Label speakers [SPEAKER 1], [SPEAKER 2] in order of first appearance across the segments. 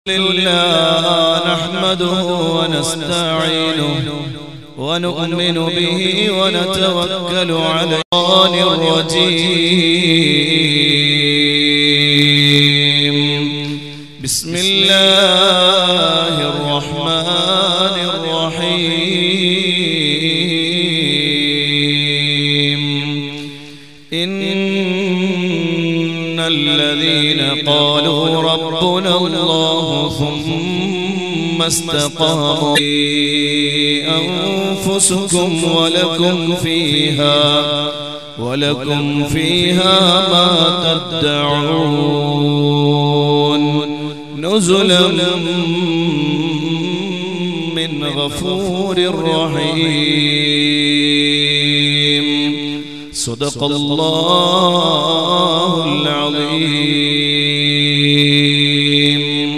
[SPEAKER 1] لله نحمده ونستعينه ونؤمن به ونتوكل عليه الرجيم بسم الله الرحمن الرحيم إن الذين قالوا ربنا الله ثم استقاموا أنفسكم ولكم فيها ولكم فيها ما تدعون نزلا من غفور رحيم صدق الله العظيم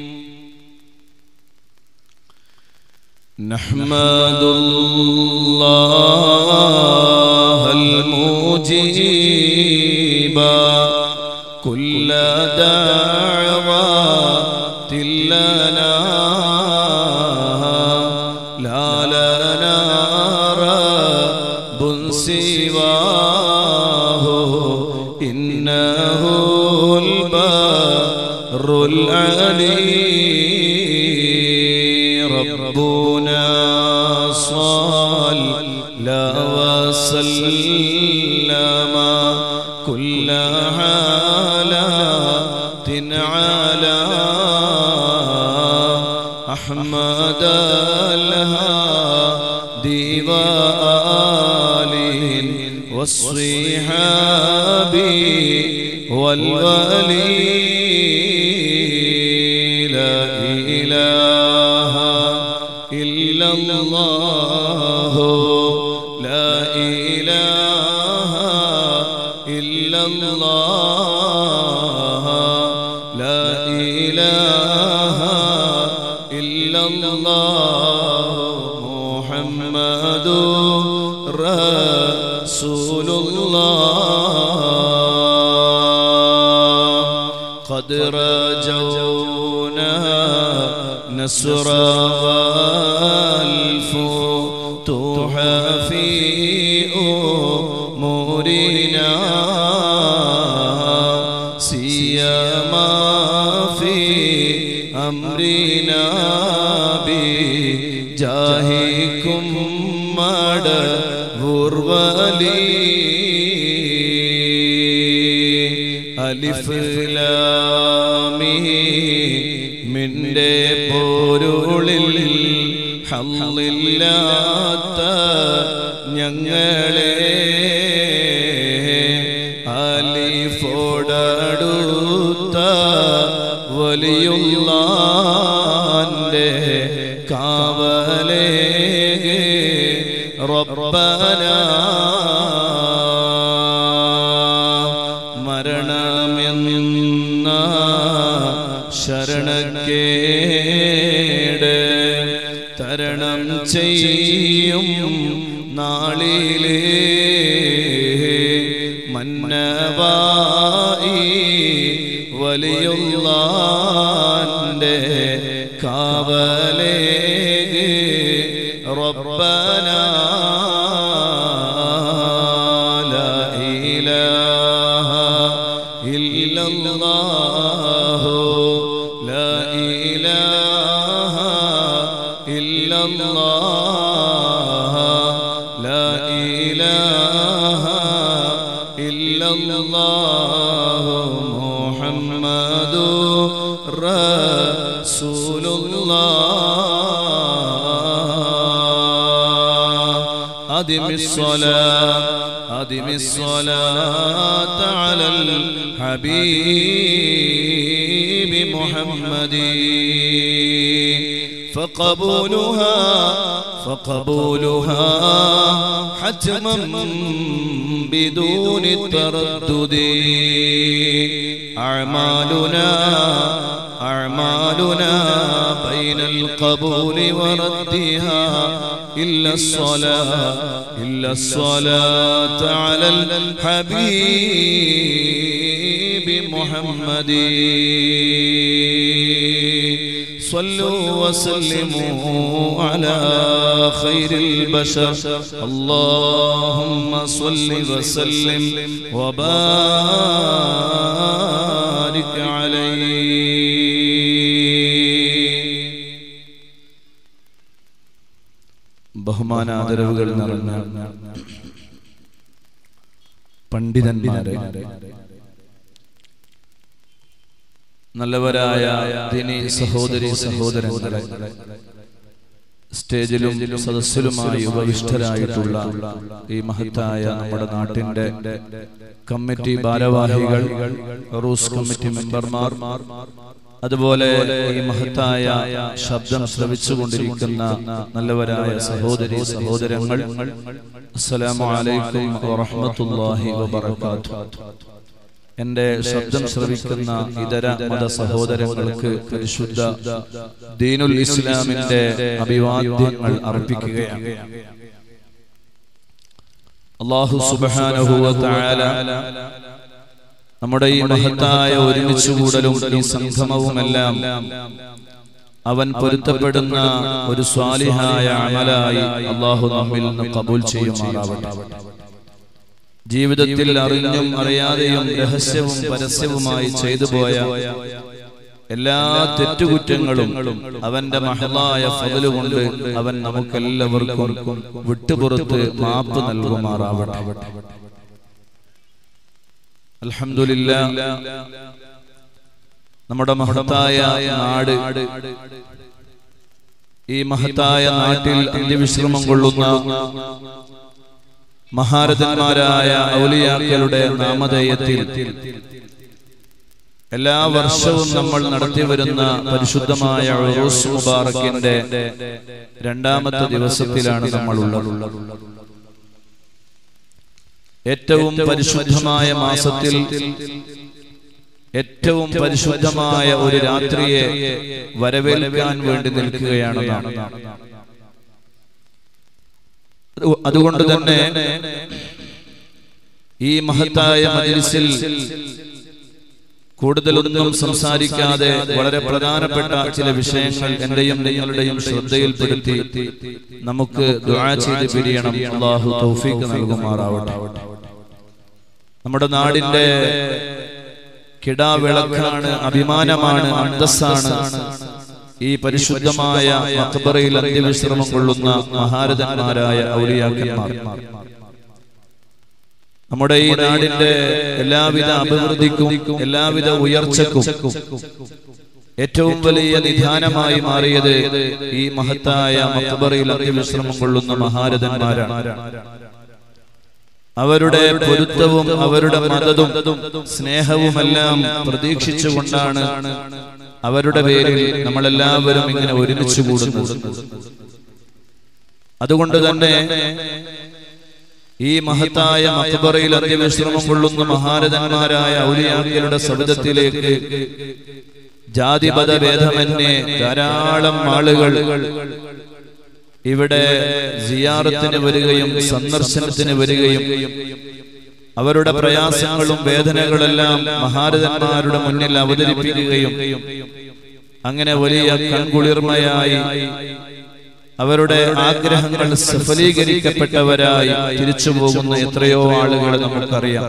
[SPEAKER 1] نحمد الله المجيب كل دعوات لنا لا لنا رب سواه إنه البر العلي ربنا صلى وسلم كل حالات على أحمد الهادي وآله والصحاب والولي لا إله إلا الله لا إله إلا الله لا إله إلا الله محمد رسول الله قد رجونا نصر والفتوح في أمورنا سيما في أمرنا بجاهكم مد ورولي ألف لامه മിന്റെ പോരുളിൽ ഹല്ലില്ലാത്ത ഞങ്ങളെ അലിഫോടടുത്ത വലിയുള്ളാന്റെ കാവലേ റബ്ബന മരണമെന്ന ശരണക്കേട് തരണം ചെയ്യും നാളിലേ മന്നവായി വലിയുള്ളാന്റെ കാവലേ റബ്ബന لا إله إلا الله لا إله إلا الله لا إله إلا الله محمد رسول الله أدم الصلاة أدم الصلاة على الحبيب محمد فقبولها فقبولها حتما بدون التردد أعمالنا أعمالنا بين القبول وردها إلا الصلاة إلا الصلاة على الحبيب محمد صلوا وسلموا على خير البشر اللهم صل وسلم وبارك عليه ബഹുമാനാദരവുകൾ നിറഞ്ഞ പണ്ഡിതന്മാരെ നല്ലവരായ ദിനി സഹോദരി സഹോദരങ്ങളെ സ്റ്റേജിലും സദസ്സിലുമായി ഉപവിഷ്ടരായിട്ടുള്ള ഈ മഹത്തായ നമ്മുടെ നാട്ടിന്റെ കമ്മിറ്റി ഭാരവാഹികൾ റൂസ് കമ്മിറ്റി മെമ്പർമാർ അതുപോലെ ഈ മഹത്തായ ശബ്ദം ശ്രവിച്ചുകൊണ്ടിരിക്കുന്ന നല്ലവരായ സഹോദരി സഹോദരങ്ങൾ അസ്സലാമു അലൈക്കും വറഹ്മത്തുള്ളാഹി വബറകാതുഹു എന്റെ ശബ്ദം ശ്രവിക്കുന്ന ഇതര മത സഹോദരങ്ങൾക്ക് പരിശുദ്ധ ദീനുൽ ഇസ്ലാമിന്റെ അഭിവാദ്യങ്ങൾ അർപ്പിക്കുകയാണ് അള്ളാഹു സുബ്ഹാനഹു വ തആല നമ്മുടെ ഈ മഹത്തായ ഒരുമിച്ചുകൂടലും ഈ സംഗമവുമെല്ലാം അവൻ പൊരുത്തപ്പെടുന്ന ഒരു സ്വാലിഹായ അമലായി അള്ളാഹു നമ്മിൽ നിന്ന് കബൂൽ ചെയ്യുമാറാവട്ടെ ജീവിതത്തിൽ അറിഞ്ഞും അറിയാതെയും രഹസ്യവും പരസ്യവുമായി ചെയ്തു പോയ എല്ലാ തെറ്റുകുറ്റങ്ങളും അവന്റെ മഹളായ ഫതല് കൊണ്ട് അവൻ നമുക്കെല്ലാവർക്കും വിട്ടുപുറത്ത് മാപ്പ് നൽകുമാറാവട്ടെ അൽഹംദുലില്ലാ നമ്മുടെ മഹത്തായ നാട് ഈ മഹത്തായ നാട്ടിൽ അന്ത്യവിശ്രമം കൊള്ളുന്ന മഹാരഥന്മാരായ ഔലിയാക്കളുടെ നാമധേയത്തിൽ എല്ലാ വർഷവും നമ്മൾ നടത്തിവരുന്ന പരിശുദ്ധമായ ഉറൂസ് മുബാറക്കിന്റെ രണ്ടാമത്തെ ദിവസത്തിലാണ് നമ്മൾ ഉള്ളത് ഏറ്റവും പരിശുദ്ധമായ മാസത്തിൽ ഏറ്റവും പരിശുദ്ധമായ ഒരു രാത്രിയെ വരവേൽക്കാൻ വേണ്ടി നിൽക്കുകയാണ് നാം അതുകൊണ്ട് തന്നെ ഈ മഹത്തായ മജിലിസിൽ കൂടുതലൊന്നും സംസാരിക്കാതെ വളരെ പ്രധാനപ്പെട്ട ചില വിഷയങ്ങൾ എന്റെയും നിങ്ങളുടെയും ശ്രദ്ധയിൽപ്പെടുത്തി നമുക്ക് ദുആ ചെയ്ത് പിരിയണം അള്ളാഹു തൗഫീഖ് നൽകുമാറാവട്ടെ നമ്മുടെ നാടിന്റെ കിടാവിളക്കാണ് അഭിമാനമാണ് അന്തസ്സാണ് ഈ പരിശുദ്ധമായ മക്ബറയിൽ അന്ത്യവിശ്രമം കൊള്ളുന്ന മഹാരഥന്മാരായ ഔലിയാക്കന്മാർ നമ്മുടെ ഈ നാടിന്റെ എല്ലാവിധ അഭിവൃദ്ധിക്കും എല്ലാവിധ ഉയർച്ചക്കും ഏറ്റവും വലിയ നിധാനമായി മാറിയത് ഈ മഹത്തായ മക്ബറയിൽ അന്ത്യവിശ്രമം കൊള്ളുന്ന മഹാരഥന്മാരാണ് അവരുടെ പൊരുത്തവും അവരുടെ മതതും സ്നേഹവുമെല്ലാം പ്രതീക്ഷിച്ചുകൊണ്ടാണ് അവരുടെ പേരിൽ നമ്മളെല്ലാവരും ഇങ്ങനെ ഒരുമിച്ച് കൂടുന്നത് അതുകൊണ്ട് തന്നെ ഈ മഹത്തായ മക്ബറയിൽ അന്ത്യവിശ്രമം കൊള്ളുന്ന മഹാരഥന്മാരായ ഔലിയാക്കളുടെ സബിതത്തിലേക്ക് ജാതിപത ഭേദമന്യേ ധാരാളം ആളുകൾ ഇവിടെ സിയാറത്തിന് വരികയും സന്ദർശനത്തിന് വരികയും അവരുടെ പ്രയാസങ്ങളും വേദനകളെല്ലാം മഹാരഥന്മാരുടെ മുന്നിൽ അവതരിപ്പിക്കുകയും അങ്ങനെ വലിയ കൺകുളിർമയായി അവരുടെ ആഗ്രഹങ്ങൾ സഫലീകരിക്കപ്പെട്ടവരായി തിരിച്ചു പോകുന്ന എത്രയോ ആളുകൾ നമുക്കറിയാം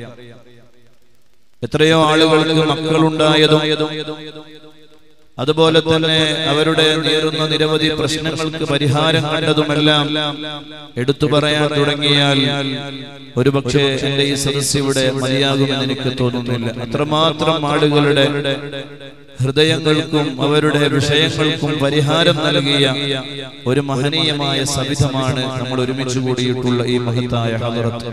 [SPEAKER 1] എത്രയോ ആളുകൾക്ക് മക്കളുണ്ടായതും അതുപോലെ തന്നെ അവരുടെ നേരുന്ന നിരവധി പ്രശ്നങ്ങൾക്ക് പരിഹാരം കണ്ടതുമെല്ലാം എടുത്തു പറയാൻ തുടങ്ങിയാൽ ഒരുപക്ഷെ എന്റെ ഈ സദസ് ഇവിടെ മതിയാകുമെന്ന് എനിക്ക് തോന്നുന്നില്ല അത്രമാത്രം ആളുകളുടെ ഹൃദയങ്ങൾക്കും അവരുടെ വിഷയങ്ങൾക്കും പരിഹാരം നൽകിയ ഒരു മഹനീയമായ സവിധമാണ് നമ്മൾ ഒരുമിച്ച് കൂടിയിട്ടുള്ള ഈ മഹത്തായ ഹദറത്ത്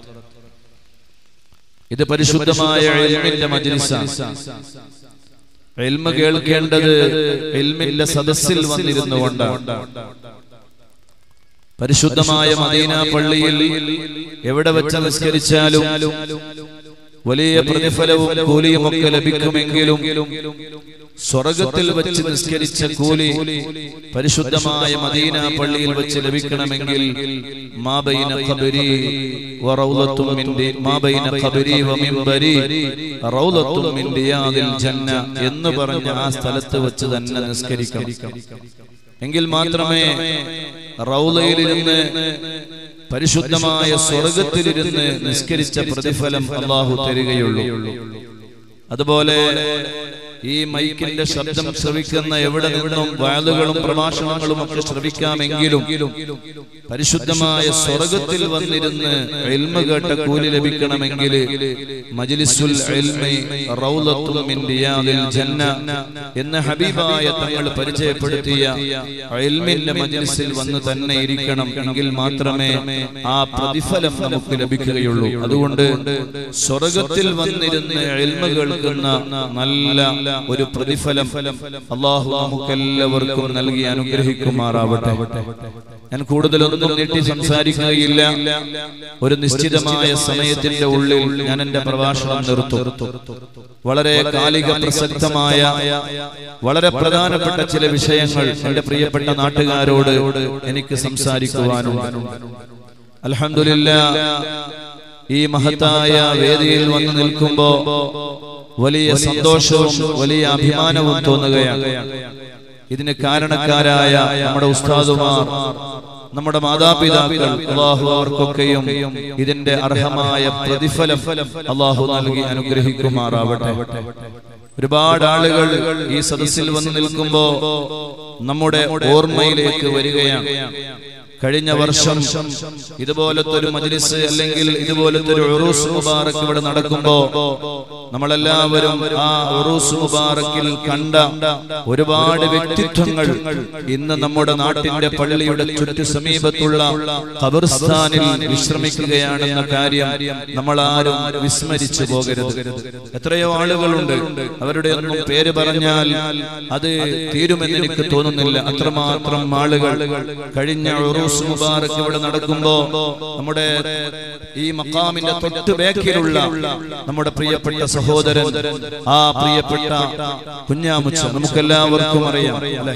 [SPEAKER 1] ഇത് പരിശുദ്ധമായ ഇൽമിന്റെ മജ്ലിസാണ് എൽമ കേൾക്കേണ്ടത് എൽമിന്റെ സദസ്സിൽ വന്നിരുന്നു കൊണ്ടാണ് പരിശുദ്ധമായ മദീന പള്ളിയിൽ എവിടെ വെച്ച് നിസ്കരിച്ചാലും വലിയ പ്രതിഫലവും കൂലിയും ഒക്കെ ലഭിക്കുമെങ്കിലും സ്വർഗത്തിൽ വെച്ച് നിസ്കരിച്ച കൂലി പരിശുദ്ധമായ മദീന പള്ളിയിൽ വെച്ച് ലഭിക്കണമെങ്കിൽ മാബൈന ഖബരി വറൗലത്തും മിൻ ദി- മാബൈന ഖബരി വമിൻബരി റൗലത്തും മിൻ റിയാദിൽ ജന്ന എന്ന് പറഞ്ഞ ആ സ്ഥലത്ത് വെച്ച് തന്നെ നിസ്കരിക്കണം എങ്കിൽ മാത്രമേ റൗലയിലിരുന്ന് പരിശുദ്ധമായ സ്വർഗത്തിലിരുന്ന് നിസ്കരിച്ച പ്രതിഫലം അള്ളാഹു തരികയുള്ളൂ അതുപോലെ ഈ മൈക്കിന്റെ ശബ്ദം ശ്രവിക്കുന്ന എവിടെ നിന്നും വാലുകളും പ്രഭാഷണങ്ങളും ഒക്കെ ശ്രവിക്കാമെങ്കിലും പരിശുദ്ധമായ സ്വർഗത്തിൽ വന്നിരുന്ന് എൽമ കേട്ട കൂലി ലഭിക്കണമെങ്കിൽ മജ്ലിസുൽ ഇൽമി റൗളത്തും മിൻ റിയാദിൽ ജന്ന എന്ന ഹബീബായ തങ്ങൾ പരിചയപ്പെടുത്തിയ ഇൽമിന്റെ മജ്ലിസിൽ വന്ന് തന്നെ ഇരിക്കണം എങ്കിൽ മാത്രമേ ആ പ്രതിഫലം നമുക്ക് ലഭിക്കുകയുള്ളൂ അതുകൊണ്ട് സ്വർഗത്തിൽ വന്നിരുന്ന് എൽമ കേൾക്കുന്ന നല്ല ഒരു പ്രതിഫലം അള്ളാഹു നമുക്കെല്ലാവർക്കും നൽകി അനുഗ്രഹിക്കുമാറാവട്ടെ ഞാൻ കൂടുതലൊന്നും നീട്ടി സംസാരിക്കുകയില്ല ഒരു നിശ്ചിതമായ സമയത്തിന്റെ ഉള്ളിൽ ഞാൻ എന്റെ പ്രഭാഷണം നിർത്തും വളരെ കാലിക പ്രസക്തമായ വളരെ പ്രധാനപ്പെട്ട ചില വിഷയങ്ങൾ എന്റെ പ്രിയപ്പെട്ട നാട്ടുകാരോട് എനിക്ക് സംസാരിക്കുവാനുണ്ട് അൽഹംദുലില്ലാ ഈ മഹത്തായ വേദിയിൽ വന്നു നിൽക്കുമ്പോ വലിയ സന്തോഷവും വലിയ അഭിമാനവും തോന്നുകയാണ് ഇതിന് കാരണക്കാരായ നമ്മുടെ ഉസ്താദുമാർ നമ്മുടെ മാതാപിതാക്കൾ അള്ളാഹു അവർക്കൊക്കെയും ഇതിന്റെ അർഹമായ പ്രതിഫലം അള്ളാഹു നൽകി അനുഗ്രഹിക്കുമാറാവട്ടെ ഒരുപാട് ആളുകൾ ഈ സദസ്സിൽ വന്ന് നിൽക്കുമ്പോ നമ്മുടെ ഓർമ്മയിലേക്ക് വരികയാണ് കഴിഞ്ഞ വർഷം ഇതുപോലത്തെ ഒരു മജ്ലിസ് അല്ലെങ്കിൽ ഇതുപോലത്തെ ഒരു ഉറൂസ് മുബാറക്ക് ഇവിടെ നടക്കുമ്പോ നമ്മളെല്ലാവരും ആ ഉറൂസ് മുബാറക്കിൽ കണ്ട ഒരുപാട് വ്യക്തിത്വങ്ങൾ ഇന്ന് നമ്മുടെ നാട്ടിന്റെ പള്ളിയുടെ ചുറ്റു സമീപത്തുള്ള ഖബർസ്ഥാനിൽ വിശ്രമിക്കുകയാണെന്ന കാര്യം നമ്മൾ ആരും വിസ്മരിച്ചു പോകരുത് എത്രയോ ആളുകളുണ്ട് അവരുടെ ഒന്നും പേര് പറഞ്ഞാൽ അത് തീരുമെന്ന് എനിക്ക് തോന്നുന്നില്ല അത്രമാത്രം ആളുകൾ കഴിഞ്ഞ ഉറൂസ് മുബാറക്ക് ഇവിടെ നടക്കുമ്പോ നമ്മുടെ ഈ മക്കാമിന്റെ തൊട്ട് ബേക്കിലുള്ള നമ്മുടെ പ്രിയപ്പെട്ട സഹോദരൻ ആ പ്രിയപ്പെട്ട കുഞ്ഞാമുച്ച നമുക്കെല്ലാവർക്കും അറിയാം അല്ലെ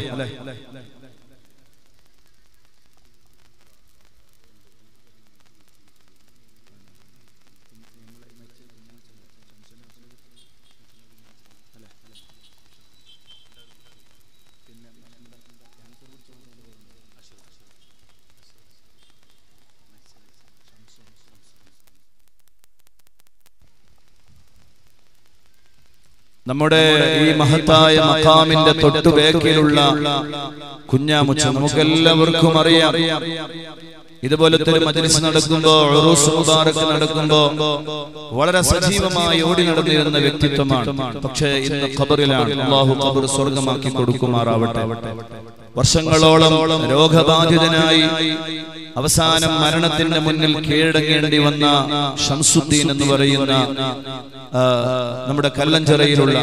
[SPEAKER 1] നമ്മുടെ ഈ മഹത്തായ മഖാമിന്റെ തൊട്ടു ബേക്കിലുള്ള കുഞ്ഞാമുച്ച നമുക്കെല്ലാവർക്കും അറിയാം ഇതുപോലത്തെ ഒരു മജ്ലിസ് നടക്കുമ്പോ ഉറൂസ് മുബാറക്ക് നടക്കുമ്പോ വളരെ സജീവമായി ഓടി നടന്നിരുന്ന വ്യക്തിത്വമാണ് പക്ഷേ ഇന്ന് ഖബറിലാണ് അള്ളാഹു ഖബർ സ്വർഗമാക്കി കൊടുക്കുമാറാവട്ടെ വർഷങ്ങളോളം രോഗബാധിതനായി അവസാനം മരണത്തിന്റെ മുന്നിൽ കീഴടങ്ങേണ്ടി വന്ന ഷംസുദ്ദീൻ എന്ന് പറയുന്ന ആ, നമ്മുടെ കല്ലഞ്ചിറയിലുള്ള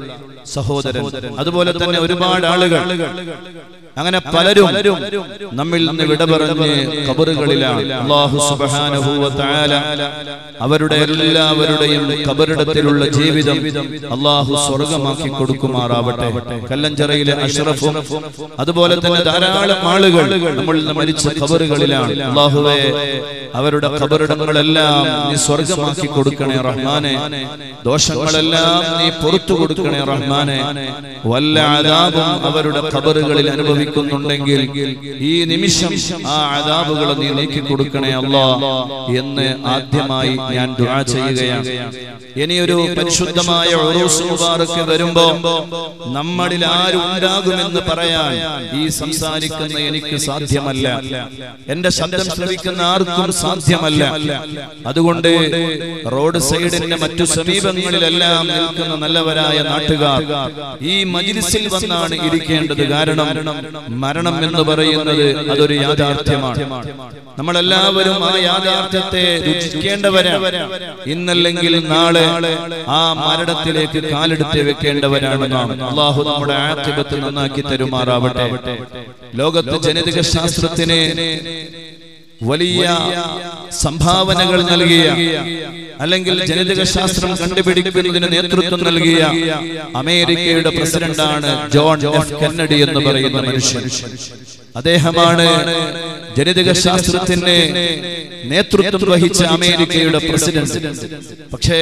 [SPEAKER 1] സഹോദരൻ അതുപോലെ തന്നെ ഒരുപാട് ആളുകൾ അങ്ങനെ പലരും നമ്മിൽ നിന്ന് വിട പറഞ്ഞ് കബറുകളിലാണ് അള്ളാഹു സുബ്ഹാനഹു വ തആല അവരുടെ എല്ലാവരുടെയും കബറിടത്തിലുള്ള ജീവിതം അള്ളാഹു സ്വർഗമാക്കി കൊടുക്കുമാറാവട്ടെ കല്ലഞ്ചിറയിലെ അഷ്റഫും അതുപോലെ തന്നെ ധാരാളം ആളുകൾ നമ്മൾ നിന്ന് മരിച്ച കബറുകളിലാണ് അള്ളാഹുവെ അവരുടെ കബറിടങ്ങളെല്ലാം നീ സ്വർഗമാക്കി കൊടുക്കണേ റഹ്മാനെ ദോഷങ്ങളെല്ലാം നീ പുറത്തു കൊടുക്കണേ റഹ്മാനെ വല്ല ആദാബും അവരുടെ കബറുകളിൽ അനുഭവിക്കുന്നുണ്ടെങ്കിൽ ഈ നിമിഷം ആ ആദാബുകളെ നീ നീക്കി കൊടുക്കണേ അല്ലാ എന്ന് ആദ്യമായി ഞാൻ ദുആ ചെയ്യുകയാണ് ഇനിയൊരു പരിശുദ്ധമായ ഉറൂസ് മുബാറക്ക് വരുമ്പോ നമ്മളിൽ ആരുണ്ടാകുമെന്ന് പറയാൻ ഈ സംസാരിക്കുന്ന എനിക്ക് സാധ്യമല്ല എന്റെ ശബ്ദം ശ്രവിക്കുന്ന ആർക്കും സാധ്യമല്ല അതുകൊണ്ട് റോഡ് സൈഡിന്റെ മറ്റു സമീപങ്ങളിലെല്ലാം നിൽക്കുന്ന നല്ലവരായ നാട്ടുകാർ ഈ മജിലിസിൽ വന്നാണ് ഇരിക്കേണ്ടത് കാരണം മരണം എന്ന് പറയുന്നത് അതൊരു യാഥാർത്ഥ്യമാണ് നമ്മളെല്ലാവരും ആ യാഥാർത്ഥ്യത്തെ രുചിക്കേണ്ടവരാണ് ഇന്നല്ലെങ്കിൽ നാളെ ആ മരണത്തിലേക്ക് കാലെടുത്ത് വെക്കേണ്ടവരാണ് നാം അള്ളാഹു നമ്മുടെ ആക്തിപത്ത് നന്നാക്കി തരുമാറാവട്ടെ ലോകത്ത് ജനിതക ശാസ്ത്രത്തിന് വലിയ സംഭാവനകൾ നൽകിയ അല്ലെങ്കിൽ ജനിതക ശാസ്ത്രം കണ്ടുപിടിക്കുന്നതിന് നേതൃത്വം നൽകിയ അമേരിക്കയുടെ പ്രസിഡന്റാണ് ജോൺ എഫ് കെന്നഡി എന്ന് പറയുന്ന മനുഷ്യൻ അദ്ദേഹമാണ് ജനിതക ശാസ്ത്രത്തിന് നേതൃത്വം വഹിച്ച അമേരിക്കയുടെ പ്രസിഡന്റ് പക്ഷേ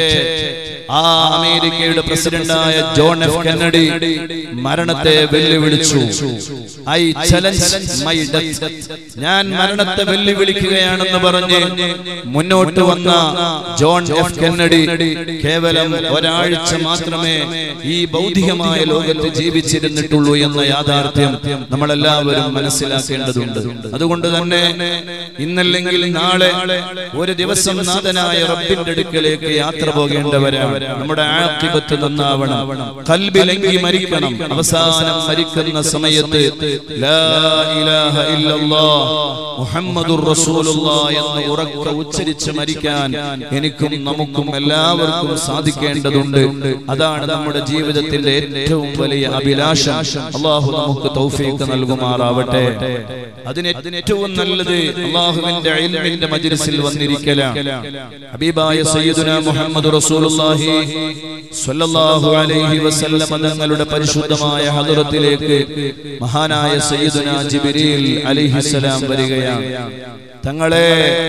[SPEAKER 1] ആ അമേരിക്കയുടെ പ്രസിഡന്റായ ജോൺ എഫ് കെന്നഡി മരണത്തെ വെല്ലുവിളിച്ചു ഐ ചലഞ്ച് മൈ ഡെത്ത് ഞാൻ മരണത്തെ വെല്ലുവിളിക്കുകയാണെന്ന് പറഞ്ഞ് മുന്നോട്ട് വന്ന ജോൺ എഫ് കെന്നഡി കേവലം ഒരാഴ്ച മാത്രമേ ഈ ഭൗതികമായ ലോകത്ത് ജീവിച്ചിരുന്നിട്ടുള്ളൂ എന്ന യാഥാർത്ഥ്യം നമ്മളെല്ലാവരും മനസ്സിലാക്കേണ്ടതുണ്ട് അതുകൊണ്ട് തന്നെ ഇന്നല്ലെങ്കിൽ നാളെ ഒരു ദിവസം നാഥനായ റബ്ബിന്റെ അടുക്കലേക്ക് യാത്ര പോകേണ്ടവരാണ് നമ്മുടെ ആക്കിബത്ത് നന്നാവണം കൽബിലെങ്കി മരിക്കണം അവസാനം മരിക്കുന്ന സമയത്ത് ലാ ഇലാഹ ഇല്ലല്ലാഹ് മുഹമ്മദുർ റസൂലുള്ളാഹ് എന്ന് ഉറക്കെ ഉച്ചരിച്ച് മരിക്കാൻ എനിക്കും നമുക്കും എല്ലാവർക്കും സാധിക്കേണ്ടതുണ്ട് അതാണ് നമ്മുടെ ജീവിതത്തിന്റെ ഏറ്റവും വലിയ അഭിലാഷം അള്ളാഹു നമുക്ക് തൗഫീഖ് നൽകുമാറാവട്ടെ അതിന് ഏറ്റവും നല്ലത് അള്ളാഹുവിന്റെ ഇൽമിന്റെ മജ്ലിസിൽ വന്നിരിക്കലാണ് ഹബീബായ സയ്യിദുന മുഹമ്മദ് റസൂലുള്ളാഹി സ്വല്ലല്ലാഹു അലൈഹി വസല്ലം തങ്ങളുടെ പരിശുദ്ധമായ ഹദറത്തിലേക്ക് മഹാനായ സയ്യിദുന ജിബ്രീൽ അലൈഹിസ്സലാം വരികയാണ് തങ്ങളെ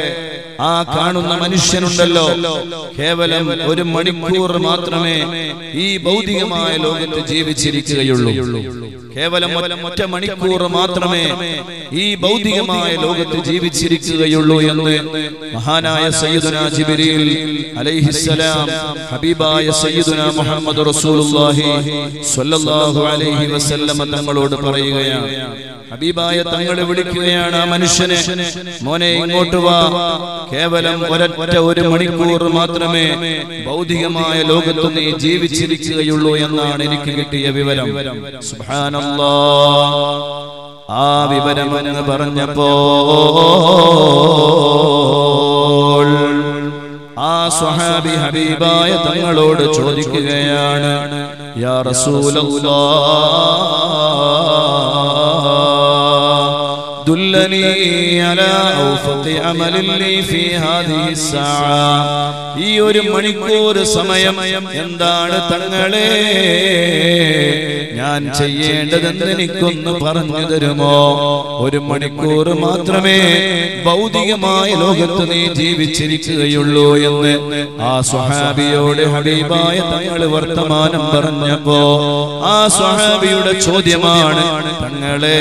[SPEAKER 1] ആ കാണുന്ന മനുഷ്യനുണ്ടല്ലോ കേവലം ഒരു മണിക്കൂർ മാത്രമേ ഈ ഭൗതികമായ ലോകത്ത് ജീവിച്ചിരിക്കുകയുള്ളൂ കേവലം ഒ- ഒറ്റ മണിക്കൂർ മാത്രമേ ഈ ഭൗതികമായ ലോകത്ത് ജീവിച്ചിരിക്കുകയുള്ളൂ എന്ന് മഹാനായ സയ്യിദുന ജിബ്രീൽ അലൈഹിസ്സലാം ഹബീബായ സയ്യിദുന മുഹമ്മദ് റസൂലുള്ളാഹി സ്വല്ലല്ലാഹു അലൈഹി വസല്ലം തങ്ങളോട് പറയുകയാണ് ഹബീബായ തങ്ങൾ വിളിക്കുകയാണ് ആ മനുഷ്യനെ മോനെ ഇങ്ങോട്ട് വാ കേവലം ഒരൊറ്റ ഒരു മണിക്കൂർ മാത്രമേ ഭൗതികമായ ലോകത്ത് നീ ജീവിച്ചിരിക്കുകയുള്ളൂ എന്നാണ് എനിക്ക് കിട്ടിയ വിവരം സുബ്ഹാനല്ലാ ആ വിവരം അങ്ങ് പറഞ്ഞപ്പോ ആ സ്വഹാബി ഹബീബായ തങ്ങളോട് ചോദിക്കുകയാണ് യാ റസൂലല്ലാഹ് ദുല്ലനി അലാ ഔഫഖി അമലിൻ ലീ ഫീ ഹാദിഹി സ്സാഅ ഈ ഒരു മണിക്കൂർ സമയം എന്താണ് തങ്ങളെ ഞാൻ ചെയ്യേണ്ടതെന്ന് എനിക്കൊന്ന് പറഞ്ഞു തരുമോ ഒരു മണിക്കൂർ മാത്രമേ ഭൗതികമായ ലോകത്ത് നീ ജീവിച്ചിരിക്കുകയുള്ളൂ എന്ന് ആ സ്വഹാബിയോട് ഹബീബായ തങ്ങൾ വർത്തമാനം പറഞ്ഞപ്പോ ആ സ്വഹാബിയുടെ ചോദ്യമാണ് തങ്ങളെ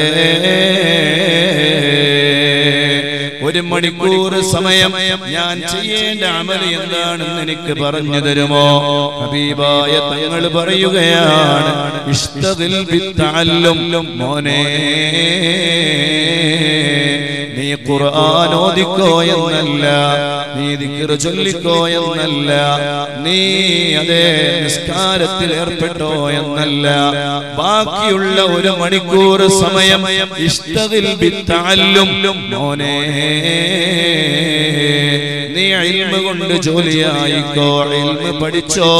[SPEAKER 1] ഒരു മണിക്കൂർ സമയം ഞാൻ ചെയ്യേണ്ട അമൽ എന്താണെന്ന് എനിക്ക് പറഞ്ഞു തരുമോ ഹബീബായ തങ്ങൾ പറയുകയാണ് ഇഷ്ടതിൽ വിത്തല്ലും മോനെ നീ ഖുർആൻ ഓദിക്കോ എന്നല്ല നീ ദിക്ർ ചൊല്ലിക്കോ എന്നല്ല നീ അതേ നിസ്കാരത്തിൽ ഏർപ്പെട്ടോ എന്നല്ല ബാക്കിയുള്ള ഒരു മണിക്കൂർ സമയം ഇഷ്ടതിൽ വിത്തല്ലും മോനെ നീ ഇൽമ കൊണ്ട് ജോലിയായിക്കോ ഇൽമ പഠിച്ചോ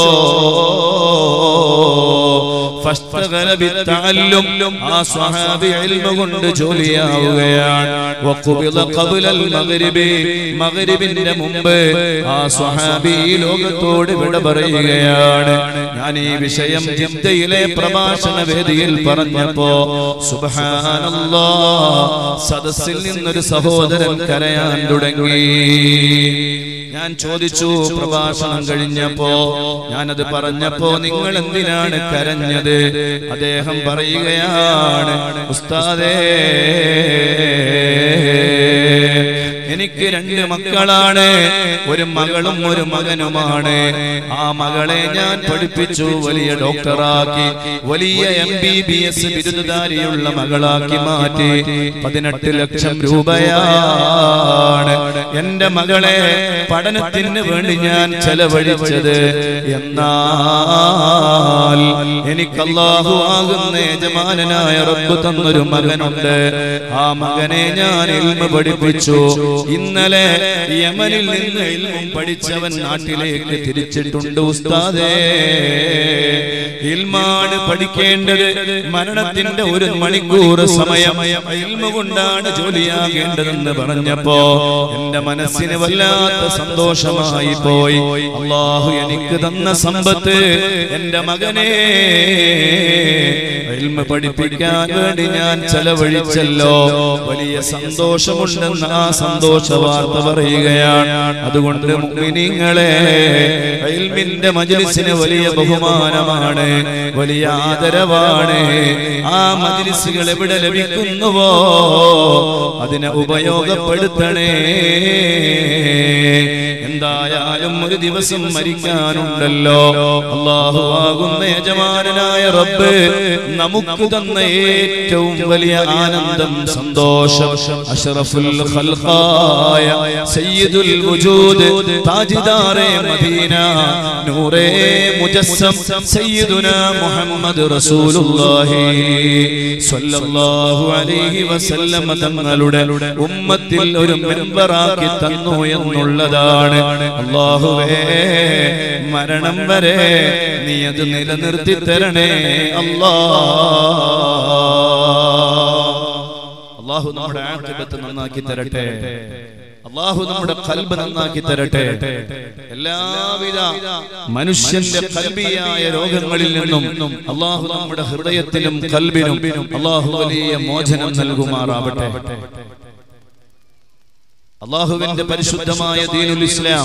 [SPEAKER 1] ഫസ്തഗല ബിത്തഅല്ലും ആ സ്വഹാബി ഇൽമ കൊണ്ട് ജോലിയാവുകയാണ് വഖുബിദ ഖബ്ലൽ മഗ്രിബി മഗ്രിബിന്റെ മുമ്പ് ആ സ്വഹാബി ഈ ലോകത്തോട് വിട പറയുകയാണ് ഞാൻ ഈ വിഷയം ജിദ്ദയിലെ പ്രഭാഷണ വേദിയിൽ പറഞ്ഞപ്പോ സുബ്ഹാനല്ലാ സദസ്സിൽ നിന്നൊരു സഹോദരൻ കരയാൻ തുടങ്ങി ഞാൻ ചോദിച്ചു പ്രഭാഷണം കഴിഞ്ഞപ്പോ ഞാനത് പറഞ്ഞപ്പോ നിങ്ങൾ എന്തിനാണ് കരഞ്ഞത് അദ്ദേഹം പറയുകയാണ് ഉസ്താദേ എനിക്ക് രണ്ട് മക്കളാണ് ഒരു മകളും ഒരു മകനുമാണ് ആ മകളെ ഞാൻ പഠിപ്പിച്ചു വലിയ ഡോക്ടറാക്കി വലിയ എം ബി ബി എസ് ബിരുദധാരിയുള്ള മകളാക്കി മാറ്റി പതിനെട്ട് ലക്ഷം രൂപയാണ് എന്റെ മകളെ പഠനത്തിന് വേണ്ടി ഞാൻ ചെലവഴിച്ചത് എന്നാൽ എനിക്ക് അല്ലാഹു ആകുന്ന യജമാനനായ റബ്ബ് തന്നൊരു മകനുണ്ട് ആ മകനെ ഞാൻ ഇൽമ പഠിപ്പിച്ചു ഇന്നലെ യമനിൽ നിന്ന് ഇൽമും പഠിച്ചവൻ നാട്ടിലേക്ക് തിരിച്ചിട്ടുണ്ട് ഉസ്താദേ ഇൽമാണ് പഠിക്കേണ്ടത് മരണത്തിന്റെ ഒരു മണിക്കൂർ സമയം ഇൽമ കൊണ്ടാണ് ജോലിയാകേണ്ടതെന്ന് പറഞ്ഞപ്പോ എന്റെ മനസ്സിന് വല്ലാത്ത സന്തോഷമായി പോയി അള്ളാഹു എനിക്ക് തന്ന സമ്പത്ത് എന്റെ മകനെ ഇൽമ പഠിപ്പിക്കാൻ വേണ്ടി ഞാൻ ചെലവഴിച്ചല്ലോ വലിയ സന്തോഷമുണ്ടെന്ന് ആ സന്തോഷ വാർത്ത പറയുകയാണ് അതുകൊണ്ട് മുഅ്മിനീങ്ങളെ ഇൽമിന്റെ മജ്ലിസിന് വലിയ ബഹുമാനമാണ് വലിയ ആദരവാണ് ആ മജ്ലിസുകൾ എവിടെ ലഭിക്കുന്നുവോ അതിനെ ഉപയോഗപ്പെടുത്തണേ എന്തായാലും ഒരു ദിവസം മരിക്കാനുണ്ടല്ലോ അള്ളാഹു ആകുന്ന യജമാനായ റബ്ബ് നമുക്ക് തന്ന ഏറ്റവും വലിയ ആനന്ദം സന്തോഷം അഷ്റഫുൽ ഖൽഖായ സയ്യിദുൽ വജൂദ് താജിദാറെ മദീന നൂറേ മുജസ്സം സയ്യിദുന മുഹമ്മദ് റസൂലുള്ളാഹി സ്വല്ലല്ലാഹു അലൈഹി വസല്ലം തങ്ങളുടെ ഉമ്മത്തിൽ ഒരു മെമ്പറാക്കി തന്നു എന്നുള്ളതാണ് അള്ളാഹുവേ മരണം വരെ നീ അത് നിലനിർത്തി തരണേ അല്ലാ അള്ളാഹു നമ്മുടെ ആഖിബത്ത് നന്നാക്കി തരട്ടെ അള്ളാഹു നമ്മുടെ കൽബ് നന്നാക്കി തരട്ടെ എല്ലാവിധ മനുഷ്യന്റെ കൽബിയായ രോഗങ്ങളിൽ നിന്നും അള്ളാഹു നമ്മുടെ ഹൃദയത്തിലും കൽബിനും അള്ളാഹു വലിയ മോചനം നൽകുമാറാവട്ടെ അള്ളാഹുവിന്റെ പരിശുദ്ധമായ ദീനുൽ ഇസ്ലാം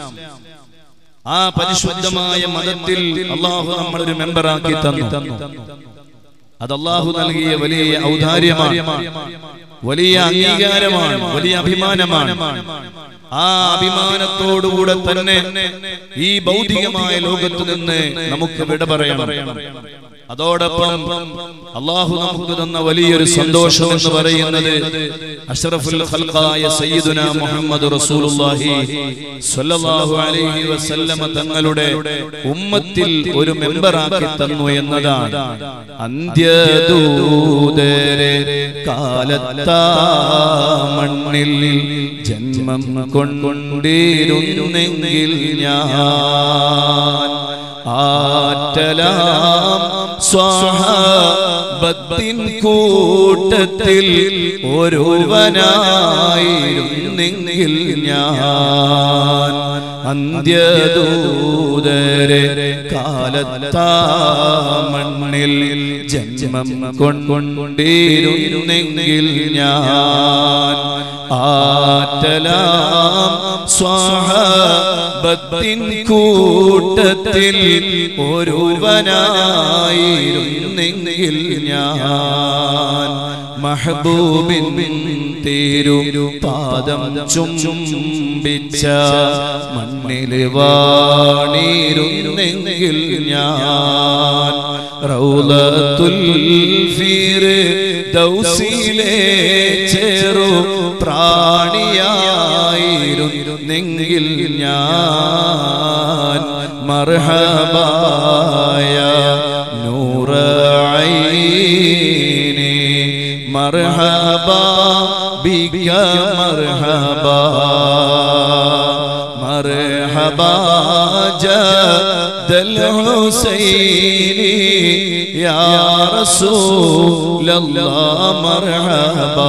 [SPEAKER 1] ആ പരിശുദ്ധമായ മതത്തിൽ അള്ളാഹു നമ്മളൊരു മെമ്പറാക്കി തന്നു അത് അള്ളാഹു നൽകിയ വലിയ ഔദാര്യമാണ് വലിയ അംഗീകാരമാണ് വലിയ അഭിമാനമാണ് ആ അഭിമാനത്തോടുകൂടെ തന്നെ ഈ ഭൗതികമായ ലോകത്തു നിന്ന് നമുക്ക് വിട പറയണം അതോടൊപ്പം അള്ളാഹു നമുക്ക് തന്ന വലിയൊരു സന്തോഷം എന്ന് പറയുന്നത് അഷ്റഫുൽ ഖൽഖായ സയ്യിദുന മുഹമ്മദ് റസൂലുള്ളാഹി സ്വല്ലല്ലാഹു അലൈഹി വസല്ലമ തങ്ങളുടെ ഉമ്മത്തിൽ ഒരു മെമ്പറാക്കി തന്നു എന്നതാണ് അന്ത്യദൂതരെ കാലത്താ മണ്ണിൽ ജന്മം കൊണ്ടിരുന്നെങ്കിൽ ഞാൻ ആറ്റലാം സ്വാഹബത്തിൻ കൂട്ടത്തിൽ ഒരുവനായിരുന്നെങ്കിൽ ഞാൻ അന്ത്യദൂതരെ കാലത്താ മണ്ണിൽ ജന്മം കൊണ്ടിരുന്നെങ്കിൽ ഞാൻ ആറ്റലാം സ്വാഹബത്തിൻ കൂട്ടത്തിൽ ഒരുവനായിരുന്നെങ്കിൽ ഞാൻ മഹബൂബിൻ തേരു പാദം ചുംബിച്ച മണ്ണിൽ വാണിരുന്നെങ്കിൽ ഞാൻ റൗലത്തുൽ ഫീർ ദൗസിലെ ചെറു പ്രാണിയായിരുന്നെങ്കിൽ ഞാൻ മർഹബായ നൂറൈനി മർഹബ ബിക മർഹബ മർഹബ ജദൽ ഹുസൈനി യാ റസൂലല്ലാഹ് മർഹബ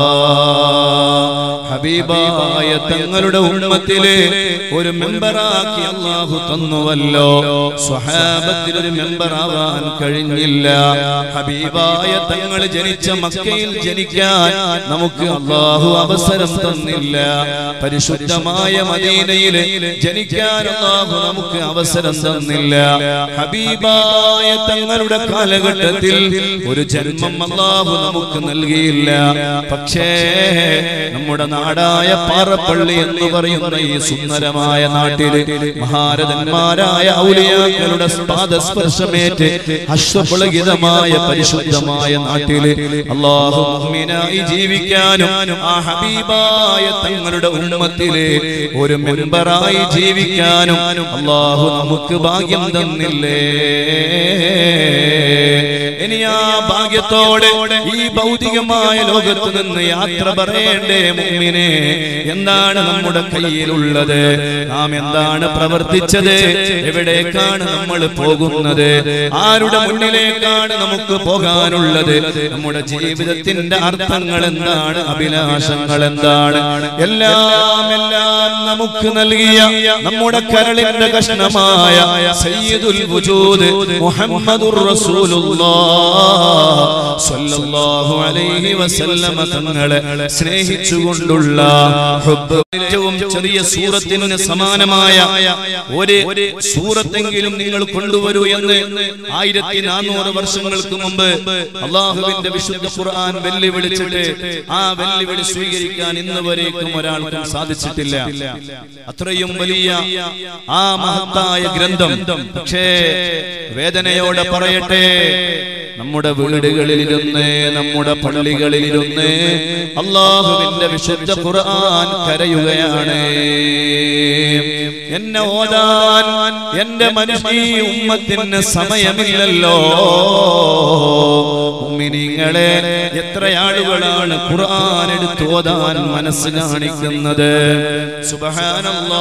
[SPEAKER 1] ഹബീബായ തങ്ങളുടെ ഉമ്മത്തിലെ ഒരു മെമ്പറാക്കി അള്ളാഹു തന്നുവല്ലോ സ്വഹാബത്തിൽ ഒരു മെമ്പറാവാൻ കഴിഞ്ഞില്ല ഹബീബായ തങ്ങൾ ജനിച്ച മക്കയിൽ ജനിക്കാൻ നമുക്ക് അള്ളാഹു അവസരം തന്നില്ല പരിശുദ്ധമായ മദീനയിൽ ജനിക്കാൻ അള്ളാഹു നമുക്ക് അവസരം തന്നില്ല ഹബീബായ തങ്ങളുടെ കാലഘട്ടത്തിൽ ഒരു ജന്മം അള്ളാഹു നമുക്ക് നൽകിയില്ല പക്ഷേ നമ്മുടെ നാടായ പാറപ്പള്ളി എന്ന് പറയുന്ന ഈ സുന്ദരമായ നാട്ടില് മഹാരഥന്മാരായ ഔലിയാക്കളുടെ പാദസ്പർശമേറ്റ് അശ്വപുളകിതമായ പരിശുദ്ധമായ നാട്ടില് അള്ളാഹു മുഅ്മിനായി ജീവിക്കാനും ആ ഹബീബായ തങ്ങളുടെ ഉമ്മത്തിലെ ഒരു മെമ്പറായി ജീവിക്കാനും അള്ളാഹു നമുക്ക് ഭാഗ്യം തന്നില്ലേ ഇനി ആ ഭാഗ്യത്തോടെ ഈ ഭൗതികമായ ലോകത്ത് നിന്ന് യാത്ര പറയേണ്ടേ മുമ്മിനെ എന്താണ് നമ്മുടെ കയ്യിലുള്ളത് നാം എന്താണ് പ്രവർത്തിച്ചത് എവിടേക്കാണ് നമ്മൾ പോകുന്നത് ആരുടെ മുന്നിലേക്കാണ് നമുക്ക് പോകാനുള്ളത് നമ്മുടെ ജീവിതത്തിന്റെ അർത്ഥങ്ങൾ എന്താണ് അഭിലാഷങ്ങൾ എന്താണ് എല്ലാം എല്ലാം നമുക്ക് നൽകിയ നമ്മുടെ കരളിന്റെ കഷ്ണമായ സയ്യിദുൽ വജൂദ് മുഹമ്മദുർ റസൂലുള്ളാഹ് സ്വല്ലല്ലാഹു അലൈഹി വസല്ലമ തങ്ങളെ സ്നേഹിച്ചുകൊണ്ടുള്ള ഹുബ്ബ് ഏറ്റവും ചെറിയ സൂറത്തിന് സമാനമായ ഒരു സൂറത്തെങ്കിലും നിങ്ങൾ കൊണ്ടുവരൂ എന്ന് ആയിരത്തി നാനൂറ് വർഷങ്ങൾക്ക് മുമ്പ് അള്ളാഹുവിന്റെ വിശുദ്ധ ഖുർആൻ വെല്ലുവിളിച്ചിട്ട് ആ വെല്ലുവിളി സ്വീകരിക്കാൻ ഇന്ന് വരേക്കും ഒരാൾക്കും സാധിച്ചിട്ടില്ല അത്രയും വലിയ ആ മഹത്തായ ഗ്രന്ഥം പക്ഷേ വേദനയോടെ പറയട്ടെ നമ്മുടെ വീടുകളിലിരുന്ന് നമ്മുടെ പള്ളികളിലിരുന്ന് അള്ളാഹുവിന്റെ വിശുദ്ധ ഖുർആൻ കരയുകയാണ് എന്നെ ഓതാൻ എന്റെ മനുഷ്യ ഉമ്മത്തിന് സമയമില്ലല്ലോ ഉമ്മിനിങ്ങളെ എത്ര ആളുകളാണ് ഖുർആൻ എടുത്ത് ഓതാൻ മനസ്സ് കാണിക്കുന്നത് സുബഹാനല്ലാ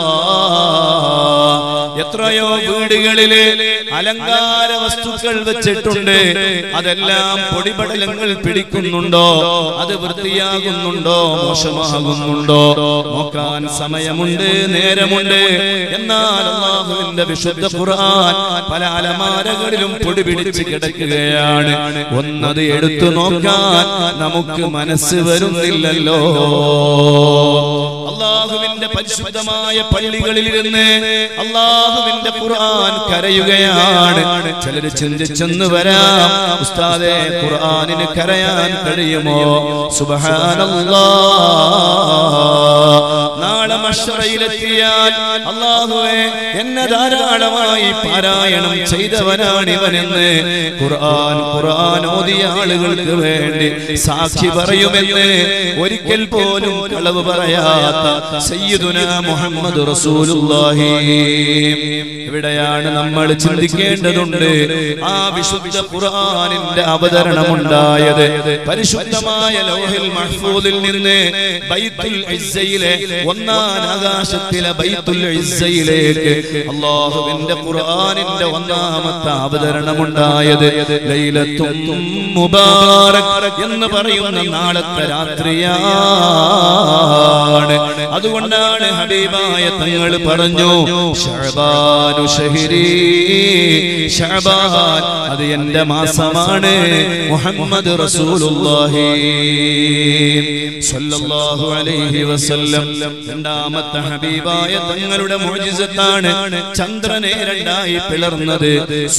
[SPEAKER 1] എത്രയോ വീടുകളില് അലങ്കാര വസ്തുക്കൾ വെച്ചിട്ടുണ്ട് അതെല്ലാം പൊടിപടലങ്ങൾ പിടിക്കുന്നുണ്ടോ അത് വൃത്തിയാകുന്നുണ്ടോ മോശമാകുന്നുണ്ടോ നോക്കാൻ സമയമുണ്ട് നേരമുണ്ട് എന്നാൽ അള്ളാഹുവിന്റെ വിശുദ്ധ ഖുർആൻ പല അലമാരകളിലും പൊടി പിടിച്ച് കിടക്കുകയാണ് ഒന്നത് എടുത്തു നോക്കാൻ നമുക്ക് മനസ്സ് വരുന്നില്ലല്ലോ അള്ളാഹുവിന്റെ പരിശുദ്ധമായ പള്ളികളിലിരുന്ന് അള്ളാഹുവിന്റെ ഖുർആൻ കരയുകയാണ് ചിലര് ചിന്തിച്ചെന്ന് വരാം ഉസ്താദെ ഖുർആനിന് കരയാൻ കഴിയുമോ സുബഹാനല്ലാ നാളെ മഷറയിലെത്തിയാൽ അള്ളാഹുവെ എന്നെ ധാരാളമായി പാരായണം ചെയ്തവനാണ് ഇവനെന്ന് ഖുർആൻ ഖുർആൻ ഓതിയ ആളുകൾക്ക് വേണ്ടി സാക്ഷി പറയുമെന്ന് ഒരിക്കൽ പോലും കളവ് പറയാത്ത സയ്യിദുന മുഹമ്മദ് റസൂലുള്ളാഹി ഇവിടെയാണ് നമ്മൾ ചിന്തിക്കേണ്ടതുണ്ട് ആ വിശുദ്ധ ഖുർആനിന്റെ അവതരണം ഉണ്ടായത് പരിശുദ്ധമായ ലൗഹിൽ മഹ്ഫൂദിൽ നിന്ന് ബൈത്തുൽ ഇസ്സയിലെ ഒന്നാം ആകാശത്തിലെ ബൈത്തുൽ ഇസ്സയിലേക്ക് അള്ളാഹുവിന്റെ ഖുർആനിന്റെ ഒന്നാമത്തെ അവതരണം ഉണ്ടായത് ലൈലത്തും മുബാറക് എന്ന് പറയുന്ന നാളത്തെ രാത്രിയാണ് അതുകൊണ്ടാണ് ഹബീബായ തങ്ങൾ പറഞ്ഞു ഷഅബാനു ഷഹരി ഷഅബാൻ അത് എന്റെ മാസമാണ് മുഹമ്മദ് റസൂലുള്ളാഹി സ്വല്ലല്ലാഹു അലൈഹി വസല്ലം രണ്ടാമത്തെ ഹബീബായ തങ്ങളുടെ മുഅ്ജിസത്താണ് ചന്ദ്രനെ രണ്ടായി പിളർന്നത്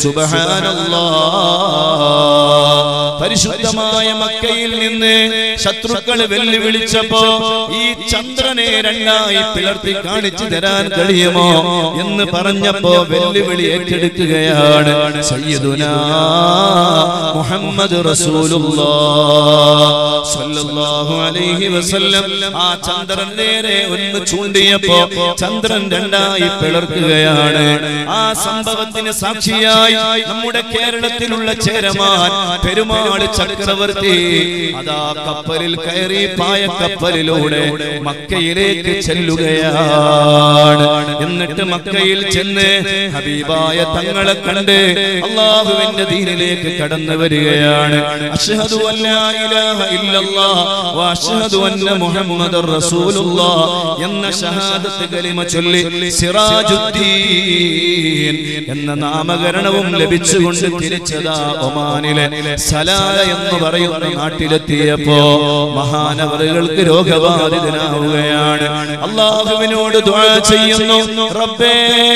[SPEAKER 1] സുബ്ഹാനല്ലാഹ് പരിശുദ്ധമായ മക്കയിൽ നിന്ന് ശത്രുക്കൾ വെല്ലുവിളിച്ചപ്പോ ഈ ചന്ദ്രനെ രണ്ടായി പിളർത്തി കാണിച്ചു തരാൻ കഴിയുമോ എന്ന് പറഞ്ഞപ്പോ വെല്ലുവിളി ഏറ്റെടുക്കുകയാണ് സയ്യിദുനാ മുഹമ്മദ് റസൂലുള്ളാഹ് സ്വല്ലല്ലാഹു അലൈഹി വസല്ലം ആ ചന്ദ്രൻ നേരെ ഒന്ന് ചൂണ്ടിയപ്പോ ചന്ദ്രൻ രണ്ടായി പിളർക്കുകയാണ് ആ സംഭവത്തിന് സാക്ഷിയായി നമ്മുടെ കേരളത്തിലുള്ള ചേരമാൻ പെരുമാൾ ചക്രവർത്തി അതാ കപ്പലിൽ കയറി പായ കപ്പലിലൂടെ മക്കയിലേക്ക് ചെല്ലുകയാണ് എന്നിട്ട് മക്കയിൽ ചെന്ന് ഹബീബായ തങ്ങളെ കണ്ട് അള്ളാഹുവിന്റെ ദീനിലേക്ക് കടന്നു വരികയാണ് അഷ്ഹദു അല്ലാ ഇലാഹ ഇല്ലല്ലാഹ് വ അഷ്ഹദു അന്ന മുഹമ്മദർ റസൂലുള്ളാഹ് എന്ന ഷഹാദത്ത് കലിമ ചൊല്ലി സിറാജുദ്ദീൻ എന്ന നാമകരണവും ലഭിച്ചുകൊണ്ട് തിരിച്ചതാ ഒമാനിലെ സലാല എന്ന് പറയുന്ന നാട്ടിലെത്തിയപ്പോ മഹാനവറുകൾക്ക് രോഗബാധിതനാവുകയാണ് അള്ളാഹുവിനോട് ദുആ ചെയ്യുന്നു റബ്ബേ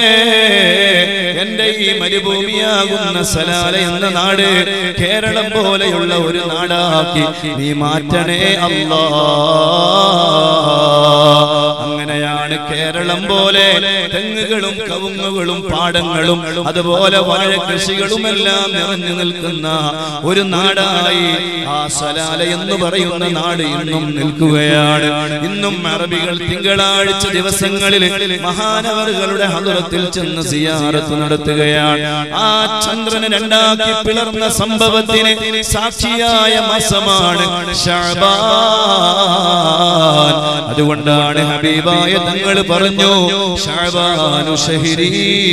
[SPEAKER 1] എന്റെ ഈ മരുഭൂമിയാകുന്ന സലാല എന്ന നാട് കേരളം പോലെയുള്ള ഒരു നാടാക്കി നീ മാറ്റണേ അല്ലാ അങ്ങനെയാണ് അങ്ങനെയാണ് കേരളം പോലെ തെങ്ങുകളും കവുങ്ങുകളും പാടങ്ങളും അതുപോലെ വാഴ കൃഷികളും എല്ലാം നിറഞ്ഞു നിൽക്കുന്ന ഒരു നാടായി ആ സലാല എന്ന് പറയുന്ന നാട് ഇന്നും നിൽക്കുകയാണ് ഇന്നും അറബികൾ തിങ്കളാഴ്ച ദിവസങ്ങളിൽ മഹാനവറുകളുടെ ഹദറത്തിൽ ചെന്ന് സിയാറത്ത് നടത്തുകയാണ് ആ ചന്ദ്രനെ രണ്ടാക്കി പിളർന്ന സംഭവത്തിന് സാക്ഷിയായ മാസമാണ് ഷഅബാൻ അതുകൊണ്ടാണ് ഹബീബായ തങ്ങൾ പറഞ്ഞു ഷഅബാനു ഷഹരി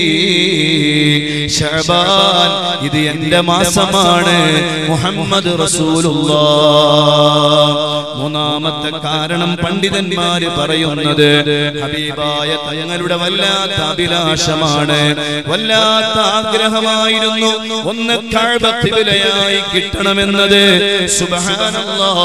[SPEAKER 1] ഷഅബാൻ ഇത് എന്റെ മാസമാണ് മുഹമ്മദ് റസൂലുള്ളാഹ് മൂന്നാമത്തെ കാരണം പണ്ഡിതന്മാര് പറയുന്നത് ഹബീബായ തങ്ങളുടെ വല്ലാത്ത അഭിലാഷമാണ് വല്ലാത്ത ആഗ്രഹമായിരുന്നു ഒന്ന് കഴബത്തിലായി കിട്ടണമെന്നത് സുബ്ഹാനല്ലാഹ്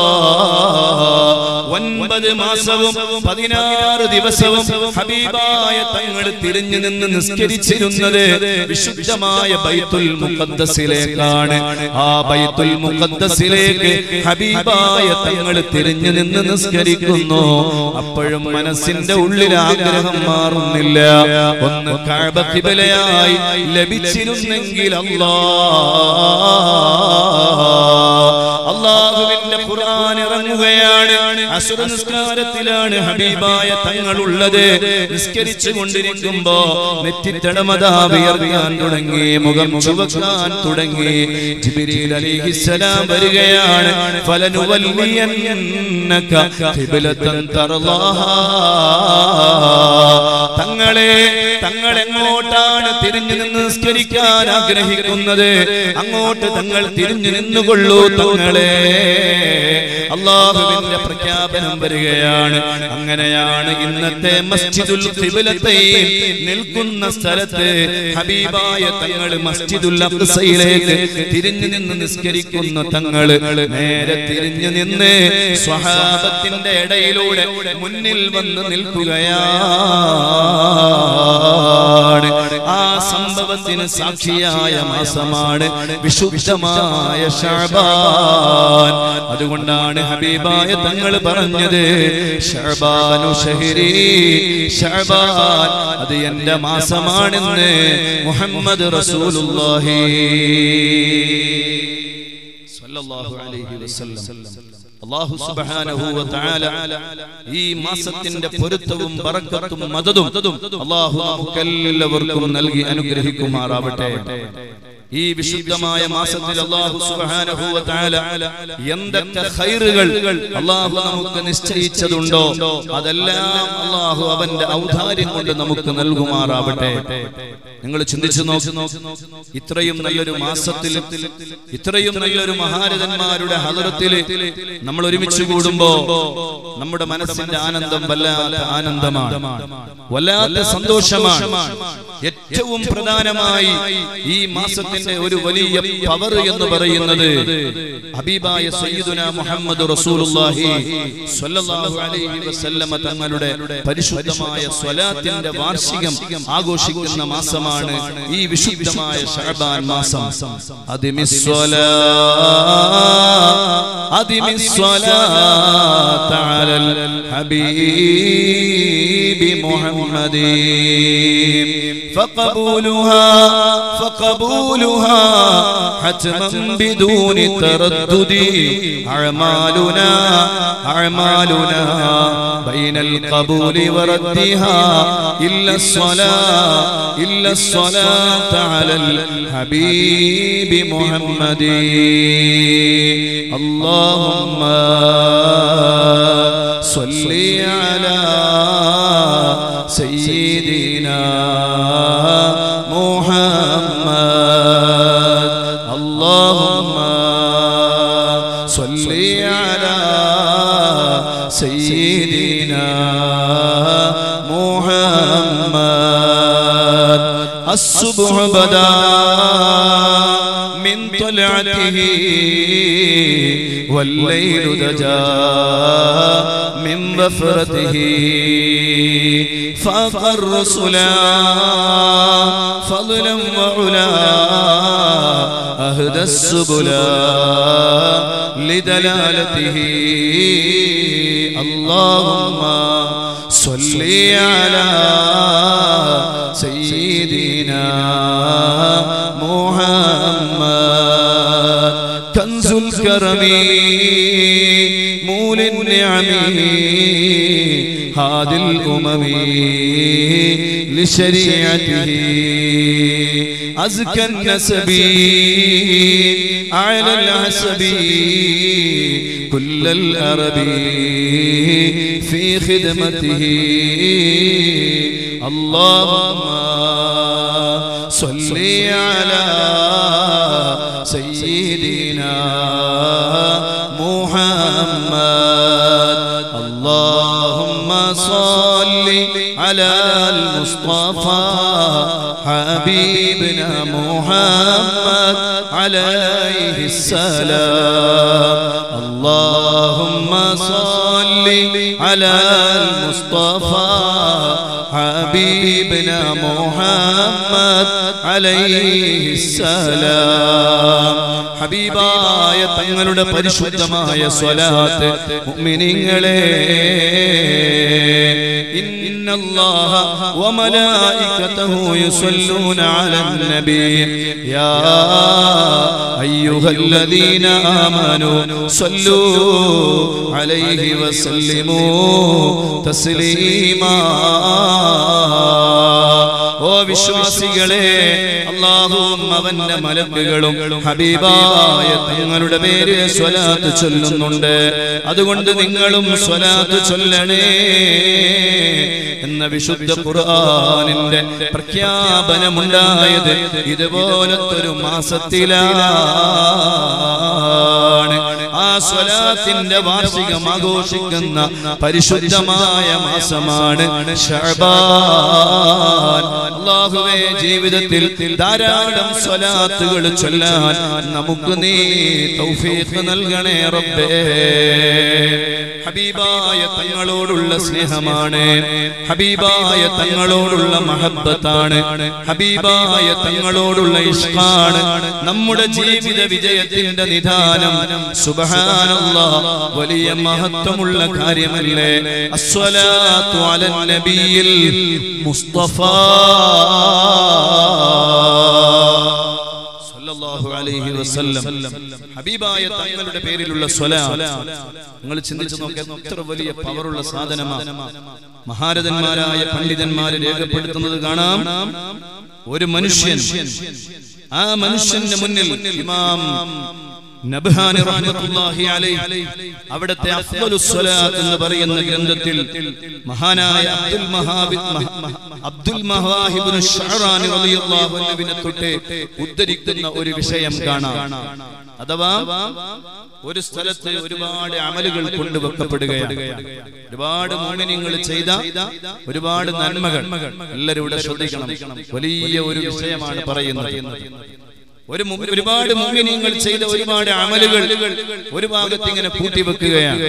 [SPEAKER 1] ഒൻപത് മാസവും പതിനാറ് ദിവസവും ഹബീബായ തങ്ങൾ തിരിഞ്ഞു നിന്ന് നിസ്കരിച്ചിരുന്നത് വിശുദ്ധമായ ബൈത്തുൽ മുഖദ്ദസിലേക്കാണ് ആ ബൈത്തുൽ മുഖദ്ദസിലേക്ക് ഹബീബായ തങ്ങൾ തിരിഞ്ഞു നിന്ന് നിസ്കരിക്കുന്നു അപ്പോഴും മനസ്സിന്റെ ഉള്ളിൽ ആഗ്രഹം മാറുന്നില്ല ഒന്ന് കഴബത്തിബലയായി ലഭിച്ചിരുന്നെങ്കിൽ അല്ലാ അള്ളാഹുവിന്റെ ഖുർആൻ ഇറങ്ങുകയാണ് അസുര നിസ്കാരത്തിലാണ് ഹബീബായ തങ്ങളുള്ളത് നിസ്കരിച്ചു കൊണ്ടിരിക്കുമ്പോ നെറ്റിത്തടമതാ വിയർക്കാൻ തുടങ്ങി മുഖം ചുവക്കാൻ തുടങ്ങി ജിബ്രീൽ അലൈഹിസ്സലാം വരികയാണ് ഫലനുവല്ലിയന്നക ഖിബ്ലതൻ തർലാഹാ തങ്ങളെ തങ്ങൾ എങ്ങോട്ടാണ് തിരിഞ്ഞു നിന്ന് നിസ്കരിക്കാൻ ആഗ്രഹിക്കുന്നത് അങ്ങോട്ട് തങ്ങൾ തിരിഞ്ഞു നിന്നുകൊള്ളൂ തങ്ങളെ അള്ളാഹുവിന്റെ പ്രഖ്യാപനം വരികയാണ് അങ്ങനെയാണ് ഇന്നത്തെ മസ്ജിദുൽ ഖിബ്ലത്തൈൻ നിൽക്കുന്ന സ്ഥലത്ത് ഹബീബായ തങ്ങൾ മസ്ജിദുൽ അഖ്സയിലേക്ക് തിരിഞ്ഞു നിന്ന് നിസ്കരിക്കുന്ന തങ്ങൾ നേരെ തിരിഞ്ഞു നിന്ന് സ്വഹാബത്തിന്റെ ഇടയിലൂടെ മുന്നിൽ വന്ന് നിൽക്കുകയാണ് ആ സംഭവത്തിന് സാക്ഷിയായ മാസമാണ് വിശുദ്ധമായ ഷഅബാൻ അതുകൊണ്ടാണ് ഹബീബായ തങ്ങൾ പറഞ്ഞത് ഷഅബാനു ഷഹരി ഷഅബാൻ അത് എന്റെ മാസമാണെന്ന് മുഹമ്മദ് റസൂലുള്ളാഹി സ്വല്ലല്ലാഹു അലൈഹി വസല്ലം അല്ലാഹു സുബ്ഹാനഹു വ തആല ഈ മാസത്തിന്റെ പൊരുത്തവും ബറക്കത്തും മദതും അല്ലാഹു നമുക്കെല്ലാവർക്കും നൽകി അനുഗ്രഹിക്കുമാറാവട്ടെ ഈ വിശുദ്ധമായ മാസത്തിൽ അല്ലാഹു സുബ്ഹാനഹു വ തആല എന്തൊക്കെ ഖൈറുകൾ അല്ലാഹു നമുക്ക് നിശ്ചയിച്ചതുണ്ടോ അതെല്ലാം അല്ലാഹു അവന്റെ ഔദാര്യം കൊണ്ട് നമുക്ക് നൽകുമാറാവട്ടെ നിങ്ങൾ ചിന്തിച്ചു നോക്ക് ഇത്രയും നല്ലൊരു മാസത്തിൽ ഇത്രയും നല്ലൊരു മഹാരഥന്മാരുടെ ഹദറത്തിൽ നമ്മൾ ഒരുമിച്ച് കൂടുമ്പോ നമ്മുടെ മനസ്സിന്റെ ആനന്ദം വല്ലാത്ത ആനന്ദമാണ് വല്ലാത്ത സന്തോഷമാണ് ഏറ്റവും പ്രധാനമായി ഈ മാസത്തിന്റെ ഒരു വലിയ പവർ എന്ന് പറയുന്നത് ഹബീബായ സയ്യിദുന മുഹമ്മദ് റസൂലുള്ളാഹി സ്വല്ലല്ലാഹു അലൈഹി വസല്ലമ തങ്ങളുടെ പരിശുദ്ധമായ സ്വലാത്തിന്റെ വാർഷികം ആഘോഷിക്കുന്ന മാസമാണ് ഈ വിശുദ്ധമായ ഷഅബാൻ മാസം അതിമിസ്വലാ അതിമിസ്വലാത്ത അലൽ ഹബീബി മുഹമ്മദി فقبولها فقبولها حتما بدون تردد أعمالنا أعمالنا بين القبول وردها إلا الصلاة إلا الصلاة على الحبيب محمد اللهم صل على سيدنا محمد اللهم صل على سيدنا محمد الصبح بدا من طلعته والليل دجا من ظفرته فاق الرسلا فضلا وعلا أهدى السبلا لدلالته اللهم صل على سيدنا محمد كنز الكرم مول النعم هذه الأمم لشريعته أزكى النسب أعلى العسب كل الأرب في خدمته اللهم صل على سيدنا محمد اللهم صل على المصطفى حبيبنا محمد عليه السلام اللهم صل على المصطفى حبيبنا محمد عليه السلام ഹബീബായ തങ്ങളുടെ പരിശുദ്ധമായ സ്വലാത്ത് മുഅ്മിനീങ്ങളെ إن الله وملائكته يصلون على النبي يا أيها الذين آمنوا صلوا عليه وسلموا تسليما ഓ വിശ്വാസികളെ അള്ളാഹുവും അവന്റെ മലക്കുകളും ഹബീബായ തങ്ങളുടെ പേര് സ്വലാത്ത് ചൊല്ലുന്നുണ്ട് അതുകൊണ്ട് നിങ്ങളും സ്വലാത്ത് ചൊല്ലണേ എന്ന വിശുദ്ധ ഖുർആനിന്റെ പ്രഖ്യാപനമുണ്ടായത് ഇതുപോലത്തൊരു മാസത്തിലാണ് ആ സ്വലാത്തിന്റെ വാർഷികം ആഘോഷിക്കുന്ന പരിശുദ്ധമായ മാസമാണ് ഷഅബാൻ അല്ലാഹുവേ ജീവിതത്തിൽ ധാരാളം സ്വലാത്തുകൾ ചൊല്ലാൻ നമുക്ക് നീ തൗഫീഖ് നൽകണേ റബ്ബേ ഹബീബായ തങ്ങളോടുള്ള സ്നേഹമാണ് ഹബീബായ തങ്ങളോടുള്ള മഹബത്താണ് ഹബീബായ തങ്ങളോടുള്ള ഇഷ്ടാണ് നമ്മുടെ ജീവിത വിജയത്തിന്റെ നിധാനം സുബ്ഹാനല്ലാ വലിയ മഹത്വമുള്ള കാര്യമല്ലേ അസ്വലാത്തു അലൻ നബിയിൽ മുസ്തഫ സല്ലല്ലാഹു അലൈഹി വസല്ലം ഹബീബായ തങ്ങളുടെ പേരിലുള്ള സ്വലാത്ത് നിങ്ങൾ ചിന്തിച്ചു നോക്കിയാൽ എത്ര വലിയ പവറുള്ള സാധനമാണ് മഹാരഥന്മാരായ പണ്ഡിതന്മാരെ രേഖപ്പെടുത്തുന്നത് കാണാം ഒരു മനുഷ്യൻ ആ മനുഷ്യന്റെ മുന്നിൽ ഇമാം നബ്ഹാനി റഹ്മത്തുള്ളാഹി അലൈഹി അവിടുത്തെ അഫ്ദലുസ് സ്വലാത്ത് എന്ന് പറയുന്ന ഗ്രന്ഥത്തിൽ മഹാനായ അബ്ദുൽ മഹാബിദ് അബ്ദുൽ മഹാഹിബ്നു ഷഅറാനി റളിയല്ലാഹു അൻഹുവിനെ തൊട്ട് ഉദ്ധരിക്കുന്ന ഒരു വിഷയം കാണാം അഥവാ ഒരു സ്ഥലത്ത് ഒരുപാട് അമലുകൾ കൊണ്ടുവെക്കപ്പെടുകയാണ് ഒരുപാട് മോമിനിങ്ങൾ ചെയ്ത ഒരുപാട് നന്മകൾ എല്ലാവരും ഇവിടെ ശ്രദ്ധിക്കണം വലിയ ഒരു വിഷയമാണ് പറയുന്നത് ഒരു മു- ഒരുപാട് മുമ്പിനീങ്ങൾ ചെയ്ത ഒരുപാട് അമലുകൾ ഒരു ഭാഗത്ത് ഇങ്ങനെ കൂട്ടിവെക്കുകയാണ്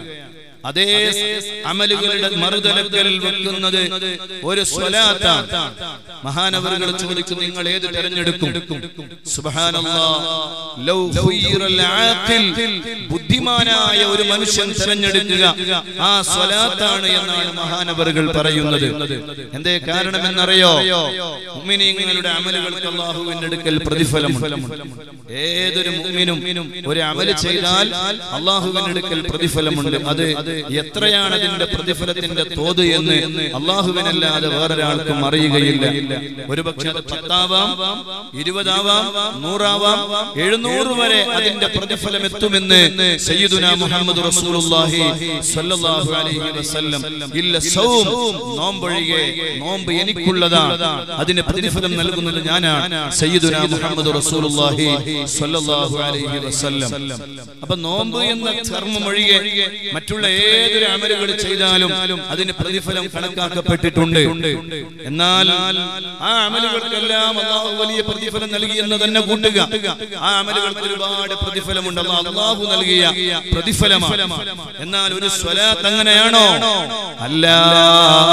[SPEAKER 1] അതേ അമലുകളുടെ മറുതലക്കൽ വെക്കുന്നത് ഒരു സ്വലാത്താണ് മഹാനവറുകൾ ചോദിക്കും നിങ്ങൾ ഏത് തെരഞ്ഞെടുക്കും സുബ്ഹാനല്ലാഹ് ലൗ ഖുയ്യിറൽ ആഖിൽ ബുദ്ധിമാനായ ഒരു മനുഷ്യൻ തെരഞ്ഞെടുക്കുക ആ സ്വലാത്താണ് എന്നാണ് മഹാനവറുകൾ പറയുന്നത് എന്തേ കാരണം എന്നറിയോ മുഅ്മിനീങ്ങളുടെ അമലുകൾക്ക് അല്ലാഹുവിന്റെ അടുക്കൽ പ്രതിഫലമുണ്ട് ഏതൊരു മുഅ്മിനും ഒരു അമല് ചെയ്താൽ അള്ളാഹുവിന്റെ അടുക്കൽ പ്രതിഫലമുണ്ട് അത് എത്രയാണ് അതിന്റെ പ്രതിഫലത്തിന്റെ തോത് എന്ന് അള്ളാഹുവിനല്ലാതെ വേറൊരാൾക്കും അറിയുകയില്ല ഒരുപക്ഷെ അത് പത്താവാം ഇരുപതാവാം നൂറാവാം എഴുന്നൂറ് വരെ അതിന്റെ പ്രതിഫലം എത്തുമെന്ന് സയ്യിദുന മുഹമ്മദ് റസൂലുള്ളാഹി സ്വല്ലല്ലാഹു അലൈഹി വസല്ലം ഇല്ല സൗം നോമ്പൊഴികെ നോമ്പ് എനിക്കുള്ളതാണ് അതിന് പ്രതിഫലം നൽകുന്നത് ഞാനാണ് സയ്യിദുന മുഹമ്മദ് റസൂലുള്ളാഹി സ്വല്ലല്ലാഹു അലൈഹി വസല്ലം അപ്പൊ നോമ്പ് എന്ന കർമ്മം ഒഴികെ മറ്റുള്ള ഏതൊരു അമലുകൾ ചെയ്താലും അതിന് പ്രതിഫലം കണക്കാക്കപ്പെട്ടിട്ടുണ്ട് എന്നാൽ ആ അമലുകൾക്കെല്ലാം അള്ളാഹു വലിയ പ്രതിഫലം നൽകി എന്ന് തന്നെ കൂട്ടുക ആ അമലുകൾക്ക് ഒരുപാട് പ്രതിഫലമുണ്ട് അള്ളാഹ് അള്ളാഹു നൽകിയ പ്രതിഫലമാണ് എന്നാൽ ഒരു സ്വലാത്ത് അങ്ങനെയാണോ അല്ല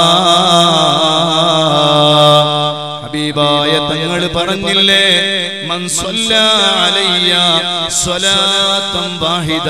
[SPEAKER 1] ഹബീബായ തങ്ങൾ പറഞ്ഞില്ലേ മൻ സ്വല്ലാ അലയ്യ സ്വലാത്തൻ വാഹിദ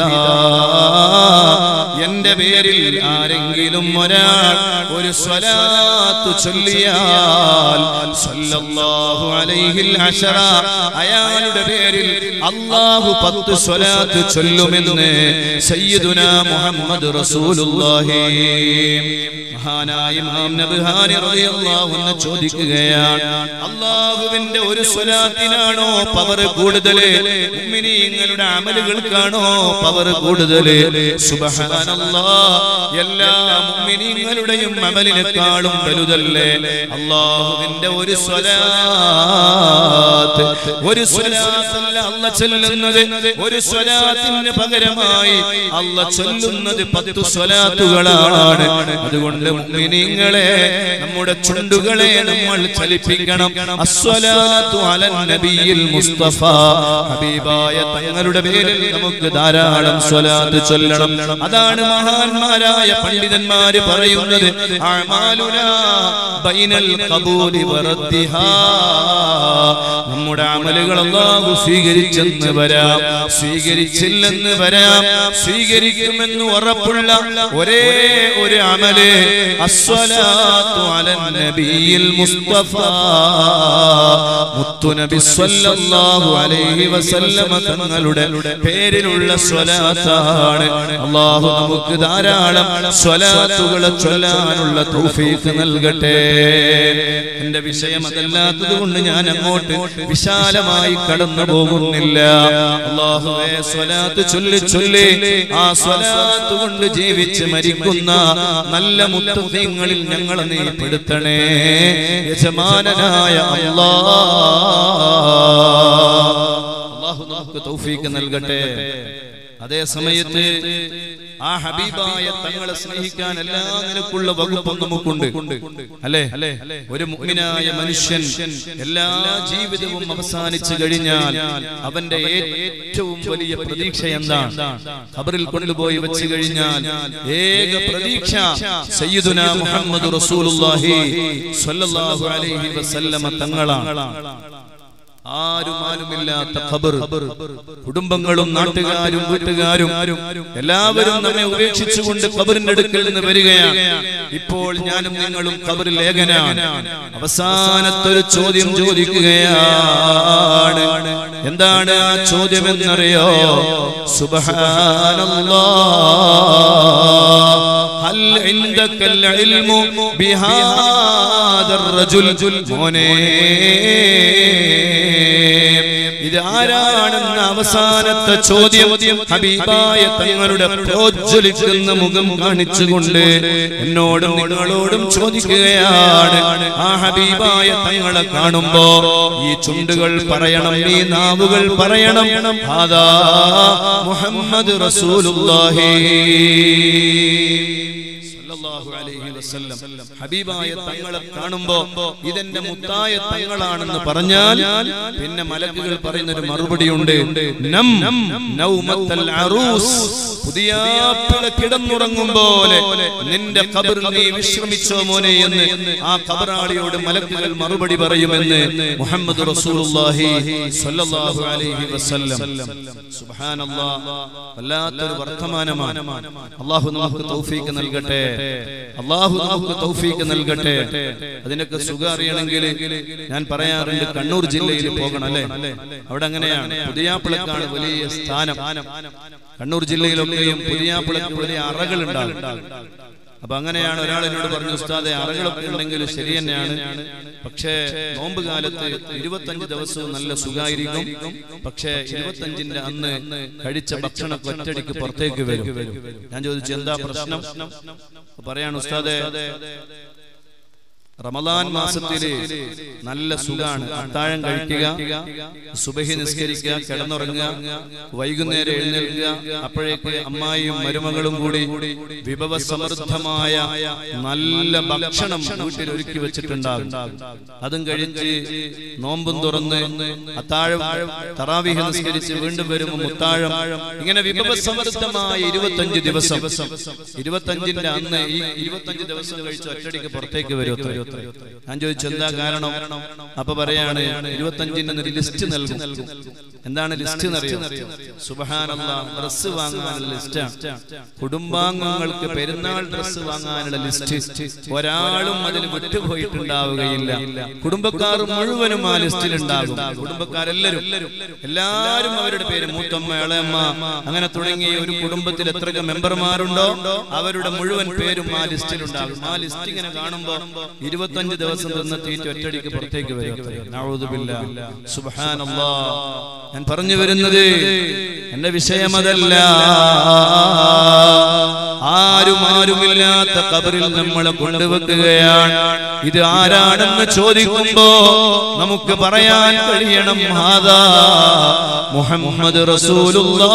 [SPEAKER 1] എന്റെ പേരിൽ ആരെങ്കിലും ഒരാൾ ഒരു സ്വലാത്ത് ചൊല്ലിയാൽ സ്വല്ലല്ലാഹു അലൈഹിൽ അശറ അയാളുടെ പേരിൽ അല്ലാഹു പത്ത് സ്വലാത്ത് ചൊല്ലുമെന്ന് സയ്യിദുന മുഹമ്മദ് റസൂലുള്ളാഹി മഹാനായ ഇമാം നബ്ഹാനി റളിയല്ലാഹു അൻഹു ചോദിക്കുകയാണ് അല്ലാഹുവിന്റെ ഒരു സ്വലാത്തിനാണോ പവർ കൂടുതൽ മുഅ്മിനീങ്ങളുടെ അമലുകൾക്കാണോ പവർ കൂടുതൽ സുബ്ഹാനല്ലാഹ് എല്ലാ മുഅ്മിനീങ്ങളുടെയും അമലിനേക്കാളും വലുതല്ലേ അല്ലാഹുവിന്റെ ഒരു സ്വലാത്ത് ഒരു സ്വലാത്തല്ല അല്ല ചൊല്ലുന്നത് ഒരു സ്വലാത്തിന് പകരമായി അല്ല ചൊല്ലുന്നത് പത്ത് സ്വലാത്തുകളാണ് അതുകൊണ്ട് മുഅ്മിനീങ്ങളെ നമ്മുടെ ചുണ്ടുകളെ നമ്മൾ ചലിപ്പിക്കണം അസ്വലാത്തു അലൻ നബിയിൽ മുസ്തഫ ഹബീബായ തങ്ങളുടെ പേരിൽ നമുക്ക് ധാരാളം സ്വലാത്ത് ചൊല്ലണം അതാണ് മഹാന്മാരായ പണ്ഡിതന്മാര് പറയുന്നത് അഅമാലുനാ ബൈനൽ ഖബൂലി വറദ്ദിഹാ നമ്മുടെ അമലുകൾ അല്ലാഹു സ്വീകരിച്ചെന്ന് വരാം സ്വീകരിച്ചില്ലെന്ന് വരാം സ്വീകരിക്കുമെന്ന് ഉറപ്പുള്ള ഒരേ ഒരു അമല് അസ്വലാത്തു അലൻ നബിയിൽ മുസ്തഫ മുത്തുനബി സ്വല്ലല്ലാഹു അലൈഹി വസല്ലമ തങ്ങളുടെ പേരിലുള്ള സ്വലാത്താണ് അല്ലാഹു നമുക്ക് ധാരാളം സ്വലാത്തുകൾ ചൊല്ലാനുള്ള തൗഫീഖ് നൽകട്ടെ എന്റെ വിഷയം അതല്ലാത്തത് കൊണ്ട് ഞാൻ അങ്ങോട്ട് വിശാലമായി കടന്നു പോകുന്നില്ല അള്ളാഹുവേ സ്വലാത്ത് ചൊല്ലി ചൊല്ലി ആ സ്വലാത്ത് കൊണ്ട് ജീവിച്ച് മരിക്കുന്ന നല്ല മുത്തങ്ങളിൽ ഞങ്ങളെ നീ പെടുത്തണേ യജമാനനായ അല്ലാ അള്ളാഹു നമുക്ക് തൗഫീക്ക് നൽകട്ടെ അതേ സമയത്ത് ആ ഹബീബായ തങ്ങളെ സ്നേഹിക്കാൻ എല്ലാ നിലക്കുള്ള വകുപ്പും നമുക്കുണ്ട് അല്ലേ ഒരു മുഅ്മിനായ മനുഷ്യൻ എല്ലാ ജീവിതവും അവസാനിച്ചു കഴിഞ്ഞാൽ അവന്റെ ഏറ്റവും വലിയ പ്രതീക്ഷ എന്താണ് ഖബറിൽ കൊണ്ടുപോയി വെച്ച് കഴിഞ്ഞാൽ ഏക പ്രതീക്ഷ സയ്യിദുന മുഹമ്മദ് റസൂലുള്ളാഹി സ്വല്ലല്ലാഹു അലൈഹി വസല്ലമ തങ്ങളാണ് ആരും ആരുമില്ലാത്ത ഖബർ കുടുംബങ്ങളും നാട്ടുകാരും വീട്ടുകാരും എല്ലാവരും നമ്മെ ഉപേക്ഷിച്ചുകൊണ്ട് ഖബറിന്റെ അടുക്കൽ നിന്ന് വരികയാണ് ഇപ്പോൾ ഞാനും നിങ്ങളും ഖബറിൽ ഏകനാണ് അവസാനത്തൊരു ചോദ്യം ചോദിക്കുകയാണ് എന്താണ് ആ ചോദ്യം എന്നറിയോ ഹൽ ഇൻദക്കൽ ഇൽമു ബിഹാദർ റജുൽ മോനേ ഇത് ആരാണെന്ന അവസാനത്തെ ചോദ്യം ഹബീബായ തങ്ങളുടെ പ്രോജ്വലിക്കുന്ന മുഖം കാണിച്ചുകൊണ്ട് എന്നോടും നിങ്ങളോടും ചോദിക്കുകയാണ് ആ ഹബീബായ തങ്ങളെ കാണുമ്പോ ഈ ചുണ്ടുകൾ പറയണം ഈ നാവുകൾ പറയണം അതാ മുഹമ്മദ് റസൂലുള്ളാഹി സല്ലല്ലാഹു അലൈഹി വസല്ലം ഹബീബായ തങ്ങളെ കാണുമ്പോ ഇതെന്റെ മുത്തായ തങ്ങളാണെന്ന് പറഞ്ഞാൽ പിന്നെ മലക്കുകൾ പറയുന്ന ഒരു മറുപടിയുണ്ട് നം നൗമത്തൽ അറൂസ് പുതിയ പിള കിടന്നുറങ്ങും പോലെ നിന്റെ ഖബർ നീ വിശ്രമിച്ചോ മോനെ എന്ന് ആ ഖബറാളിയോട് മലക്കുകൾ മറുപടി പറയുമെന്ന് മുഹമ്മദ് റസൂലുള്ളാഹി സ്വല്ലല്ലാഹു അലൈഹി വസല്ലം സുബ്ഹാനല്ലാഹ് വല്ലാത്തൊരു വർത്തമാനമാണ് അല്ലാഹു നമുക്ക് തൗഫീക്ക് നൽകട്ടെ അള്ളാഹു നമുക്ക് തൗഫീക്ക് നൽകട്ടെ അതിനൊക്കെ സുഖം അറിയണമെങ്കിൽ ഞാൻ പറയാറുണ്ട് കണ്ണൂർ ജില്ലയിൽ പോകണം അല്ലേ അവിടെ അങ്ങനെയാണ് പുതിയാപ്പിളക്കാണ് വലിയ സ്ഥാനം കണ്ണൂർ ജില്ലയിലൊക്കെയും പുതിയാപ്പിളക്ക് വലിയ അറകൾ ഉണ്ടാകും അപ്പൊ അങ്ങനെയാണ് ഒരാൾ എന്നോട് പറഞ്ഞു ഉസ്താദെ അറകളൊക്കെ ഉണ്ടെങ്കിൽ ശരി തന്നെയാണ് പക്ഷേ നോമ്പ് കാലത്ത് ഇരുപത്തഞ്ച് ദിവസവും നല്ല സുഖായിരിക്കും പക്ഷേ ഇരുപത്തഞ്ചിന്റെ അന്ന് കഴിച്ച ഭക്ഷണം ഒറ്റടിക്ക് പുറത്തേക്ക് വരും ഞാൻ ചോദിച്ചു എന്താ പ്രശ്നം അപ്പൊ പറയാണ് ഉസ്താദെ റമദാൻ മാസത്തില് നല്ല സുഖാണ് അത്താഴം കഴിക്കുക സുബഹി നിസ്കരിക്കുക കിടന്നുറങ്ങുക വൈകുന്നേരം എഴുന്നേൽക്കുക അപ്പോഴേക്ക് അമ്മായിയും മരുമകളും കൂടി വിഭവസമൃദ്ധമായ നല്ല ഭക്ഷണം വീട്ടിൽ ഒരുക്കി വെച്ചിട്ടുണ്ടാകും അതും കഴിച്ച് നോമ്പും തുറന്ന് അത്താഴം തറാവിഹ നിസ്കരിച്ച് വീണ്ടും വരുമ്പോൾ മുത്താഴം ഇങ്ങനെ വിഭവസമൃദ്ധമായ ഇരുപത്തഞ്ച് ദിവസം ഇരുപത്തഞ്ചിന്റെ അന്ന് ഈ ഇരുപത്തഞ്ച് ദിവസം കഴിച്ച് ഒറ്റടിക്ക് പുറത്തേക്ക് വരും ഞാൻ ചോദിച്ചു എന്താ കാരണം അപ്പൊ പറയാണ് ഇരുപത്തഞ്ചിന് ഒരു ലിസ്റ്റ് നൽകും എന്താണ് ലിസ്റ്റ് എന്നറിയോ സുബഹാനല്ല ഡ്രസ് വാങ്ങാനുള്ള ലിസ്റ്റാണ് കുടുംബാംഗങ്ങൾക്ക് പെരുന്നാൾ ഡ്രസ് വാങ്ങാനുള്ള ലിസ്റ്റ് ഒരാളും അതിൽ വിട്ടുപോയിട്ടുണ്ടാവുകയില്ല കുടുംബക്കാർ മുഴുവനും ആ ലിസ്റ്റിൽ ഉണ്ടാകും കുടുംബക്കാരെല്ലാരും എല്ലാരും അവരുടെ പേര് മൂത്തമ്മ ഇളയമ്മ അങ്ങനെ തുടങ്ങി ഒരു കുടുംബത്തിൽ എത്ര മെമ്പർമാരുണ്ടോ അവരുടെ മുഴുവൻ പേരും ആ ലിസ്റ്റിൽ ഉണ്ടാകും ആ ലിസ്റ്റ് ഇങ്ങനെ കാണുമ്പോ ഇരുപത്തഞ്ച് ദിവസം നിന്ന് തീറ്റ ഒറ്റടിക്ക് പുറത്തേക്ക് വരും നഊദുബില്ലാ. സുബ്ഹാനല്ലാ. ഞാൻ പറഞ്ഞു വരുന്നത് എന്റെ വിഷയം അതല്ല ആരും ആരുമില്ലാത്ത കബറിൽ നമ്മളെ കൊണ്ടുവെക്കുകയാണ് ഇത് ആരാണെന്ന് ചോദിക്കുമ്പോ നമുക്ക് പറയാൻ കഴിയണം ഹാദാ മുഹമ്മദ് റസൂലുള്ളാ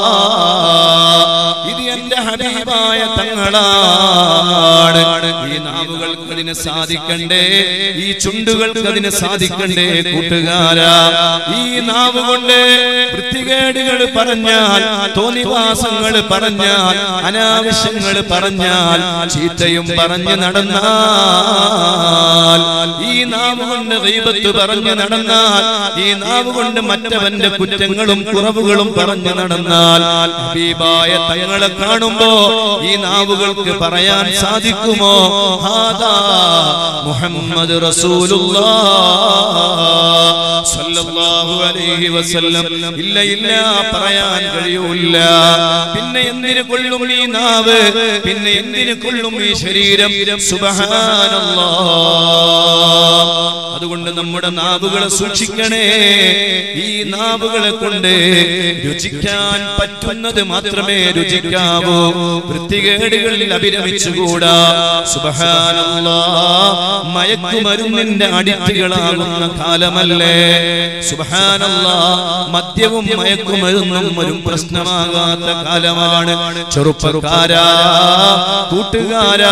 [SPEAKER 1] ഇത് എന്റെ ഹബീബായ തങ്ങളാണ് ഈ നാവുകൾക്ക് അതിന് സാധിക്കണ്ടേ ഈ ചുണ്ടുകൾക്ക് അതിന് സാധിക്കണ്ടേ കൂട്ടുകാരാ ഈ നാവ് കൊണ്ട് വൃത്തികേടുകൾ പറഞ്ഞാൽ തോന്നിവാസങ്ങൾ പറഞ്ഞാൽ അനാവശ്യങ്ങൾ പറഞ്ഞാൽ ചീത്തയും പറഞ്ഞു നടന്നാൽ ഈ നാവ് കൊണ്ട് ഗൈബത്ത് പറഞ്ഞു നടന്നാൽ ഈ നാവ് കൊണ്ട് മറ്റവന്റെ കുറ്റങ്ങളും കുറവുകളും പറഞ്ഞു നടന്നാൽ ഹബീബായ തങ്ങളെ കാണുമ്പോ ഈ നാവുകൾക്ക് പറയാൻ സാധിക്കുമോ ഹാദാ മുഹമ്മദ് റസൂലുള്ളാഹ് സ്വല്ലല്ലാഹു അലൈഹി വസല്ലം ഇല്ല ഇല്ല പറയാൻ കഴിയൂല പിന്നെ എന്തിനു കൊള്ളും ഈ നാവ് പിന്നെ എന്തിനു കൊള്ളും ഈ ശരീരം സുബ്ഹാനല്ലാഹ് അതുകൊണ്ട് നമ്മുടെ നാവുകളെ സൂക്ഷിക്കണേ ഈ നാവുകളെ കൊണ്ട് രുചിക്കാൻ പറ്റുന്നത് മാത്രമേ രുചിക്കാവൂ വൃത്തികേടുകളിൽ അഭിരമിച്ചുകൂടാ സുബ്ഹാനല്ലാഹ് മയക്കുമരുന്നിന്റെ അടിറ്റുകളാകുന്ന കാലമല്ലേ സുബ്ഹാനല്ലാഹ് മദ്യവും മയക്കുമരുന്നും ഒരു പ്രശ്നമാകാത്ത കാലമാണ് ചെറുപ്പക്കാരാ കൂട്ടുകാരാ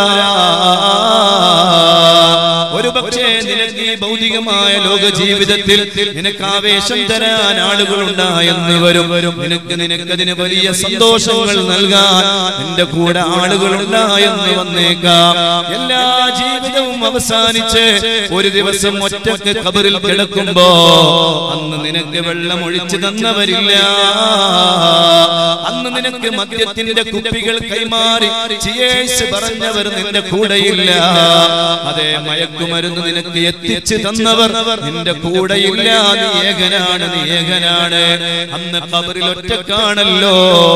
[SPEAKER 1] ഒരു പക്ഷേ നിനക്ക് ഈ ഭൗതികമായ ലോക ജീവിതത്തിൽ നിനക്ക് ആവേശം തരാൻ ആളുകൾ ഉണ്ടായെന്ന് വരും നിനക്ക് നിനക്കതിന് വലിയ സന്തോഷങ്ങൾ നൽകാൻ നിന്റെ കൂടെ ആളുകൾ ഉണ്ടായെന്ന് വന്നേക്കാം എല്ലാ ജീവിതവും അവസാനിച്ച് ഒരു ദിവസം ഒറ്റക്ക് കബറിൽ കിടക്കുമ്പോ അന്ന് നിനക്ക് വെള്ളം ഒഴിച്ചു തന്നവരില്ല അന്ന് നിനക്ക് മദ്യത്തിന്റെ കുപ്പികൾ കൈമാറി ചിയേഴ്സ് പറഞ്ഞവർ നിന്റെ കൂടെയില്ല അതേ മയക്കുമരുന്ന് നിനക്ക് എത്തിച്ചു തന്നവർ നിന്റെ കൂടെയില്ല നീ ഏകനാണ് നീ ഏകനാണ് അന്ന് കബറിൽ ഒറ്റക്കാണല്ലോ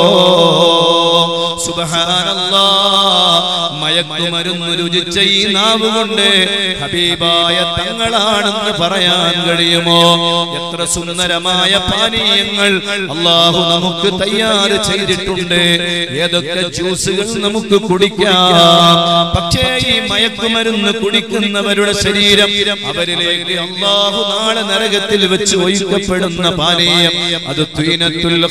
[SPEAKER 1] സുബ്ഹാനല്ലാ മയക്കുമരുന്ന് രുചിച്ച ഈ നാവ് കൊണ്ട് ഹബീബായ തങ്ങളാണെന്ന് പറയാൻ കഴിയുമോ എത്ര സുന്ദരമായ പാനീയങ്ങൾ അള്ളാഹു നമുക്ക് തയ്യാറ് ചെയ്തിട്ടുണ്ട് ഏതൊക്കെ ജ്യൂസുകൾ നമുക്ക് കുടിക്കാം പക്ഷേ ഈ മയക്കുമരുന്ന് കുടിക്കുന്നവരുടെ ശരീരം അവരിലേക്ക് അള്ളാഹു നാളെ നരകത്തിൽ വെച്ച് ഒഴിക്കപ്പെടുന്ന പാനീയം അത് ത്വീനത്തുൽ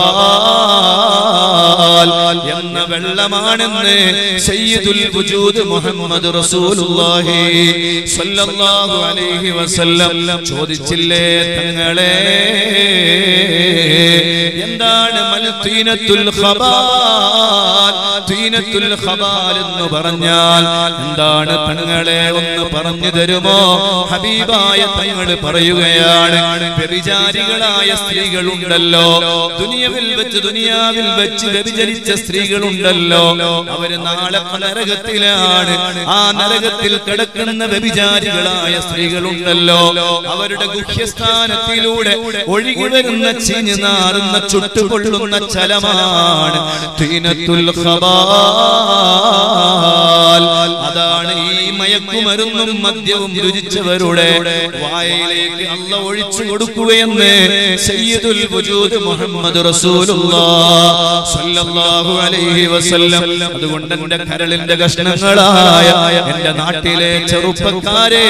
[SPEAKER 1] ഖബാൽ എന്ന വെള്ളമാണെന്ന് സയ്യിദുൽ വജൂദ് മുഹമ്മദ് റസൂലുള്ളാഹി സ്വല്ലല്ലാഹു അലൈഹി വസല്ലം ചോദിച്ചില്ലേ തങ്ങളെ എന്താണ് മൽ ത്വീനത്തുൽ ഖബാൽ ത്വീനത്തുൽ ഖബാൽ എന്ന് പറഞ്ഞാൽ എന്താണ് തങ്ങളെ ഒന്ന് പറഞ്ഞു തരുമോ ഹബീബായ തങ്ങൾ പറയുകയാണ് വ്യഭിചാരികളായ സ്ത്രീകളുണ്ടല്ലോ ദുനിയവിൽ വെച്ച് ദുനിയാവിൽ വെച്ച് വ്യഭിചരിച്ച സ്ത്രീകളുണ്ടല്ലോ അവര് നാളെ നരകത്തിലാണ് ആ നരകത്തിൽ കിടക്കുന്ന വ്യഭിചാരികളായ സ്ത്രീകളുണ്ടല്ലോ അവരുടെ ഗുഹ്യസ്ഥാനത്തിലൂടെ ഒഴുകി വരുന്ന ചീഞ്ഞു നാറുന്ന ചുട്ടുകൊള്ളുന്ന ചലമാണ് തീനത്തുൽ ഖബാൽ അതാണ് ഈ മയക്കുമരുന്നും മദ്യവും രുചിച്ചവരുടെ വായയിലേക്ക് അല്ല ഒഴിച്ചു കൊടുക്കുകയെന്ന് സയ്യിദുൽ വജൂദ് മുഹമ്മദ് റസൂലുള്ളാഹ് സ്വല്ലല്ലാഹു അലൈഹി വസല്ലം അതുകൊണ്ട് എന്റെ കരളിന്റെ കഷ്ണങ്ങളായ എന്റെ നാട്ടിലെ ചെറുപ്പക്കാരെ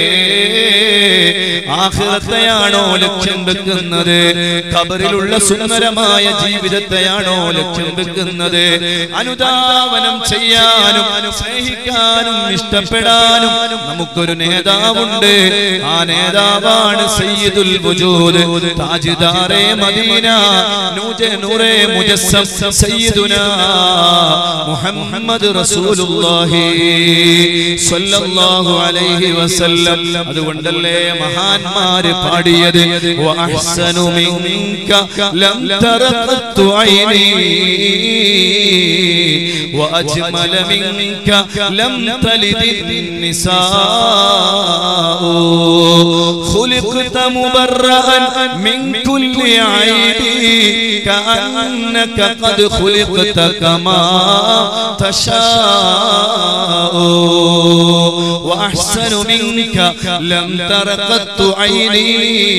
[SPEAKER 1] ആഖിറത്തെയാണോ ലക്ഷ്യം വെക്കുന്നത് ഖബറിലുള്ള സുന്ദരമായ ജീവിതത്തെയാണോ ലക്ഷ്യം വെക്കുന്നത് അനുധാവനം ചെയ്യാനും സ്നേഹിക്കാനും ഇഷ്ടപ്പെടാൻ നയിക്കാനും നമുക്കൊരു നേതാവുണ്ട് ആ നേതാവാണ് സയ്യിദുൽ വജൂദ് താജ്ദാറെ മദീന നൂജെ നൂറെ മുജസ്സം സയ്യിദുനാ മുഹമ്മദ് റസൂലുള്ളാഹി സ്വല്ലല്ലാഹു അലൈഹി വസല്ലം അതുകൊണ്ടല്ലേ മഹാന്മാര് പാടിയത് വഅഹ്സനു മിൻക ലം തറഖത്തു ഐനി وأجمل منك لم تلد النساء خلقت مبرأ من كل عيب كأنك قد خلقت كما تشاء وأحسن منك لم ترقت عيني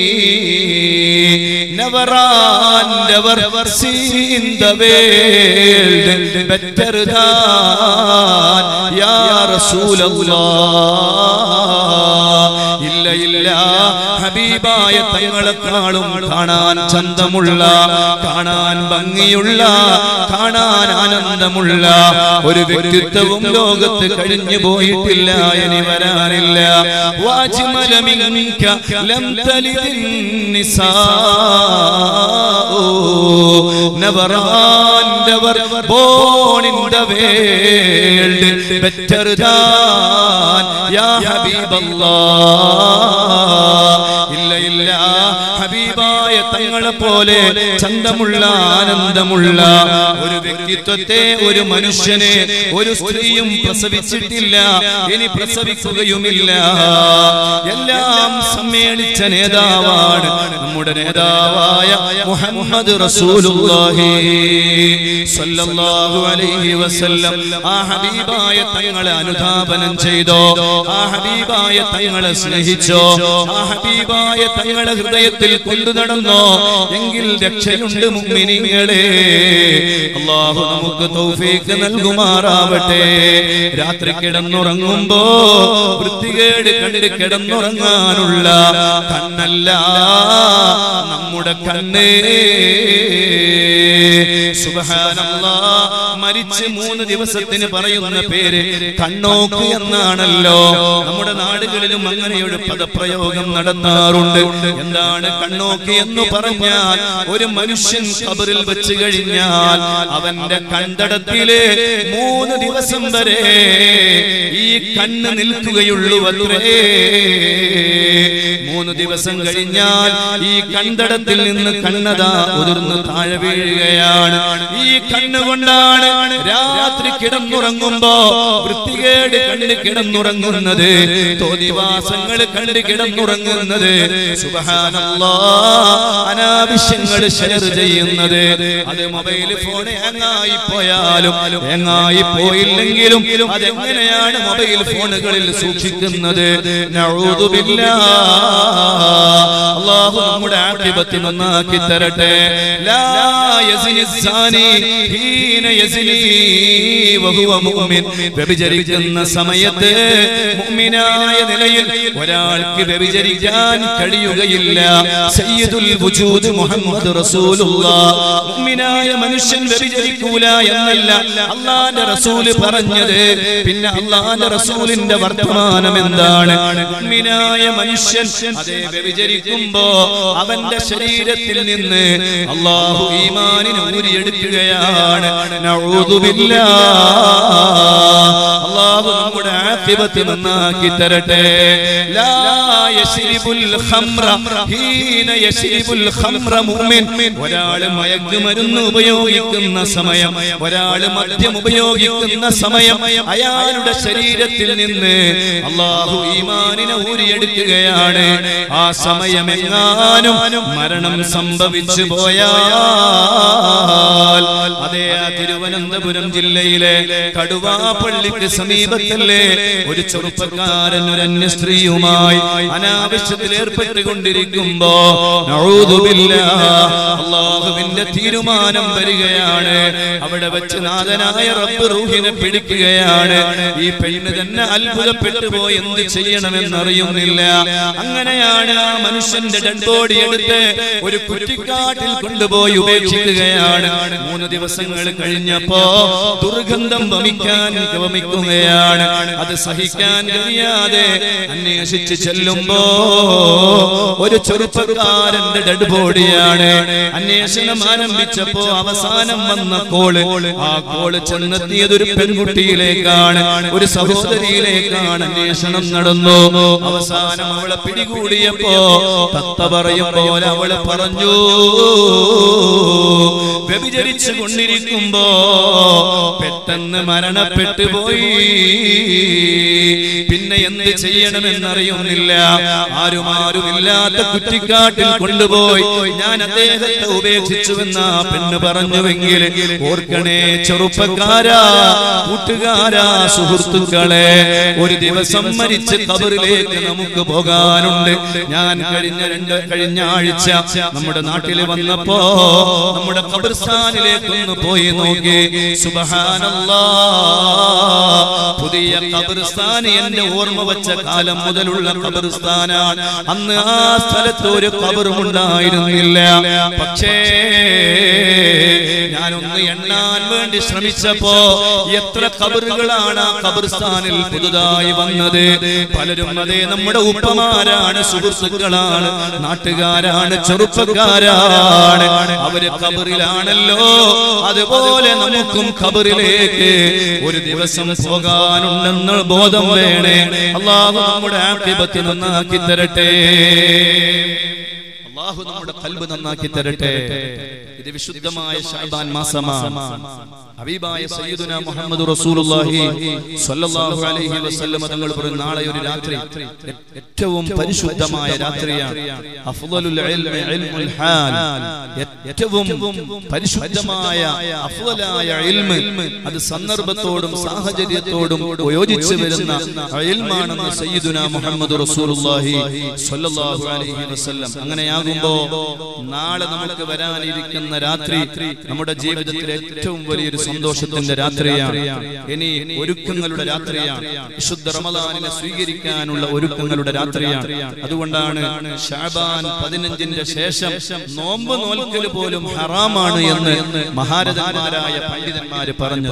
[SPEAKER 1] Never run, never see in the world better than Ya Rasulallah. ഇല്ല ഇല്ല ഹബീബായ തങ്ങളെക്കാളും കാണാൻ ചന്തമുള്ള കാണാൻ ഭംഗിയുള്ള കാണാൻ ആനന്ദമുള്ള ഒരു വ്യക്തിത്വവും ലോകത്ത് കഴിഞ്ഞു പോയിട്ടില്ല ഇനി വരാനില്ല വാജ്മല മിൻക ലം തലിദിൻ നിസാഉ never on never born in the world better than ya habiballah ഇല്ല ഇല്ല ഹബീബായ തങ്ങളെ പോലെ ചന്തമുള്ള ആനന്ദമുള്ള ഒരു വ്യക്തിത്വത്തെ ഒരു മനുഷ്യനെ ഒരു സ്ത്രീയും പ്രസവിച്ചിട്ടില്ല ഇനി പ്രസവിക്കുകയുമില്ല എല്ലാം സമ്മേളിച്ച നേതാവാണ് നമ്മുടെ നേതാവായ മുഹമ്മദ് റസൂലുള്ളാഹി സ്വല്ലല്ലാഹു അലൈഹി വസല്ലം ആ ഹബീബായ തങ്ങളെ അനുധാപനം ചെയ്തോ ആ ഹബീബായ തങ്ങളെ സ്നേഹിച്ചോ ആ ഹബീബായ തങ്ങളെ ഹൃദയത്തിൽ കൊണ്ടു നടന്നോ എങ്കിൽ രക്ഷയുണ്ട് മുമ്മിനിങ്ങളെ അള്ളാഹു നമുക്ക് തൗഫീക്ക് നൽകുമാറാവട്ടെ രാത്രി കിടന്നുറങ്ങുമ്പോ വൃത്തികേട് കണ്ട് കിടന്നുറങ്ങാനുള്ള കണ്ണല്ല നമ്മുടെ കണ്ണ് സുബ്ഹാനല്ലാ മരിച്ച് മൂന്ന് ദിവസത്തിന് പറയുന്ന പേര് കണ്ണോക്ക് എന്നാണല്ലോ നമ്മുടെ നാടുകളിലും അങ്ങനെ ഒരു പദപ്രയോഗം നടത്താറുണ്ട് എന്താണ് കണ്ണോക്ക് എന്ന് പറഞ്ഞാൽ ഒരു മനുഷ്യൻ കബറിൽ വെച്ച് കഴിഞ്ഞാൽ അവന്റെ കണ്ടടത്തില് മൂന്ന് ദിവസം വരെ ഈ കണ്ണ് നിൽക്കുകയുള്ളൂ അത്രേ മൂന്ന് ദിവസം കഴിഞ്ഞാൽ ഈ കണ്ടടത്തിൽ നിന്ന് കണ്ണതാ ഉതിർന്ന് താഴെ വീഴുകയാണ് ഈ കണ്ണുകൊണ്ടാണ് രാത്രി കിടന്നുറങ്ങുമ്പോ വൃത്തികേട് കണ്ട് കിടന്നുറങ്ങുന്നത് തോന്നിവാസങ്ങൾ കണ്ട് കിടന്നുറങ്ങുന്നത് സുബഹാനല്ലാ അനാവശ്യങ്ങൾ ഷെയർ ചെയ്യുന്നത് അത് മൊബൈൽ ഫോൺ ഹാങ്ങായി പോയാലും ഹാങ്ങായി പോയില്ലെങ്കിലും അതെങ്ങനെയാണ് മൊബൈൽ ഫോണുകളിൽ സൂക്ഷിക്കുന്നത് നഊദുബില്ലാ. അള്ളാഹു നമ്മുടെ ആക്കിബത്ത് നന്നാക്കി തരട്ടെ ലാ യസിനി സാനി ഹീന യസിനി വഹുവ മുഅ്മിൻ വ്യഭിചരിക്കുന്ന സമയത്ത് മുഅ്മിനായ നിലയിൽ ഒരാൾക്ക് വ്യഭിചരിക്കാൻ കഴിയുകയില്ല സയ്യിദുൽ വുജൂദ് മുഹമ്മദ് റസൂലുള്ളാഹ് മുഅ്മിനായ മനുഷ്യൻ വ്യഭിചരിക്കൂല എന്നല്ല അള്ളാന്റെ റസൂല് പറഞ്ഞത് പിന്നെ അള്ളാന്റെ റസൂലിന്റെ വർത്തമാനം എന്താണ് മുഅ്മിനായ മനുഷ്യൻ അതേ വ്യഭിചരിക്കുമ്പോ അവന്റെ ശരീരത്തിൽ നിന്ന് അള്ളാഹു ഈമാനിനെ ഊരിയെടുക്കുകയാണ് നഊദുബില്ലാ. അള്ളാഹു നമ്മുടെ ആഖിബത്ത് നന്നാക്കി തരട്ടെ ലാ യശ്രിബുൽ ഖംറ ഹീന യശ്രിബുൽ ഖംറ മുഅ്മിൻ ഒരാൾ മയക്കുമരുന്ന് ഉപയോഗിക്കുന്ന സമയം ഒരാൾ മദ്യം ഉപയോഗിക്കുന്ന സമയം അയാളുടെ ശരീരത്തിൽ നിന്ന് അള്ളാഹു ഈമാനിനെ ഊരിയെടുക്കുകയാണ് ആ സമയമെങ്ങാനും മരണം സംഭവിച്ചു പോയാൽ അതേ ആ തിരുവനന്തപുരം ജില്ലയിലെ കടുവാപ്പള്ളിക്ക് സമീപത്തല്ലേ ഒരു ചെറുപ്പക്കാരൻ ഒരു അന്യ സ്ത്രീയുമായി അനാവശ്യത്തിൽ ഏർപ്പെട്ടുകൊണ്ടിരിക്കുമ്പോ നഊദുബില്ലാ, അള്ളാഹുവിന്റെ തീരുമാനം വരികയാണ് അവിടെ വെച്ച് നാഥനായ റബ്ബ് റൂഹിനെ പിടിക്കുകയാണ് ഈ പെണ്ണ് തന്നെ അത്ഭുതപ്പെട്ടു പോയി എന്ത് ചെയ്യണമെന്നറിയുന്നില്ല അങ്ങനെയാണ് ആ മനുഷ്യന്റെ ഡെഡ് ബോഡി എടുത്ത് ഒരു കുറ്റിക്കാട്ടിൽ കൊണ്ടുപോയി ഉപേക്ഷിക്കുകയാണ് മൂന്ന് ദിവസങ്ങൾ കഴിഞ്ഞപ്പോ ദുർഗന്ധം വമിക്കാൻ വമിക്കുകയാണ് അത് സഹിക്കാൻ കഴിയാതെ അന്വേഷിച്ച് ചെല്ലുമ്പോ ഒരു ചെറുപ്പക്കാരന്റെ ഡെഡ് ബോഡിയാണ് അന്വേഷണം ആരംഭിച്ചപ്പോ അവസാനം വന്ന കോള് ആ കോള് ചെന്നെത്തിയത് ഒരു പെൺകുട്ടിയിലേക്കാണ് ഒരു സഹോദരിയിലേക്കാണ് അന്വേഷണം നടന്നു അവസാനം അവളെ പിടികൂടിയപ്പോ തത്ത പറയും പോലെ അവള് പറഞ്ഞു വ്യഭിചരിച്ചു കൊണ്ടിരിക്കുമ്പോ പെട്ടെന്ന് മരണപ്പെട്ടു പോയി പിന്നെ എന്ത് ചെയ്യണമെന്നറിയുന്നില്ല ആരും ആരും ഇല്ലാത്ത കുറ്റിക്കാട്ടിൽ കൊണ്ടുപോയി ഞാൻ അദ്ദേഹത്തെ ഉപേക്ഷിച്ചുവെന്ന ആ പെണ്ണ് പറഞ്ഞുവെങ്കിൽ ഓർക്കണേ ചെറുപ്പക്കാരാ കൂട്ടുകാരാ സുഹൃത്തുക്കളെ ഒരു ദിവസം മരിച്ച് കബറിലേക്ക് നമുക്ക് പോകാനുണ്ട് ഞാൻ കഴിഞ്ഞ രണ്ട് കഴിഞ്ഞ ആഴ്ച നമ്മുടെ നാട്ടിൽ വന്നപ്പോ നമ്മുടെ ഖബർസ്ഥാനിലേക്ക് ഒന്ന് പോയി നോക്കി സുബഹാനല്ലാ പുതിയ ഖബർസ്ഥാൻ എന്റെ ഓർമ്മ വെച്ച കാലം മുതലുള്ള ഖബർസ്ഥാനാണ് അന്ന് ആ സ്ഥലത്ത് ഒരു ഖബറും ഉണ്ടായിരുന്നില്ല പക്ഷേ ഞാനൊന്ന് എണ്ണാൻ വേണ്ടി ശ്രമിച്ചപ്പോ എത്ര ഖബറുകളാണ് ആ ഖബർസ്ഥാനിൽ പുതുതായി വന്നത് പലരും അതേ നമ്മുടെ ഉപ്പമാരാണ് സുഹൃത്തുക്കളാണ് നാട്ടുകാരാണ് ചെറുപ്പക്കാരാണ് അവര് ഖബറിലാണല്ലോ അതുപോലെ നമുക്കും ഖബറിലേക്ക് ഒരു ദിവസം പോകാനുണ്ടെന്ന് ബോധം വേണേ അള്ളാഹു നമ്മുടെ ആക്കിപത്ത് നന്നാക്കി തരട്ടെ അള്ളാഹു നമ്മുടെ കൽബ് നന്നാക്കി തരട്ടെ ഇത് വിശുദ്ധമായ ഷാബാൻ മാസമാണ് ഹബീബായ സയ്യിദുന മുഹമ്മദ് റസൂലുള്ളാഹി സ്വല്ലല്ലാഹു അലൈഹി വസല്ലം തങ്ങൾ പറഞ്ഞു നാളെ ഒരു രാത്രി ഏറ്റവും പരിശുദ്ധമായ രാത്രിയാണ് അഫ്ളലുൽ ഇൽമി ഇൽമുൽ ഹാൽ ഏറ്റവും പരിശുദ്ധമായ അഫ്ളലായ ഇൽമ് അത് സന്ദർഭത്തോടും സാഹചര്യത്തോടും യോജിച്ചു വരുന്ന ഇൽമാണെന്ന് സയ്യിദുന മുഹമ്മദ് റസൂലുള്ളാഹി സ്വല്ലല്ലാഹു അലൈഹി വസല്ലം അങ്ങനെയാകുമ്പോ നാളെ നമുക്ക് വരാനിരിക്കുന്ന രാത്രി നമ്മുടെ ജീവിതത്തിലെ ഏറ്റവും വലിയൊരു സന്തോഷത്തിന്റെ രാത്രിയാണ് ഇനി ഒരുക്കങ്ങളുടെ രാത്രിയാണ് വിശുദ്ധ റമദാനിനെ സ്വീകരിക്കാനുള്ള ഒരുക്കങ്ങളുടെ രാത്രിയാണ് അതുകൊണ്ടാണ് ഷാബാൻ പതിനഞ്ചിന്റെ ശേഷം നോമ്പ് നോൽക്കൽ പോലും ഹറാമാണ് എന്ന് മഹാരഥന്മാരായ പണ്ഡിതന്മാര് പറഞ്ഞു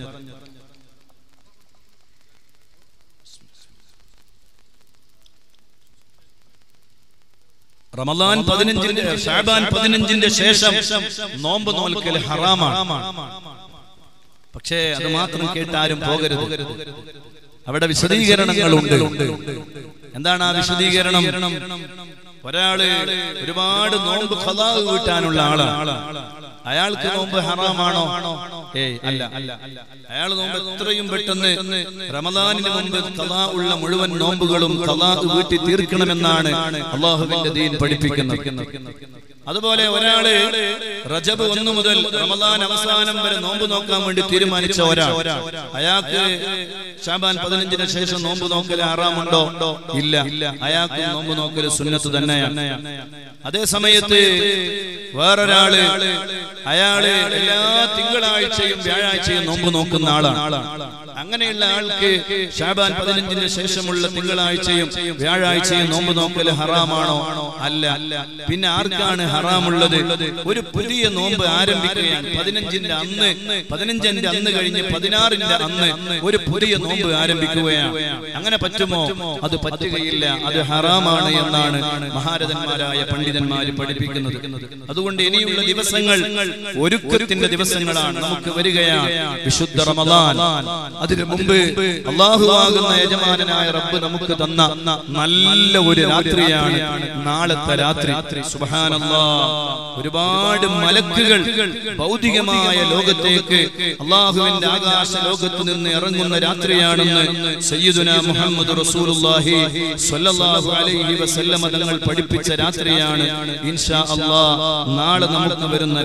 [SPEAKER 1] റമദാൻ പതിനഞ്ചിന്റെ ഷാബാൻ പതിനഞ്ചിന്റെ ശേഷം നോമ്പ് നോൽക്കൽ ഹറാമാണ് പക്ഷേ അത് മാത്രം കേട്ടാരും പോകരുത് അവിടെ വിശദീകരണങ്ങളുണ്ട് എന്താണ് ആ വിശദീകരണം ഒരാള് ഒരുപാട് നോമ്പ് ഖലാ വീട്ടാനുള്ള ആളാണ് അയാൾക്ക് നോമ്പ് ഹറാമാണോ ഏയ് അല്ല അയാൾ നോമ്പ് എത്രയും പെട്ടെന്ന് റമദാനിന് മുമ്പ് കലാ ഉള്ള മുഴുവൻ നോമ്പുകളും കലാ വീട്ടി തീർക്കണമെന്നാണ് അള്ളാഹുവിന്റെ ദീൻ പഠിപ്പിക്കുന്നത് അതുപോലെ ഒരാള് റജബ് ഒന്നു മുതൽ റമദാൻ അവസാനം വരെ നോമ്പ് നോക്കാൻ വേണ്ടി തീരുമാനിച്ച ഒരാൾ അയാൾക്ക് ഷാബാൻ പതിനഞ്ചിന് ശേഷം നോമ്പ് നോക്കൽ ആറാമുണ്ടോ ഇല്ല അയാൾക്ക് നോമ്പ് നോക്കൽ സുന്നത്ത് തന്നെയാണ് അതേ സമയത്ത് വേറൊരാള് അയാള് എല്ലാ തിങ്കളാഴ്ചയും വ്യാഴാഴ്ചയും നോമ്പ് നോക്കുന്ന ആളാണ് അങ്ങനെയുള്ള ആൾക്ക് ഷാബാൻ പതിനഞ്ചിന് ശേഷമുള്ള തിങ്കളാഴ്ചയും വ്യാഴാഴ്ചയും നോമ്പ് നോക്കൽ ഹറാമാണോ അല്ല പിന്നെ ആർക്കാണ് ഹറാമുള്ളത് ഒരു പുതിയ നോമ്പ് ആരംഭിക്കുകയാണ് പതിനഞ്ചിന്റെ അന്ന് പതിനഞ്ചിന്റെ അന്ന് കഴിഞ്ഞ് പതിനാറിന്റെ അന്ന് ഒരു പുതിയ നോമ്പ് ആരംഭിക്കുകയാണ് അങ്ങനെ പറ്റുമോ അത് പറ്റുകയില്ല അത് ഹറാമാണ് എന്നാണ് മഹാരഥന്മാരായ പണ്ഡിതന്മാര് പഠിപ്പിക്കുന്നത് അതുകൊണ്ട് ഇനിയുള്ള ദിവസങ്ങൾ ഒരുക്കത്തിന്റെ ദിവസങ്ങളാണ് നമുക്ക് വരികയാണ് വിശുദ്ധ റമദാൻ അതിനു മുമ്പ് അള്ളാഹുവാകുന്ന യജമാനായ റബ്ബ് നമുക്ക് തന്ന നല്ല ഒരു രാത്രിയാണ് നാളത്തെ രാത്രി സുബഹാനല്ലാ ഒരുപാട് മലക്കുകൾ ഭൗതികമായ ലോകത്തേക്ക് അള്ളാഹുവിന്റെ ആകാശ ലോകത്ത് നിന്ന് ഇറങ്ങുന്ന രാത്രിയാണെന്ന് സയ്യിദുന മുഹമ്മദ് റസൂലുള്ളാഹി സ്വല്ലല്ലാഹു അലൈഹി വസല്ലമ തങ്ങൾ പഠിപ്പിച്ച രാത്രിയാണ് ഇൻഷാ അല്ലാ നാളെ നമുക്ക് വരുന്ന രാത്രി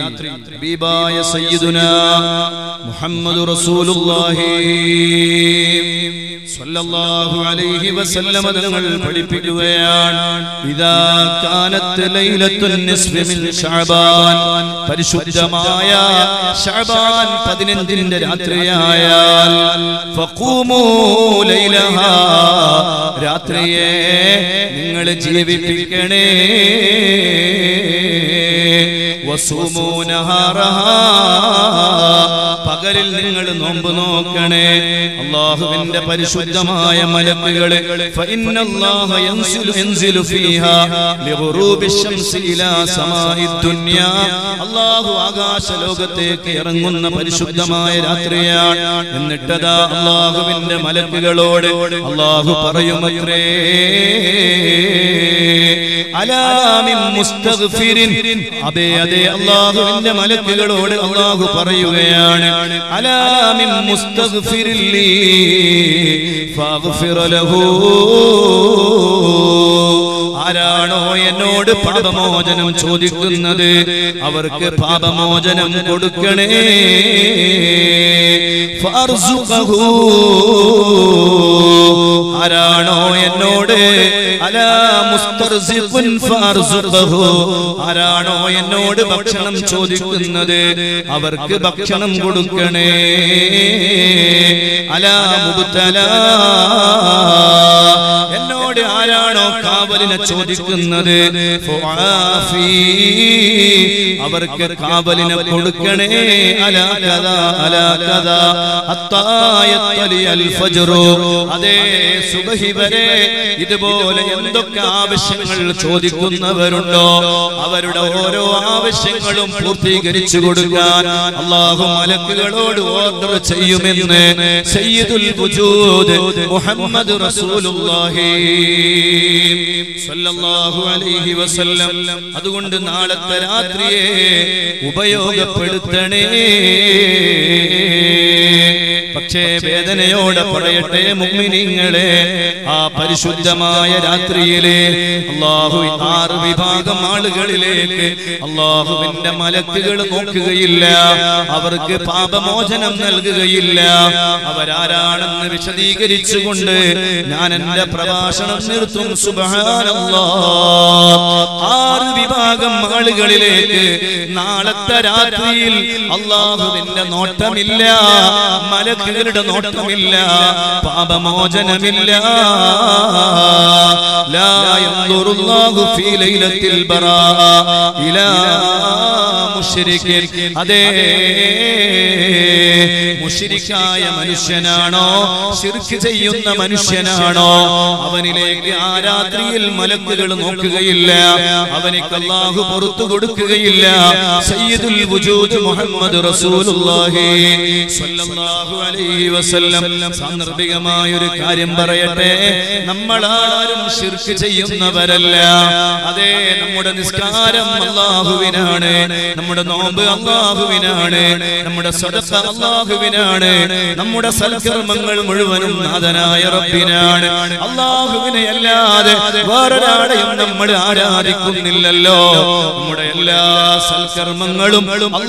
[SPEAKER 1] ഹബീബായ സയ്യിദുനാ മുഹമ്മദ് റസൂലുള്ളാഹി സ്വല്ലല്ലാഹു അലൈഹി വസല്ലമ തങ്ങൾ പഠിപ്പിക്കുകയാണ് ഇദാ കാനത്ത് ലൈലത്തുൻ നിസ്ഫി മിൻ ശഅബാൻ പരിശുദ്ധമായ ശഅബാൻ 15ന്റെ രാത്രിയായാൽ ഫഖൂമൂ ലൈലഹാ രാത്രിയെ നിങ്ങൾ ജീവിപ്പിക്കണേ വസൂമൂ നഹാറഹാ പകലിൽ നിങ്ങൾ നോമ്പ് നോക്കണേ അള്ളാഹുവിന്റെ പരിശുദ്ധമായ മലക്കുകള് ഫഇന്നല്ലാഹ യൻസിലു യൻസിലു ഫീഹാ ലിഗുറൂബി ശംസി ഇലാ സമാഇ ദുനിയാ അള്ളാഹു ആകാശ ലോകത്തേക്ക് ഇറങ്ങുന്ന പരിശുദ്ധമായ രാത്രിയാണ് എന്നിട്ടതാ അള്ളാഹുവിന്റെ മലക്കുകളോട് അള്ളാഹു പറയുമത്രേ അലാമിൻ മുസ്തഗ്ഫിരിൻ അതെ അതെ അള്ളാഹുവിന്റെ മലക്കുകളോട് അള്ളാഹു പറയുകയാണ് അലാമിൻ മുസ്തഗ്ഫിരിൻ ലീ ഫഗ്ഫിർ ലഹു ആരാണോ എന്നോട് പാപമോചനം ചോദിക്കുന്നത് അവർക്ക് പാപമോചനം കൊടുക്കണേ ഫർസുഖഹു ആരാണോ എന്നോട് അലാ മുസ്തർസിഖുൻ ഫർസുഖഹു ആരാണോ എന്നോട് ഭക്ഷണം ചോദിക്കുന്നത് അവർക്ക് ഭക്ഷണം കൊടുക്കണേ അലാ മുബ്തല എന്നോട് ആരാണോ കാവലിനെ ചോദിക്കുന്നത് ഫുആഫി അവർക്ക് കാവലിനെ കൊടുക്കണേ അലാ കഥാ അലാ കഥാ ഹത്തായത്തലി അൽ ഫജ്റു അതേ സുബഹി വരെ ഇതുപോലെ എന്തൊക്കെ ആവശ്യങ്ങൾ ചോദിക്കുന്നവരുണ്ടോ അവരുടെ ഓരോ ആവശ്യങ്ങളും പൂർത്തീകരിച്ചു കൊടുക്കാൻ അള്ളാഹു മലക്കുകളോട് ഓർഡർ ചെയ്യുമെന്ന് സയ്യിദുൽ വജൂദ് മുഹമ്മദ് റസൂലുള്ളാഹി സല്ലല്ലാഹു അലൈഹി വസല്ലം അതുകൊണ്ട് നാളത്തെ രാത്രിയെ ഉപയോഗപ്പെടുത്തണേ പക്ഷേ വേദനയോടെ പറയട്ടെ മുഅ്മിനീങ്ങളെ ആ പരിശുദ്ധമായ രാത്രിയിലെ അള്ളാഹു ആറ് വിഭാഗം ആളുകളിലേക്ക് അള്ളാഹുവിന്റെ മലക്കുകൾ നോക്കുകയില്ല അവർക്ക് പാപമോചനം നൽകുകയില്ല അവരാരാണെന്ന് വിശദീകരിച്ചുകൊണ്ട് ഞാൻ എന്റെ പ്രഭാഷണം നിർത്തും സുബഹാനല്ലാ ആറ് വിഭാഗം ആളുകളിലേക്ക് നാളത്തെ രാത്രിയിൽ അള്ളാഹുവിന്റെ നോട്ടമില്ല മലക്കുകളുടെ നോട്ടമില്ല പാപമോചനമില്ല ലാ യൻദുറുല്ലാഹു ഫീ ലൈലത്തിൽ ബറാ ഇലാ മുശ്രിക്കിൻ അതേ മുഷിരിക്കായ മനുഷ്യനാണോ ശിർക്ക് ചെയ്യുന്ന മനുഷ്യനാണോ അവനിലേക്ക് ആ രാത്രിയിൽ മലക്കുകൾ നോക്കുകയില്ല അവനിക്ക് അല്ലാഹു പുറത്തു കൊടുക്കുകയില്ല സയ്യിദുൽ വജൂദ് മുഹമ്മദ് റസൂലുള്ളാഹി സ്വല്ലല്ലാഹു അലൈഹി വസല്ലം സാന്ദർഭികമായ ഒരു കാര്യം പറയട്ടെ നമ്മൾ ആരും ശിർക്ക് ചെയ്യുന്നവരല്ല അതെ നമ്മുടെ നിസ്കാരം അല്ലാഹുവിനാണ് നമ്മുടെ നോമ്പ് അല്ലാഹുവിനാണ് നമ്മുടെ സദഖ അല്ലാഹുവിനാണ് നമ്മുടെ സൽക്കർമ്മങ്ങൾ മുഴുവനും നാഥനായ റബ്ബിനാണ് അല്ലാഹുവിനെ അല്ലാതെ വേറൊരാളെയും നമ്മൾ ആരാധിക്കുന്നില്ലല്ലോ നമ്മുടെ എല്ലാ സൽക്കർമ്മങ്ങളും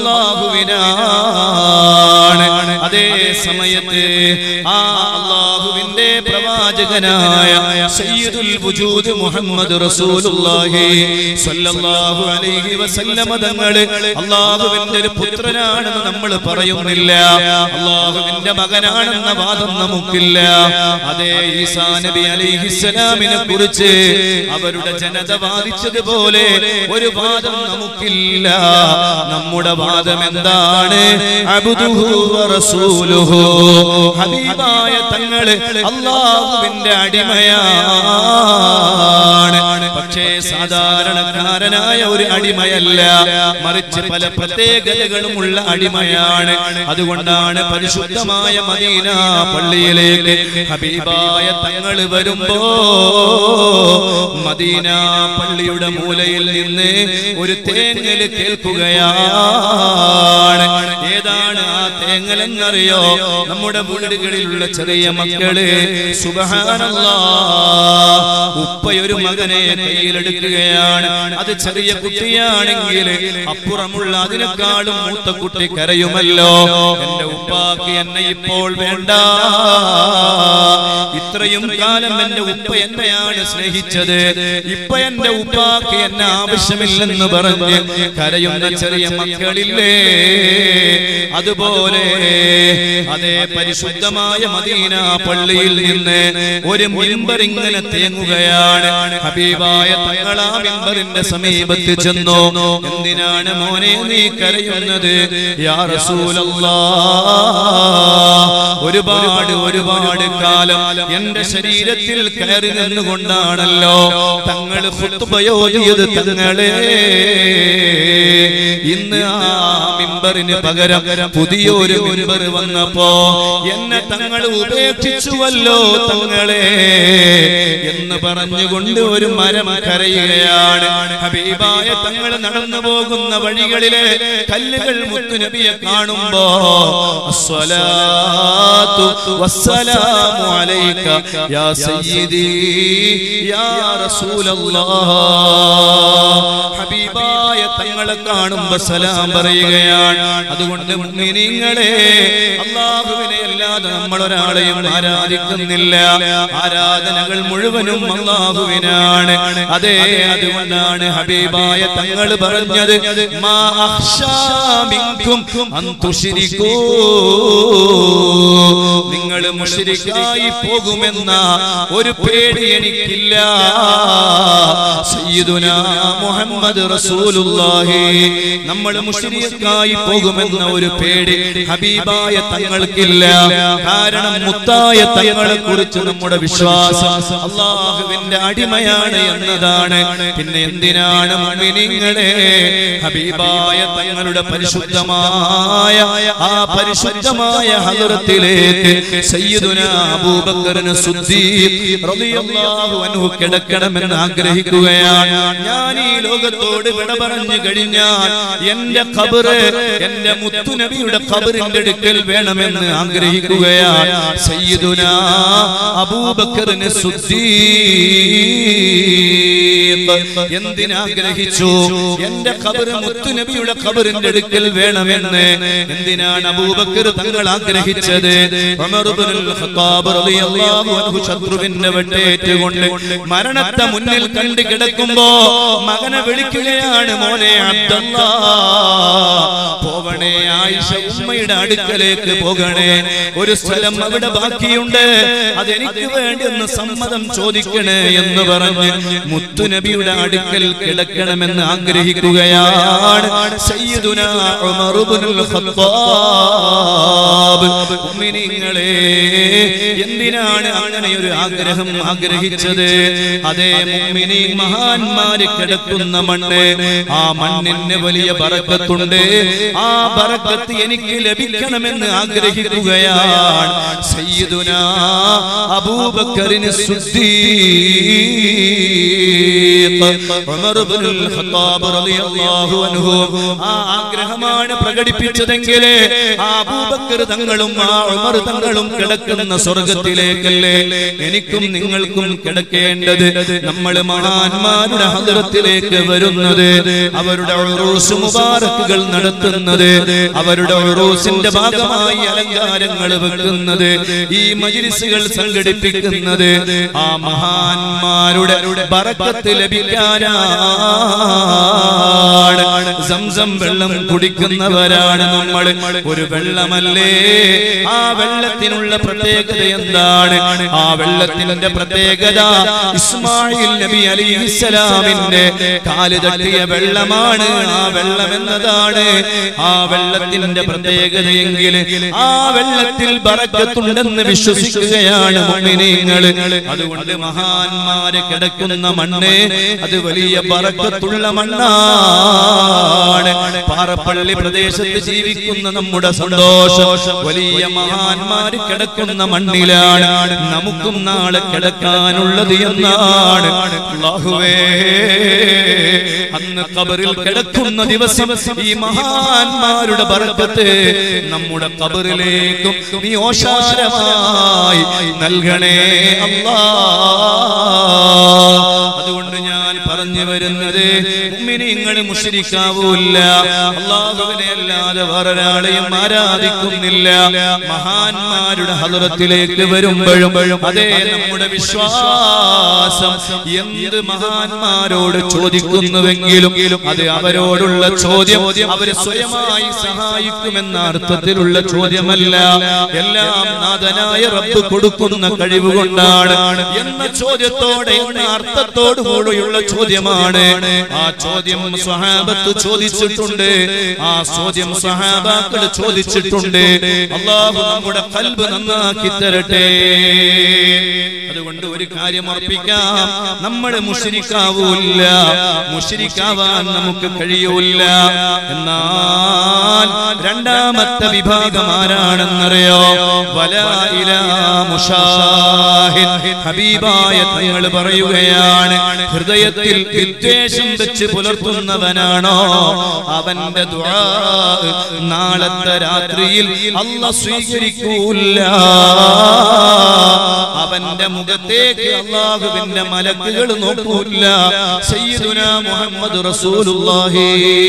[SPEAKER 1] അല്ലാഹുവിനാണ് അതേ സമയത്ത് ആ അല്ലാഹുവിന്റെ പ്രവാചകനായ സയ്യിദുൽ വജൂദ് മുഹമ്മദ് റസൂലുള്ളാഹി സ്വല്ലല്ലാഹു അലൈഹി വസല്ലമ തങ്ങള് അല്ലാഹുവിന്റെ ഒരു പുത്രനാണെന്ന് നമ്മൾ പറയുന്നില്ല അള്ളാഹുവിന്റെ മകനാണെന്ന വാദം നമുക്കില്ല അതേ ഈസാ നബി അലിഹിസ്സലാമിനെ കുറിച്ച് അവരുടെ ജനത വാദിച്ചതുപോലെ ഒരു വാദം നമുക്കില്ല നമ്മുടെ വാദം എന്താണ് അബ്ദുഹു വ റസൂലുഹു ഹബീബായ തങ്ങള് അള്ളാഹുവിന്റെ അടിമയാണ് പക്ഷേ സാധാരണക്കാരനായ ഒരു അടിമയല്ല മറിച്ച് പല പ്രത്യേകതകളുമുള്ള അടിമയാണ് അതുകൊണ്ടാണ് പരിശുദ്ധമായ മദീന പള്ളിയിലേക്ക് ഹബീബായ തങ്ങൾ വരുമ്പോ മദീന പള്ളിയുടെ മൂലയിൽ നിന്ന് ഒരു തേങ്ങല് കേൾക്കുകയാണ് ഏതാണ് ആ തേങ്ങലെന്നറിയോ നമ്മുടെ വീടുകളിലുള്ള ചെറിയ മക്കള് സുബഹാനല്ലാ ഉപ്പയൊരു മകനെ കയ്യിലെടുക്കുകയാണ് അത് ചെറിയ കുട്ടിയാണെങ്കിൽ അപ്പുറമുള്ള അതിനേക്കാളും മൂത്ത കുട്ടി കരയുമല്ലോ എന്റെ ഉപ്പാക്ക് എന്നെ ഇപ്പോൾ വേണ്ട ഇത്രയും കാലം എന്റെ ഉപ്പ എന്നെയാണ് സ്നേഹിച്ചത് ഇപ്പൊ എന്റെ ഉപ്പാക്ക് എന്നെ ആവശ്യമില്ലെന്ന് പറഞ്ഞ് കരയുന്ന ചെറിയ മക്കളില്ലേ അതുപോലെ അതേ പരിശുദ്ധമായ മദീന പള്ളിയിൽ നിന്ന് ഒരു മിമ്പർ ഇങ്ങനെ തേങ്ങുകയാണ് ഹബീബായ തങ്ങളാ മിമ്പറിന്റെ സമീപത്ത് ചെന്നു എന്തിനാണ് മോനെ നീ കരയുന്നത് യാ റസൂലല്ലാ ഒരുപാട് ഒരുപാട് കാലം എന്റെ ശരീരത്തിൽ കയറി നിന്നുകൊണ്ടാണല്ലോ തങ്ങൾ ഫുത്തുബയോജിയത് തങ്ങളെ ഇന്ന് ആ മിമ്പറിന് പകരം പുതിയൊരു മിമ്പർ വന്നപ്പോ എന്നെ തങ്ങൾ ഉപേക്ഷിച്ചുവല്ലോ തങ്ങളെ എന്ന് പറഞ്ഞുകൊണ്ട് ഒരു മരം കരയുകയാണ് ഹബീബായ തങ്ങൾ നടന്നു പോകുന്ന വഴികളിലെ കല്ലുകൾ മുത്തുനബിയെ കാണുമ്പോ അസ്സലാത്തു വസ്സലാമു അലൈക യാ സയ്യിദി യാ റസൂലല്ലാഹ് ഹബീബായ തങ്ങളെ കാണുമ്പോ സലാം പറയുകയാണ് അതുകൊണ്ട് മുഅ്മിനീങ്ങളെ അല്ലാഹുവിനെ അല്ലാതെ നമ്മൾ ഒരാളെയും ആരാധിക്കുന്നില്ല ആരാധനകൾ മുഴുവനും അല്ലാഹുവിനാണ് അതെ അതുകൊണ്ടാണ് ഹബീബായ തങ്ങൾ പറഞ്ഞത് മാ അഖ്ശാ മിൻകും അൻ തുശ്രികൂ നിങ്ങൾ മുശ്രിക്കായി പോകുമെന്ന ഒരു പേടി എനിക്കില്ല സയ്യിദുനാ മുഹമ്മദ് റസൂലുള്ളാഹി നമ്മൾ മുശ്രിക്കായി പോകുമെന്ന ഒരു പേടി ഹബീബായ തങ്ങൾക്കില്ല കാരണം മുത്തായ തങ്ങളെ കുറിച്ച് നമ്മുടെ വിശ്വാസം അള്ളാഹുവിന്റെ അടിമയാണ് എന്നതാണ് പിന്നെ എന്തിനാണ് മുഅ്മിനീങ്ങളെ ഹബീബായ തങ്ങളുടെ പരിശുദ്ധമായ ആ പരിശുദ്ധമായ ഹദറത്തിലേക്ക് സയ്യിദുനാ അബൂബക്കറിന് സുദ്ദീഖ് റളിയല്ലാഹു അൻഹു കിടക്കണമെന്ന് ആഗ്രഹിക്കുകയാണ് ഞാൻ ഈ ലോകത്തോട് വിട പറഞ്ഞു കഴിഞ്ഞാൽ എന്റെ ഖബറ് എന്റെ മുത്തുനബിയുടെ ഖബറിന്റെ അടുക്കൽ വേണമെന്ന് ആഗ്രഹിക്കുകയാണ് സയ്യിദുനാ അബൂബക്കറിന് സുദ്ദീഖ് എന്തിനാഗ്രഹിച്ചു എന്റെ ഖബറ് മുത്തുനബിയുടെ ഖബറിന്റെ അടുക്കൽ വേണമെന്ന് എന്തിനാണ് അബൂബക്കർ തങ്ങൾ ആഗ്രഹിച്ചത് ഉമർ ഇബ്നുൽ ഖത്താബ് റളിയല്ലാഹു അൻഹു ശത്രുവിന്റെ വെട്ടേറ്റുകൊണ്ട് മരണത്തെ മുന്നിൽ കണ്ടു കിടക്കുമ്പോ മകനെ വിളിക്കുകയാണ് മോനെ അബ്ദല്ലാ പോവണേ ആയിഷ ഉമ്മയുടെ അടുക്കലേക്ക് പോകണേ ഒരു സ്ഥലം അവിടെ ബാക്കിയുണ്ട് അതെനിക്ക് വേണ്ടി ഒന്ന് സമ്മതം ചോദിക്കണേ എന്ന് പറഞ്ഞ് മുത്തുനബിയുടെ അടുക്കൽ കിടക്കണമെന്ന് ആഗ്രഹിക്കുകയാണ് സയ്യിദുനാ ഉമർ ഇബ്നുൽ ഖത്താബ് മുഅ്മിനീങ്ങളെ എന്തിനാണ് അങ്ങനെ ഒരു ആഗ്രഹം ആഗ്രഹിച്ചത് അതേ മുഅ്മിനീ മഹാന്മാര് കിടക്കുന്ന മണ്ണ് ആ മണ്ണിന് വലിയ ബറക്കത്തുണ്ട് ആ ബറക്കത്ത് എനിക്ക് ലഭിക്കണമെന്ന് ആഗ്രഹിക്കുകയാണ് സയ്യിദുനാ അബൂബക്കറിന് സുദ്ദീഖ് ഉമർ ഇബ്നുൽ ഖത്താബ് റളിയല്ലാഹു അൻഹു ആ ആഗ്രഹമാണ് പ്രകടിപ്പിച്ചതെങ്കിൽ ആ അബൂബക്കർ തങ്ങളും ആ ഉമർ തങ്ങളും കിടക്കുന്ന സ്വർഗത്തിലേക്കല്ലേ എനിക്കും നിങ്ങൾക്കും കിടക്കേണ്ടത് നമ്മൾ മഹാന്മാരുടെ ഹദറത്തിലേക്ക് വരുന്നത് അവരുടെ ഉറൂസ് മുബാറക്കുകൾ നടത്തുന്നത് അവരുടെ ഉറൂസിന്റെ ഭാഗമായി അലങ്കാരങ്ങൾ വെക്കുന്നത് ഈ മജിലിസുകൾ സംഘടിപ്പിക്കുന്നത് ആ മഹാന്മാരുടെ ബറക്കത്ത് ലഭിക്കാനാണ് സംസം വെള്ളം കുടിക്കുന്നവരാണ് നമ്മൾ ഒരു വെള്ളമല്ലേ ആ വെള്ളത്തിനുള്ള പ്രത്യേകത എന്താണ് ആ വെള്ളത്തിന്റെ പ്രത്യേകത ഇസ്മായിൽ നബി അലിഹിസ്സലാമിന്റെ കാല് തട്ടിയ വെള്ളമാണ് ആ വെള്ളം എന്നതാണ് ആ വെള്ളത്തിന്റെ പ്രത്യേകതയെങ്കിൽ ആ വെള്ളത്തിൽ ബറക്കത്തുണ്ടെന്ന് വിശ്വസിക്കുകയാണ് മുഅ്മിനീങ്ങൾ അതുകൊണ്ട് മഹാന്മാര് കിടക്കുന്ന മണ്ണ് അത് വലിയ ബറക്കത്തുള്ള മണ്ണാണ് പാറപ്പള്ളി പ്രദേശത്ത് ജീവിക്കുന്ന നമ്മുടെ സന്തോഷം വലിയ മഹാന്മാർ മഹാന്മാര് കിടക്കുന്ന മണ്ണിലാണ് നമുക്കും നാളെ കിടക്കാനുള്ളത് എന്നാണ് അല്ലാഹുവേ അന്ന് കബറിൽ കിടക്കുന്ന ദിവസം ഈ മഹാന്മാരുടെ ബർക്കത്ത് നമ്മുടെ കബറിലേക്കും നീ ഓശാരമായി നൽകണേ അല്ലാ അതുകൊണ്ട് ഞാൻ പറഞ്ഞു വരുന്നത് നിങ്ങൾ മുഷരിക്കാവൂല്ല അള്ളാഹുവിനെ അല്ലാതെ വേറൊരാളെയും ആരാധിക്കുന്നില്ല മഹാന്മാരുടെ ഹലറത്തിലേക്ക് വരുമ്പോഴും അതേ നമ്മുടെ വിശ്വാസം എന്ത് മഹാന്മാരോട് ചോദിക്കുന്നുവെങ്കിലും അത് അവരോടുള്ള ചോദ്യം അവരെ സ്വയമായി സഹായിക്കുമെന്ന അർത്ഥത്തിലുള്ള ചോദ്യമല്ല എല്ലാം നാഥനായ റബ്ബ് കൊടുക്കുന്ന കഴിവ് കൊണ്ടാണ് എന്ന ചോദ്യത്തോടെ എന്ന അർത്ഥത്തോടു കൂടിയുള്ള ചോദ്യമാണ് ആ ചോദ്യം സഹാബത്ത് ചോദിച്ചിട്ടുണ്ട് ആ ചോദ്യം സഹാബാക്കൾ ചോദിച്ചിട്ടുണ്ട് അള്ളാഹു നമ്മുടെ കൽബ് നന്നാക്കി തരട്ടെ അതുകൊണ്ട് ഒരു കാര്യം ഉറപ്പിക്കാം നമ്മൾ മുഷിരിക്കാവൂല്ല മുഷിരിക്കാവാൻ നമുക്ക് കഴിയൂല എന്നാൽ രണ്ടാമത്തെ വിഭാഗം ആരാണെന്നറിയോ വലായില മുഷാഹിദ് ഹബീബായ തങ്ങൾ പറയുകയാണ് ഹൃദയത്തിൽ വിദ്വേഷം വെച്ച് പുലർത്തുന്നവനാണോ അവന്റെ ദുആ നാളത്തെ രാത്രിയിൽ അല്ല സ്വീകരിക്കൂല അവന്റെ മുഖത്തേക്ക് അള്ളാഹുവിന്റെ മലക്കുകൾ നോക്കൂല സയ്യിദുന മുഹമ്മദ് റസൂലുള്ളാഹി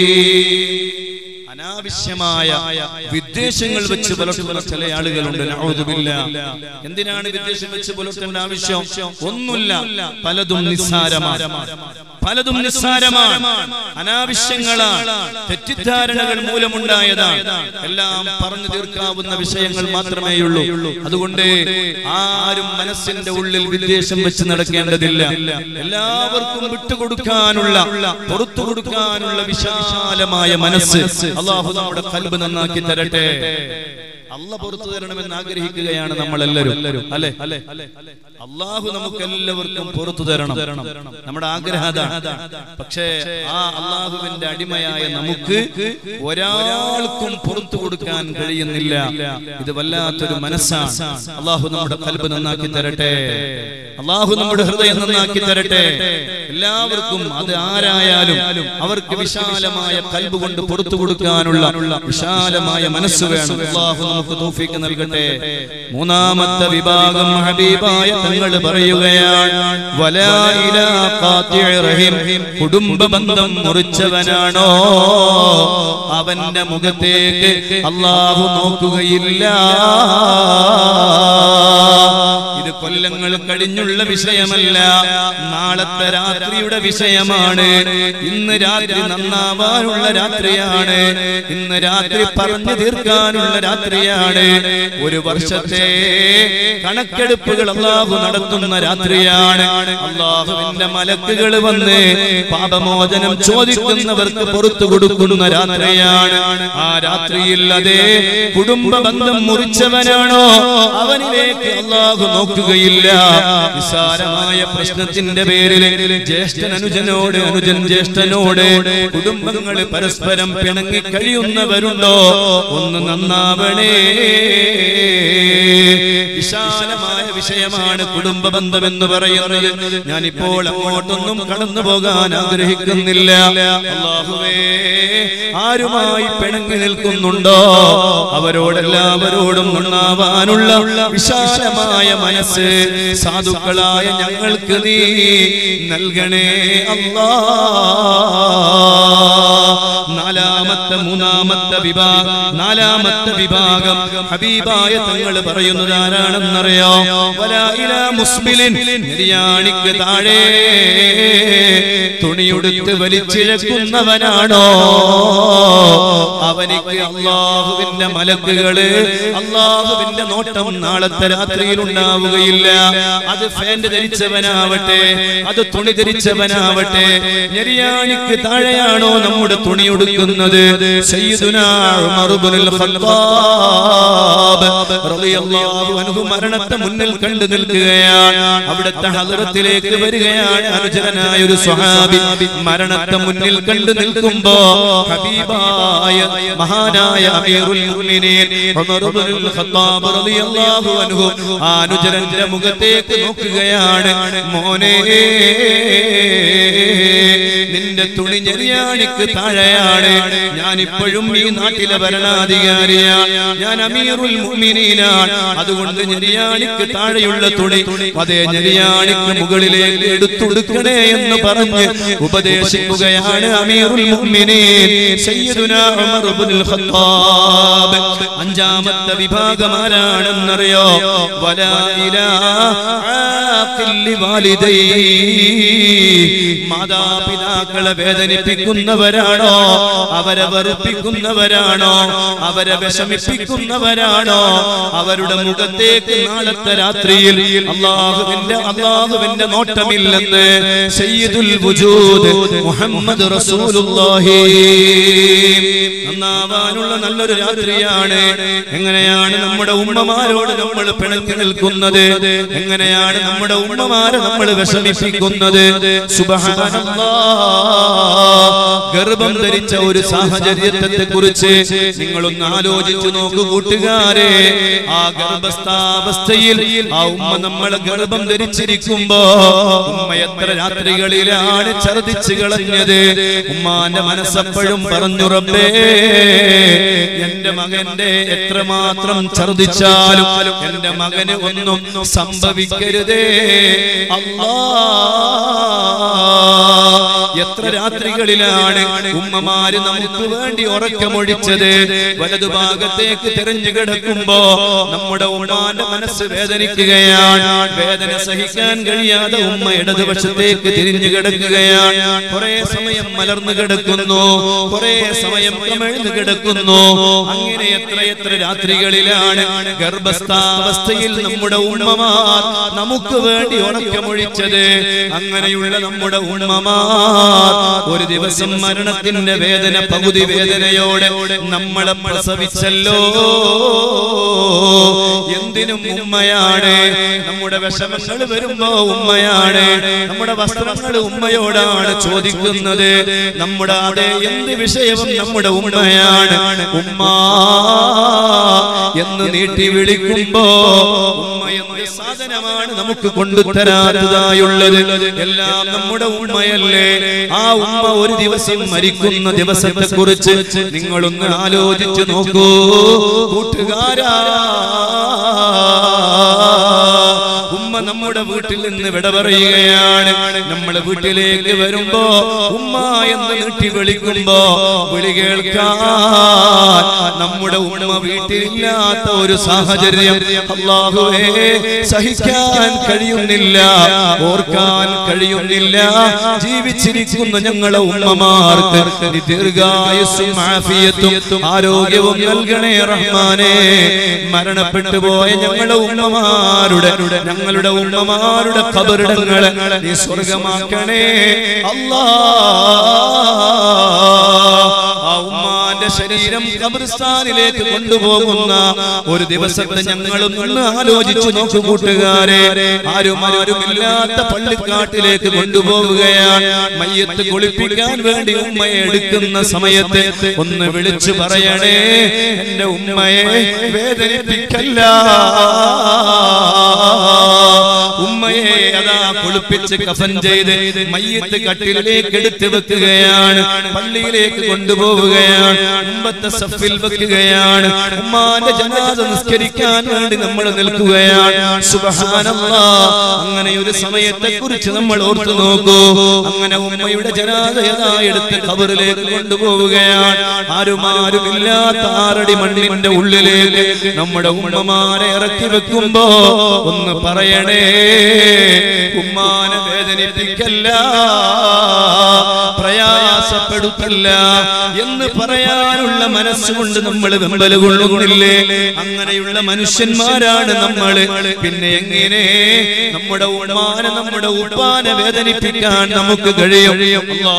[SPEAKER 1] അനാവശ്യമായ വിദ്വേഷങ്ങൾ വെച്ച് പുലർത്തുന്ന ചില ആളുകളുണ്ട് നഊദുബില്ല. എന്തിനാണ് വിദ്വേഷം വെച്ച് പുലർത്തേണ്ട ആവശ്യം ഒന്നുമില്ല പലതും നിസ്സാരമാണ് പലതും നിസ്സാരമാണ് അനാവശ്യങ്ങളാണ് തെറ്റിദ്ധാരണകൾ മൂലമുണ്ടായതാണ് എല്ലാം പറഞ്ഞു തീർക്കാവുന്ന വിഷയങ്ങൾ മാത്രമേയുള്ളൂ അതുകൊണ്ട് ആരും മനസ്സിന്റെ ഉള്ളിൽ വിദ്വേഷം വെച്ച് നടക്കേണ്ടതില്ല എല്ലാവർക്കും വിട്ടുകൊടുക്കാനുള്ള പുറത്തു കൊടുക്കാനുള്ള വിശാലമായ മനസ്സ് അള്ളാഹു നമ്മുടെ കൽബ് നന്നാക്കി തരട്ടെ അല്ല പുറത്തു തരണമെന്ന് ആഗ്രഹിക്കുകയാണ് നമ്മളെല്ലാവരും അല്ലെ അല്ലെ അള്ളാഹു നമുക്ക് എല്ലാവർക്കും പുറത്തു തരണം നമ്മുടെ ആഗ്രഹം അതാണ് പക്ഷേ ആ അള്ളാഹുവിന്റെ അടിമയായ നമുക്ക് ഒരാൾക്കും പുറത്തു കൊടുക്കാൻ കഴിയുന്നില്ല ഇത് വല്ലാത്തൊരു മനസ്സാണ് അള്ളാഹു നമ്മുടെ കൽബ് നന്നാക്കി തരട്ടെ അള്ളാഹു നമ്മുടെ ഹൃദയം നന്നാക്കി തരട്ടെ എല്ലാവർക്കും അത് ആരായാലും അവർക്ക് വിശാലമായ കൽബ് കൊണ്ട് പുറത്തു കൊടുക്കാനുള്ള വിശാലമായ മനസ്സ് വേണം അള്ളാഹു നമുക്ക് തൗഫീക്ക് നൽകട്ടെ മൂന്നാമത്തെ വിഭാഗം ഹബീബായ തങ്ങൾ പറയുകയാണ് വലാ ഇലാ ഖാത്തിഇ റഹിം കുടുംബ ബന്ധം മുറിച്ചവനാണോ അവന്റെ മുഖത്തേക്ക് അള്ളാഹു നോക്കുകയില്ല ഇത് കൊല്ലങ്ങൾ കഴിഞ്ഞുള്ള വിഷയമല്ല നാളത്തെ രാത്രിയുടെ വിഷയമാണ് ഇന്ന് രാത്രി നന്നാവാനുള്ള രാത്രിയാണ് ഇന്ന് രാത്രി പറഞ്ഞു തീർക്കാനുള്ള രാത്രിയാണ് ഒരു വർഷത്തെ കണക്കെടുപ്പുകൾ അള്ളാഹു നടത്തുന്ന രാത്രിയാണ് അള്ളാഹുവിന്റെ മലക്കുകൾ വന്ന് പാപമോചനം ചോദിക്കുന്നവർക്ക് പുറത്തു കൊടുക്കുന്ന രാത്രിയാണ് ആ രാത്രിയിൽ അതേ കുടുംബ ബന്ധം മുറിച്ചവനാണോ അവനിലേക്ക് അള്ളാഹു നോക്കുകയില്ല നിസ്സാരമായ പ്രശ്നത്തിന്റെ പേരിൽ ജ്യേഷ്ഠൻ അനുജനോട് അനുജൻ ജ്യേഷ്ഠനോട് കുടുംബങ്ങൾ പരസ്പരം പിണങ്ങി കഴിയുന്നവരുണ്ടോ ഒന്ന് നന്നാവണേ വിശാലമായ വിഷയമാണ് കുടുംബ ബന്ധം എന്ന് പറയുന്നത് ഞാനിപ്പോൾ അങ്ങോട്ടൊന്നും കടന്നു പോകാൻ ആഗ്രഹിക്കുന്നില്ല അള്ളാഹുവേ ആരുമായി പിണങ്ങി നിൽക്കുന്നുണ്ടോ അവരോടെല്ലാവരോടും നന്നാവാനുള്ള വിശാലമായ മനസ്സ് സാധുക്കളായ ഞങ്ങൾക്ക് നീ നൽകണേ അല്ലാ നാലാമത്തെ മൂന്നാമത്തെ വിഭാഗം നാലാമത്തെ വിഭാഗം ഹബീബായ തങ്ങൾ പറയുന്നത് ആരാണെന്നറിയോ വലായില മുസ്ബിലിൻ നിര്യാണിക്ക് താഴെ തുണിയുടുത്ത് വലിച്ചിഴക്കുന്നവനാണോ അവനിക്ക് അള്ളാഹുവിന്റെ മലക്കുകള് അള്ളാഹുവിന്റെ നോട്ടം നാളത്തെ രാത്രിയിൽ ഉണ്ടാവുകയില്ല അത് ഫാന്റ് ധരിച്ചവനാവട്ടെ അത് തുണി ധരിച്ചവനാവട്ടെ ഞെരിയാണിക്ക് താഴെയാണോ നമ്മുടെ തുണി ഉടുക്കുന്നത് സയ്യിദുനാ ഉമർ ഇബ്നുൽ ഖത്താബ് റളിയല്ലാഹു അൻഹു മരണത്തെ മുന്നിൽ കണ്ടു നിൽക്കുകയാണ് അവിടുത്തെ ഹദറത്തിലേക്ക് വരികയാണ് അനുചരനായ ഒരു സ്വഹാബി മരണത്തെ മുന്നിൽ കണ്ടു നിൽക്കുമ്പോ ഹബീബായ മഹാനായ അമീറുൽ മുഅ്മിനീൻ ഉമർ ഇബ്നുൽ ഖത്താബ് റളിയല്ലാഹു അൻഹു ആ അനുചരന്റെ മുഖത്തേക്ക് നോക്കുകയാണ് മോനെ നിന്റെ തുണി ഞെരിയാണിക്ക് താഴെയാണ് ഞാൻ ഇപ്പോഴും ഈ നാട്ടിലെ ഭരണാധികാരിയാണ് ഞാൻ അമീറുൽ മുഅ്മിനീനാണ് അതുകൊണ്ട് ഞെരിയാണിക്ക് താഴെയുള്ള തുണി അതേ ഞെരിയാണിക്ക് മുകളിലേക്ക് എടുത്തുടുക്കണേ എന്ന് പറഞ്ഞ് ഉപദേശിക്കുകയാണ് അമീറുൽ മുഅ്മിനീൻ സയ്യിദുനാ ഉമർ ഇബ്നുൽ ഖത്താബ് അഞ്ചാമത്തെ വിഭാഗം ആരാണെന്നറിയോ വലാ ഇലാഹ വാലിദൈ മാതാപിതാക്കളെ വേദനിപ്പിക്കുന്നവരാണോ അവരെ വെറുപ്പിക്കുന്നവരാണോ അവരെ വിഷമിപ്പിക്കുന്നവരാണോ അവരുടെ മുഖത്തേക്ക് നാളത്തെ രാത്രിയിൽ അള്ളാഹുവിന്റെ അള്ളാഹുവിന്റെ നോട്ടമില്ലെന്ന് സയ്യിദുൽ വുജൂദ് മുഹമ്മദ് റസൂലുള്ളാഹി നന്നാവാനുള്ള നല്ലൊരു രാത്രിയാണ് എങ്ങനെയാണ് നമ്മുടെ ഉമ്മമാരോട് നമ്മൾ പിണക്കി നിൽക്കുന്നത് എങ്ങനെയാണ് നമ്മുടെ ഉമ്മമാരെ നമ്മൾ വിഷമിപ്പിക്കുന്നത് സുബ്ഹാനല്ലാഹ് ഗർഭം ധരിച്ച ഒരു സാഹചര്യത്തെ കുറിച്ച് നിങ്ങളൊന്ന് ആലോചിച്ചു നോക്കൂ കൂട്ടുകാരെ ആ ഗർഭസ്ഥാവസ്ഥയിൽ ആ ഉമ്മ നമ്മളെ ഗർഭം ധരിച്ചിരിക്കുമ്പോ ഉമ്മ എത്ര രാത്രികളിലാണ് ഛർദിച്ചു കളഞ്ഞത് ഉമ്മാന്റെ മനസ്സപ്പോഴും പറഞ്ഞു റബ്ബേ എന്റെ മകന്റെ എത്രമാത്രം ഛർദിച്ചാലും എന്റെ മകന് ഒന്നും സംഭവിക്കരുതേ അല്ലാ എത്ര രാത്രികളിലാണ് ഉമ്മമാര് നമുക്ക് വേണ്ടി ഉറക്കമൊഴിച്ചത് വലതുഭാഗത്തേക്ക് തെരഞ്ഞു കിടക്കുമ്പോ നമ്മുടെ ഉമ്മാന്റെ മനസ്സ് വേദനിക്കുകയാണ് വേദന സഹിക്കാൻ കഴിയാതെ ഉമ്മ ഇടതുവശത്തേക്ക് തിരിഞ്ഞു കിടക്കുകയാണ് കുറെ സമയം മലർന്നു കിടക്കുന്നു കുറെ സമയം കമിഴ്ന്നു കിടക്കുന്നു അങ്ങനെ എത്ര എത്ര രാത്രികളിലാണ് ഗർഭസ്ഥാവസ്ഥയിൽ നമ്മുടെ ഉമ്മമാർ നമുക്ക് വേണ്ടി ഉറക്കമൊഴിച്ചത് അങ്ങനെയുള്ള നമ്മുടെ ഉമ്മമാർ ഒരു ദിവസം മരണത്തിന്റെ വേദന പകുതി വേദനയോടെ നമ്മളെ പ്രസവിച്ചല്ലോ എന്തിനും ഉമ്മയാണ് നമ്മുടെ വിഷമങ്ങൾ വരുമ്പോ ഉമ്മയാണ് നമ്മുടെ വസ്ത്രങ്ങൾ ഉമ്മയോടാണ് ചോദിക്കുന്നത് നമ്മുടെ അതേ എന്ത് വിഷയവും നമ്മുടെ ഉമ്മയാണ് ഉമ്മ എന്ന് നീട്ടി വിളിക്കുമ്പോ ഉമ്മ എന്ന സാധനമാണ് നമുക്ക് കൊണ്ടുതരാത്തതായുള്ളത് എല്ലാം നമ്മുടെ ഉമ്മയല്ലേ ആ ഉമ്മ ഒരു ദിവസം മരിക്കുന്ന ദിവസത്തെ കുറിച്ച് നിങ്ങളൊന്ന് ആലോചിച്ചു നോക്കൂ കൂട്ടുകാരാ ഉമ്മ നമ്മുടെ വീട്ടിൽ നിന്ന് വിട പറയുകയാണ് നമ്മൾ വീട്ടിലേക്ക് വരുമ്പോ ഉമ്മ എന്ന് നീട്ടി വിളിക്കുമ്പോ വിളി കേൾക്കാൻ നമ്മുടെ ഉമ്മ വീട്ടിലില്ലാത്ത ഒരു സാഹചര്യം അള്ളാഹുവേ സഹിക്കാൻ കഴിയുന്നില്ല ഓർക്കാൻ കഴിയുന്നില്ല ജീവിച്ചിരിക്കുന്ന ഞങ്ങളെ ഉമ്മമാർക്ക് നീ ദീർഘായുസ്സും ആഫിയത്തും ആരോഗ്യവും നൽകണേ റഹ്മാനെ മരണപ്പെട്ടു പോയ ഞങ്ങളെ ഉമ്മമാരുടെ ഞങ്ങളുടെ ഉമ്മമാരുടെ കബറിടങ്ങളെ നീ സ്വർഗമാക്കണേ അല്ലാ ആ ഉമ്മാന്റെ ശരീരം കബർസ്ഥാനിലേക്ക് കൊണ്ടുപോകുന്ന ഒരു ദിവസത്തെ ഞങ്ങളും ഒന്ന് ആലോചിച്ചു നോക്കു കൂട്ടുകാരെ ആരും ആരുമില്ലാത്ത പള്ളിക്കാട്ടിലേക്ക് കൊണ്ടുപോവുകയാണ് മയ്യത്ത് കുളിപ്പിക്കാൻ വേണ്ടി ഉമ്മയെ എടുക്കുന്ന സമയത്ത് ഒന്ന് വിളിച്ചു പറയണേ എന്റെ ഉമ്മയെ വേദനിപ്പിക്കല്ല ഉമ്മയെ അതാ കുളിപ്പിച്ച് കഫൻ ചെയ്ത് മയ്യത്ത് കട്ടിലേക്ക് എടുത്തു വെക്കുകയാണ് പള്ളിയിലേക്ക് കൊണ്ടുപോവുകയാണ് മുമ്പത്തെ സഫിൽ വെക്കുകയാണ് ഉമ്മാന്റെ ജനാദ നിസ്കരിക്കാൻ വേണ്ടി നമ്മൾ നിൽക്കുകയാണ് സുബ്ഹാനല്ലാ അങ്ങനെ ഒരു സമയത്തെ കുറിച്ച് നമ്മൾ ഓർത്തു നോക്കൂ അങ്ങനെ ഉമ്മയുടെ ജനാദ യഥാ എടുത്ത് ഖബറിലേക്ക് കൊണ്ടുപോവുകയാണ് ആരും ആരുമില്ലാത്ത ആറടി മണ്ണിന്റെ ഉള്ളിലേക്ക് നമ്മുടെ ഉമ്മമാരെ ഇറക്കി വെക്കുമ്പോ ഒന്ന് പറയണേ ഉമ്മാനെ വേദനിപ്പിക്കല്ല പ്രയാസപ്പെടുത്തല്ല വാർത്തെടുത്തല്ല എന്ന് പറയാനുള്ള മനസ്സുകൊണ്ട് നമ്മൾ വെമ്പല് കൊള്ളുന്നില്ലേ അങ്ങനെയുള്ള മനുഷ്യന്മാരാണ് നമ്മള് പിന്നെ എങ്ങനെ നമ്മുടെ ഉമ്മാനെ നമ്മുടെ ഉപ്പാനെ വേദനിപ്പിക്കാൻ നമുക്ക് കഴിയും അല്ലാ,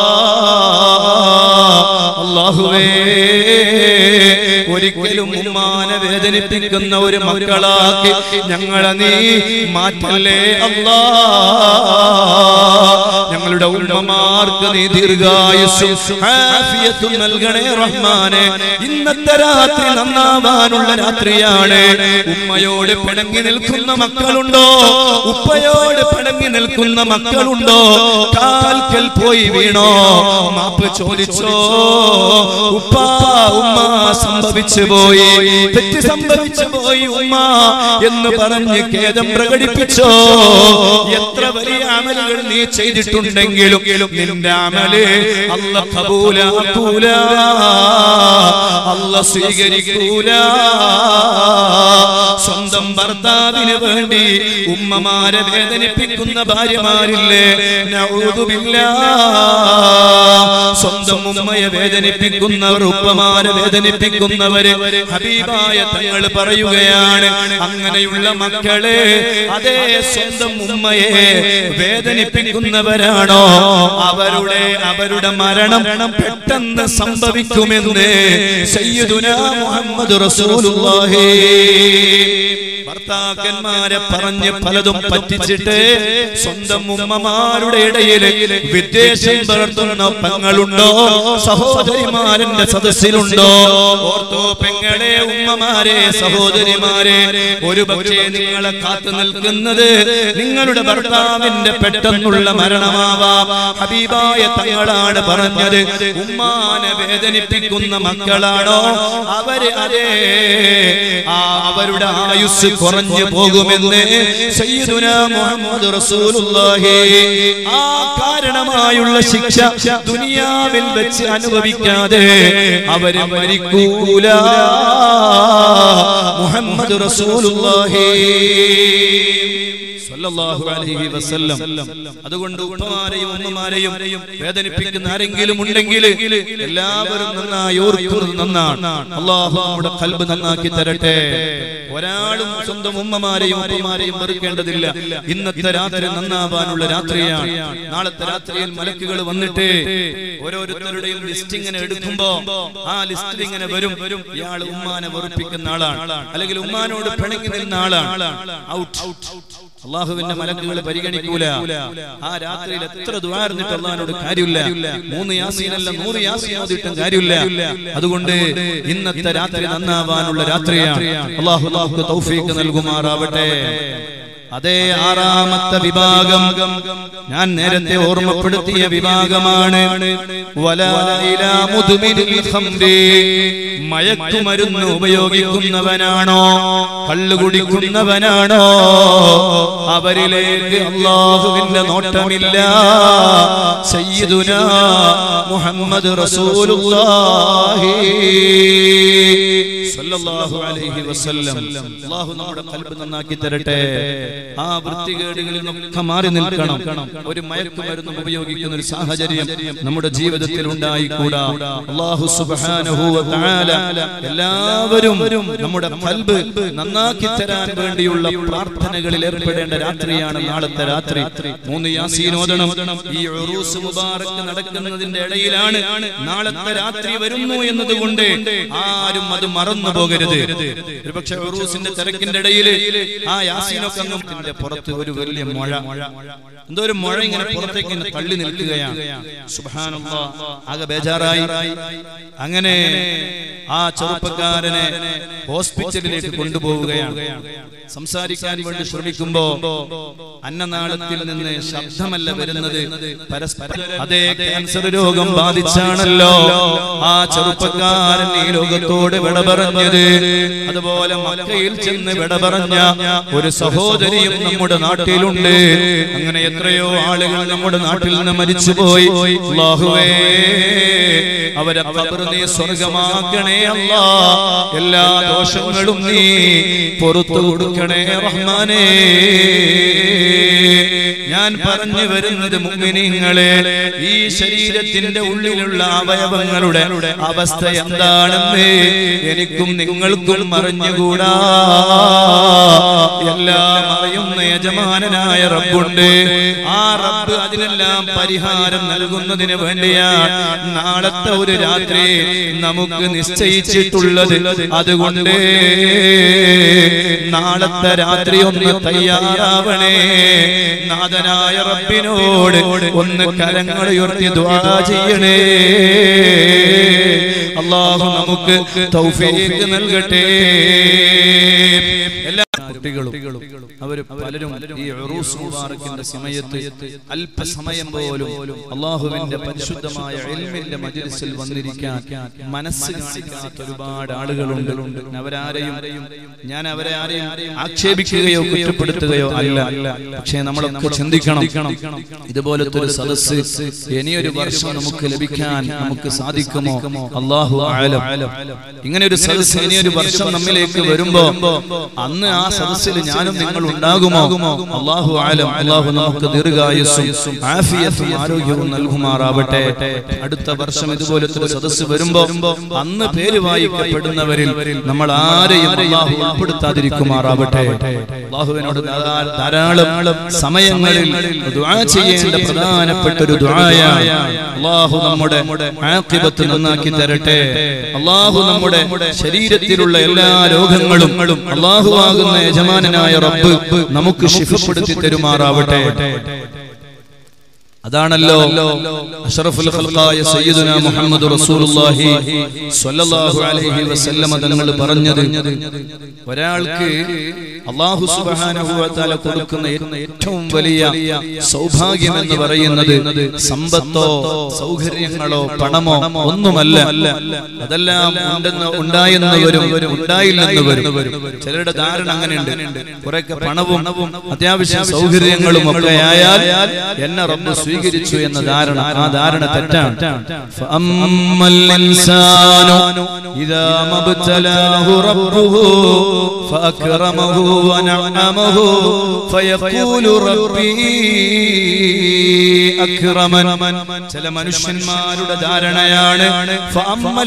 [SPEAKER 1] അല്ലാഹുവേ ഒരിക്കലും ഉമ്മാനെ വേദനിപ്പിക്കുന്ന ഒരു മക്കളാക്കി ഞങ്ങളെ നീ മാറ്റല്ലേ അല്ലാ ഞങ്ങളുടെ ഉമ്മമാർക്ക് നീ ദീർഘായുസ്സും ആഫിയത്തും നൽകണേ റഹ്മാനെ ഇന്നത്തെ രാത്രി നന്നാവാനുള്ള രാത്രിയാണ് ഉമ്മയോട് പിണങ്ങി നിൽക്കുന്ന മക്കളുണ്ടോ ഉപ്പയോട് പിണങ്ങി നിൽക്കുന്ന മക്കളുണ്ടോ കാൽക്കൽ പോയി വീണോ മാപ്പ് ചോദിച്ചോ ഉപ്പ ഉമ്മ സംഭവിച്ചു പോയി തെറ്റ് സംഭവിച്ചു പോയി ഉമ്മ എന്ന് പറഞ്ഞ് ഖേദം പ്രകടിപ്പിച്ചോ എത്ര വലിയ അമലുകൾ നീ ചെയ്തിട്ടുണ്ടെങ്കിലും നിന്റെ അമല് അല്ല കബൂലാക്കൂല അല്ല സ്വീകരിക്കൂല സ്വന്തം ഭർത്താവിന് വേണ്ടി ഉമ്മമാരെ വേദനിപ്പിക്കുന്ന ഭാര്യമാരില്ലേ നഊദുബില്ലാ. സ്വന്തം ഉമ്മയെ വേദനിപ്പിക്കുന്നവർ ഉപ്പമാരെ വേദനിപ്പിക്കുന്നവര് ഹബീബായ തങ്ങൾ പറയുകയാണ് അങ്ങനെയുള്ള മക്കളെ അതേ സ്വന്തം ഉമ്മയെ വേദനിപ്പിക്കുന്നവരാണോ അവരുടെ അവരുടെ മരണം പെട്ടെന്ന് സംഭവിക്കുമെന്ന് സയ്യിദുന മുഹമ്മദ് റസൂലുള്ളാഹി ഭർത്താക്കന്മാരെ പറഞ്ഞ് പലതും പറ്റിച്ചിട്ട് സ്വന്തം ഉമ്മമാരുടെ ഇടയിൽ വിദ്വേഷം പകർത്തുന്ന പെങ്ങളുണ്ടോ സഹോദരിമാരന്റെ സദസ്സിലുണ്ടോ ഓർത്തോ പെങ്ങളെ ഉമ്മമാരെ സഹോദരിമാരെ ഒരു പക്ഷേ നിങ്ങളെ കാത്തു നിൽക്കുന്നത് നിങ്ങളുടെ ഭർത്താവിന്റെ പെട്ടെന്നുള്ള മരണമാവാം ഹബീബായ തങ്ങളാണ് പറഞ്ഞത് ഉമ്മാനെ വേദനിപ്പിക്കുന്ന മക്കളാണോ അവര് അതേ ആ അവരുടെ ആയുസ് കുറഞ്ഞു പോകുമെന്ന് സയ്യിദുന മുഹമ്മദ് റസൂലുള്ളാഹി ആ കാരണമായുള്ള ശിക്ഷ ദുനിയാവിൽ വെച്ച് അനുഭവിക്കാതെ അവര് മരിക്കൂല മുഹമ്മദ് റസൂലുള്ളാഹി സ്വല്ലല്ലാഹു അലൈഹി വസല്ലം അതുകൊണ്ട് ഉപ്പമാരെയും ഉമ്മമാരെയും വേദനിപ്പിക്കുന്ന ആരെങ്കിലും ഉണ്ടെങ്കിൽ എല്ലാവരും നന്നായി ഓർക്കുന്നത് നന്നാണ് അള്ളാഹു നമ്മുടെ കൽബ് നന്നാക്കി തരട്ടെ ഒരാളും സ്വന്തം ഉമ്മമാരെയും ഉപ്പമാരെയും വെറുക്കേണ്ടതില്ല ഇന്നത്തെ രാത്രി നന്നാവാനുള്ള രാത്രിയാണ് നാളത്തെ രാത്രിയിൽ മലക്കുകൾ വന്നിട്ട് ഓരോരുത്തരുടെയും ലിസ്റ്റ് ഇങ്ങനെ എടുക്കുമ്പോ ആ ലിസ്റ്റിൽ ഇങ്ങനെ വരും ഇയാൾ ഉമ്മാനെ വെറുപ്പിക്കുന്ന ആളാണ് അല്ലെങ്കിൽ ഉമ്മാനോട് പിണങ്ങി നിന്ന ആളാണ് ഔട്ട് അള്ളാഹുവിന്റെ മലക്കുകൾ പരിഗണിക്കൂല ആ രാത്രിയിൽ എത്ര ദ്വാരുന്നിട്ട് അള്ളഹാനോട് കാര്യമില്ല മൂന്ന് യാസീനല്ല നൂറ് യാസീൻ ഓതിയിട്ടും കാര്യമില്ല അതുകൊണ്ട് ഇന്നത്തെ രാത്രി നന്നാവാനുള്ള രാത്രിയാണ് അള്ളാഹു നമുക്ക് തൗഫീക്ക് നൽകുമാറാവട്ടെ അതേ ആറാമത്തെ വിഭാഗം ഞാൻ നേരത്തെ ഓർമ്മപ്പെടുത്തിയ വിഭാഗമാണ് വലാ ഇലാ മുദ്മിനിൽ ഖംരി. മയക്കുമരുന്ന് ഉപയോഗിക്കുന്നവനാണോ കള്ളു കുടിക്കുന്നവനാണോ അവരിലേക്ക് അള്ളാഹുവിന്റെ നോട്ടമില്ല സയ്യിദുന മുഹമ്മദ് റസൂലുള്ളാഹി സല്ലല്ലാഹു അലൈഹി വസല്ലം അള്ളാഹു നമ്മുടെ കൽബ് നന്നാക്കി തരട്ടെ ആ വൃത്തികേടുകളിൽ നിന്നൊക്കെ മാറി നിൽക്കണം ഒരു മയക്കുമരുന്ന് ഉപയോഗിക്കുന്ന ഒരു സാഹചര്യം നമ്മുടെ ജീവിതത്തിൽ ഉണ്ടായിക്കൂടാ അള്ളാഹു സുബ്ഹാനഹു വ തആല എല്ലാവരും നമ്മുടെ കൽബ് നന്നാക്കി തരാൻ വേണ്ടിയുള്ള പ്രാർത്ഥനകളിൽ ഏർപ്പെടേണ്ട രാത്രിയാണ് നാളത്തെ രാത്രി മൂന്ന് യാസീൻ ഓതണം ഈ ഉറൂസ് മുബാറക്ക് നടക്കുന്നതിന്റെ ഇടയിലാണ് നാളത്തെ രാത്രി വരുന്നു എന്നതുകൊണ്ട് ആരും അത് മറന്നു പോകരുത് ഒരുപക്ഷെ ഉറൂസിന്റെ തിരക്കിന്റെ ഇടയിൽ ആ യാസീനൊക്കെ അങ്ങ് ഇതിന്റെ പുറത്ത് ഒരു വലിയ മഴ എന്തോ ഒരു മഴ ഇങ്ങനെ പുറത്തേക്ക് ഇങ്ങനെ തള്ളി നിൽക്കുകയാണ് സുബ്ഹാനല്ലാഹ് ആകെ ബേജാറായി അങ്ങനെ ആ ചെറുപ്പക്കാരനെ ഹോസ്പിറ്റലിലേക്ക് കൊണ്ടുപോവുകയാണ് സംസാരിക്കാൻ വേണ്ടി ശ്രമിക്കുമ്പോ അന്നനാളത്തിൽ നിന്ന് ശബ്ദമല്ല വരുന്നത് പരസ്പരം അതേ ക്യാൻസർ രോഗം ബാധിച്ചാണല്ലോ ആ ചെറുപ്പക്കാരൻ ഈ ലോകത്തോട് വിട പറഞ്ഞത് അതുപോലെ മക്കയിൽ ചെന്ന് വിട പറഞ്ഞ ഒരു സഹോദരിയും നമ്മുടെ നാട്ടിലുണ്ട് അങ്ങനെ എത്രയോ ആളുകൾ നമ്മുടെ നാട്ടിൽ നിന്ന് മരിച്ചുപോയി അല്ലാഹുവേ അവരെ ഖബർ നീ സ്വർഗമാക്കണേ അല്ലാ എല്ലാ ദോഷങ്ങളും നീ പുറത്തു കൊടുക്കണേ റഹ്മാനേ ഞാൻ ഞാൻ പറഞ്ഞു വരുന്നത് മുഗ്മിനീങ്ങളെ ഈ ശരീരത്തിന്റെ ഉള്ളിലുള്ള അവയവങ്ങളുടെ അവസ്ഥ എന്താണെന്ന് എനിക്കും നിങ്ങൾക്കും അറിഞ്ഞുകൂടാ എല്ലാം അറിയുന്ന യജമാനനായ റബ്ബുണ്ട് ആ റബ്ബ് അതിനെല്ലാം പരിഹാരം നൽകുന്നതിന് വേണ്ടിയാണ് നാളത്തെ ഒരു രാത്രി നമുക്ക് നിശ്ചയിച്ചിട്ടുള്ളത് അതുകൊണ്ട് നാളത്തെ രാത്രി ഒന്ന് തയ്യാറാവണേ നാഥനായ റബ്ബിനോട് ഒന്ന് കരങ്ങൾ ഉയർത്തി ദ്വാ ചെയ്യണേ അള്ളാഹു നമുക്ക് തൗഫീഖ് നൽകട്ടെ എല്ലാ കുട്ടികളും അവർ പലരും ഈ ഉറൂസ് മുബാറക്കിന്റെ സമയത്ത് അല്പസമയം പോലും അള്ളാഹുവിന്റെ പരിശുദ്ധമായ ഇൽമിന്റെ മജ്ലിസിൽ വന്നിരിക്കാൻ മനസ്സ് കാണിക്കാത്ത ഒരുപാട് ആളുകളുണ്ട് അവരാരെയും ഞാൻ അവരെ ആരെയും ആക്ഷേപിക്കുകയോ കുറ്റപ്പെടുത്തുകയോ അല്ല പക്ഷേ നമ്മളൊക്കെ ചിന്തിക്കണം ഇതുപോലത്തെ ഒരു സദസ്സ് ഇനിയൊരു വർഷം നമുക്ക് ലഭിക്കാൻ നമുക്ക് സാധിക്കുമോ അള്ളാഹു ആലം ഇങ്ങനെ ഒരു സദസ്സ് ഇനിയൊരു വർഷം നമ്മിലേക്ക് വരുമ്പോ അന്ന് ആ സദസ്സിൽ ഞാനും നിങ്ങൾ ഉണ്ടാകുമോ അള്ളാഹു ആലം അള്ളാഹു നമുക്ക് ദീർഘായുസ്സും ആഫിയത്തും ആരോഗ്യവും നൽകുമാറാവട്ടെ അടുത്ത വർഷം ഇതുപോലത്തെ ഒരു സദസ്സ് വരുമ്പോ അന്ന് പേര് വായിക്കപ്പെടുന്നവരിൽ നമ്മൾ ആരെയും അള്ളാഹു ഉൾപ്പെടുത്താതിരിക്കുമാറാവട്ടെ അള്ളാഹുവിനോട് ധാരാ- ധാരാളം സമയങ്ങളിൽ ദുആ ചെയ്യേണ്ട പ്രധാനപ്പെട്ട ഒരു ദുആയാണ് അള്ളാഹു നമ്മുടെ ആഖിബത്ത് നന്നാക്കി തരട്ടെ അള്ളാഹു നമ്മുടെ ശരീരത്തിലുള്ള എല്ലാ രോഗങ്ങളും അള്ളാഹുവാകുന്ന യജമാനനായ റബ്ബ് നമുക്ക് ശിഫപ്പെടുത്തി തരുമാറാവട്ടെ അതാണല്ലോ അഷ്റഫുൽ ഖൽഖായ സയ്യിദുന മുഹമ്മദ് റസൂലുള്ളാഹി സ്വല്ലല്ലാഹു അലൈഹി വസല്ലമ തങ്ങൾ പറഞ്ഞത് ഒരാൾക്ക് അല്ലാഹു സുബ്ഹാനഹു വ തആല കൊടുക്കുന്ന ഏറ്റവും വലിയ സൗഭാഗ്യം എന്ന് പറയുന്നത് സമ്പത്തോ സൗകര്യങ്ങളോ പണമോ ഒന്നുമല്ല അതെല്ലാം ഉണ്ടെന്ന് ഉണ്ടായെന്ന് വരും ഉണ്ടായില്ലെന്ന് വരും ചിലരുടെ ധാരണ അങ്ങനെയുണ്ട് കുറെയൊക്കെ പണവും അത്യാവശ്യം സൗകര്യങ്ങളും ഒക്കെ ആയാൽ എന്നെ റബ്ബ് സ്വീകരിച്ചു എന്ന ധാരണ ആ ധാരണ തെറ്റാണ് فأما الإنسان إذا ما ابتلاه ربه فأكرمه ونعمه فيقول ربي അക്രമൻ ചില മനുഷ്യന്മാരുടെ ധാരണയാണ് ഫഅമ്മൽ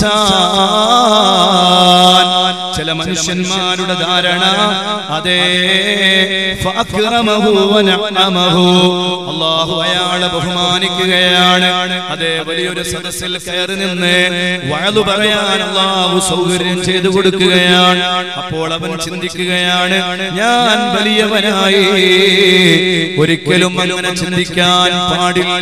[SPEAKER 1] ഇൻസാൻ ചില മനുഷ്യന്മാരുടെ ധാരണ അതെ ഫഅക്രമഹു വനഅമഹു അല്ലാഹു അയാളെ ബഹുമാനിക്കുകയാണ് അതെ വലിയൊരു സദസ്സിൽ കയറി നിന്ന് വഴതു പറയാൻ അല്ലാഹു സൗകര്യം ചെയ്തു കൊടുക്കുകയാണ് അപ്പോൾ അവൻ ചിന്തിക്കുകയാണ് ഞാൻ വലിയവനായി ഒരിക്കലും അങ്ങനെ ചിന്തിക്കാൻ പാടില്ല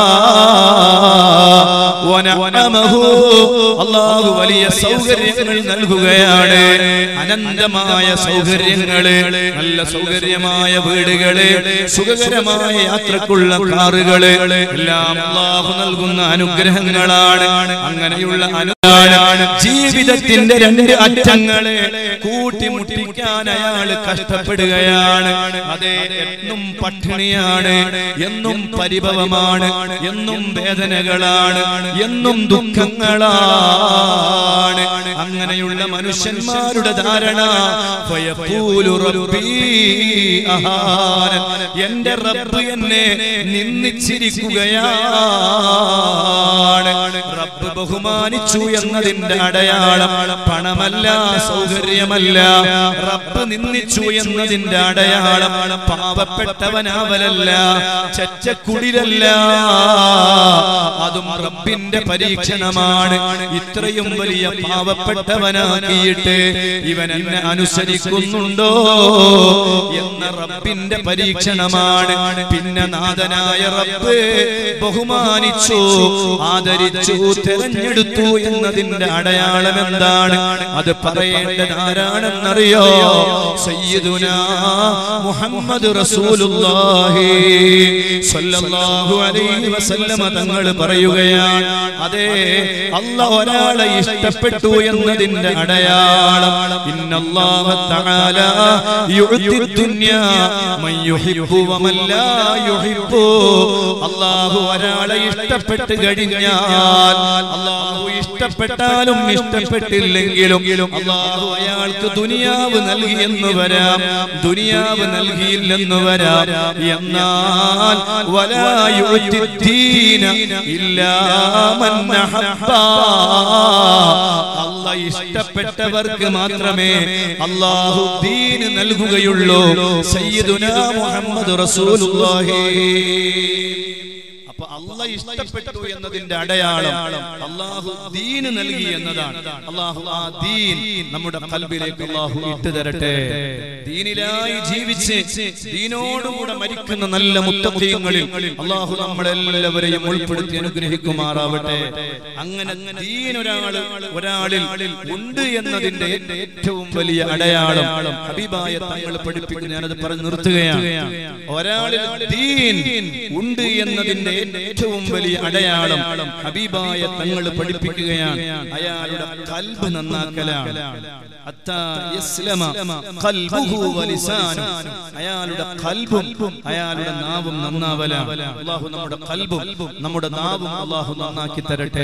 [SPEAKER 1] വനഅമഹു അല്ലാഹു വലിയ സൗകര്യങ്ങൾ നൽകുകയാണ് അനന്തമായ സൗകര്യങ്ങള് നല്ല സൗകര്യമായ വീടുകള് സുഖകരമായ യാത്രക്കുള്ള കാറുകള് എല്ലാം അല്ലാഹു നൽകുന്ന അനുഗ്രഹങ്ങളാണ് അങ്ങനെയുള്ള അനുഗ്രഹമാണ് ജീവിതത്തിന്റെ രണ്ട് അറ്റങ്ങളെ കൂട്ടിമുട്ടിക്കാൻ അയാൾ കഷ്ടപ്പെടുകയാണ് അതെ എന്നും പട്ടിണിയാണ് എന്നും പരിഭവമാണ് എന്നും വേദനകളാണ് എന്നും ദുഃഖങ്ങളാണ് അങ്ങനെയുള്ള മനുഷ്യന്മാരുടെ ധാരണ ഫയഖൂലു റബ്ബീ അഹാനൻ. എന്റെ റബ്ബ് എന്നെ നിന്ദിച്ചിരിക്കുകയാണ് റബ്ബ് ബഹുമാനിച്ചു എന്നതിന്റെ അടയാളം പണമല്ല സൗകര്യമല്ല റബ്ബ് നിന്ദിച്ചു എന്നതിന്റെ അടയാളം പാവപ്പെട്ടവനാവലല്ല ചെച്ചക്കുടിലല്ല അതും റബ്ബിന്റെ പരീക്ഷണമാണ് ഇത്രയും വലിയ പാവപ്പെട്ടവനാക്കിയിട്ട് ഇവൻ എന്നെ അനുസരിക്കുന്നുണ്ടോ എന്ന റബ്ബിന്റെ പരീക്ഷണമാണ് പിന്നെ നാഥനായ റബ്ബ് ബഹുമാനിച്ചു ആദരിച്ചു തെരഞ്ഞെടുത്തു എന്നതിന്റെ അടയാളം എന്താണ് അത് പറയേണ്ടത് ആരാണെന്നറിയോ സയ്യിദുന മുഹമ്മദ് റസൂലുള്ളാഹി സ്വല്ലല്ലാഹു അലൈഹി വസല്ലമ തങ്ങൾ പറയുകയാണ് അതെ അല്ല ഒരാളെ ഇഷ്ടപ്പെട്ടു എന്നതിന്റെ അടയാളം ഇന്നല്ലാഹ തആല യുഅതി ദുനിയാ മൻ യുഹിബ്ബു വമൻ ലാ യുഹിബ്ബു അല്ലാഹു ഒരാളെ ഇഷ്ടപ്പെട്ട് കഴിഞ്ഞാൽ അല്ലാഹു ഇഷ്ടപ്പെട്ട ഇഷ്ടപ്പെട്ടാലും ഇഷ്ടപ്പെട്ടില്ലെങ്കിലും അള്ളാഹു അയാൾക്ക് ദുനിയാവ് നൽകിയെന്ന് വരാം ദുനിയാവ് നൽകിയില്ലെന്ന് വരാം എന്നാൽ വലാ യുഅ്തിദ്ദീന ഇല്ലാ മൻ അഹബ്ബാ. അള്ളാഹ് ഇഷ്ടപ്പെട്ടവർക്ക് മാത്രമേ അള്ളാഹു ദീന് നൽകുകയുള്ളൂ സയ്യിദുനാ മുഹമ്മദ് റസൂലുള്ളാഹി അപ്പൊ അള്ളാഹ് ഇഷ്ടപ്പെട്ടു എന്നതിന്റെ അടയാളം അള്ളാഹു ദീന് നൽകി എന്നതാണ് അള്ളാഹു ആ ദീൻ നമ്മുടെ കൽബിലേക്ക് അള്ളാഹു ഇട്ടു തരട്ടെ ദീനിലായി ജീവിച്ച് ദീനോടുകൂടെ മരിക്കുന്ന നല്ല മുത്തഖീങ്ങളിൽ അള്ളാഹു നമ്മളെല്ലാവരെയും ഉൾപ്പെടുത്തി അനുഗ്രഹിക്കുമാറാവട്ടെ അങ്ങനെ ദീൻ ഒരാള് ഒരാളിൽ ഉണ്ട് എന്നതിന്റെ ഏറ്റവും വലിയ അടയാളം ഹബീബായ തങ്ങൾ പഠിപ്പിക്കുന്ന ഞാനത് പറഞ്ഞു നിർത്തുകയാണ് ഒരാളിൽ ദീൻ ഉണ്ട് എന്നതിന്റെ ഏറ്റവും വലിയ അടയാളം ഹബീബായ തങ്ങൾ പഠിപ്പിക്കുകയാണ് അയാളുടെ കൽബ് നന്നാക്കലാണ് ഹത്താ യസ്ലമ ഖൽബുഹു വലിസാനു. അയാളുടെ കൽബും അയാളുടെ നാവും നന്നാവലാണ് അള്ളാഹു നമ്മുടെ കൽബും നമ്മുടെ നാവും അള്ളാഹു നന്നാക്കി തരട്ടെ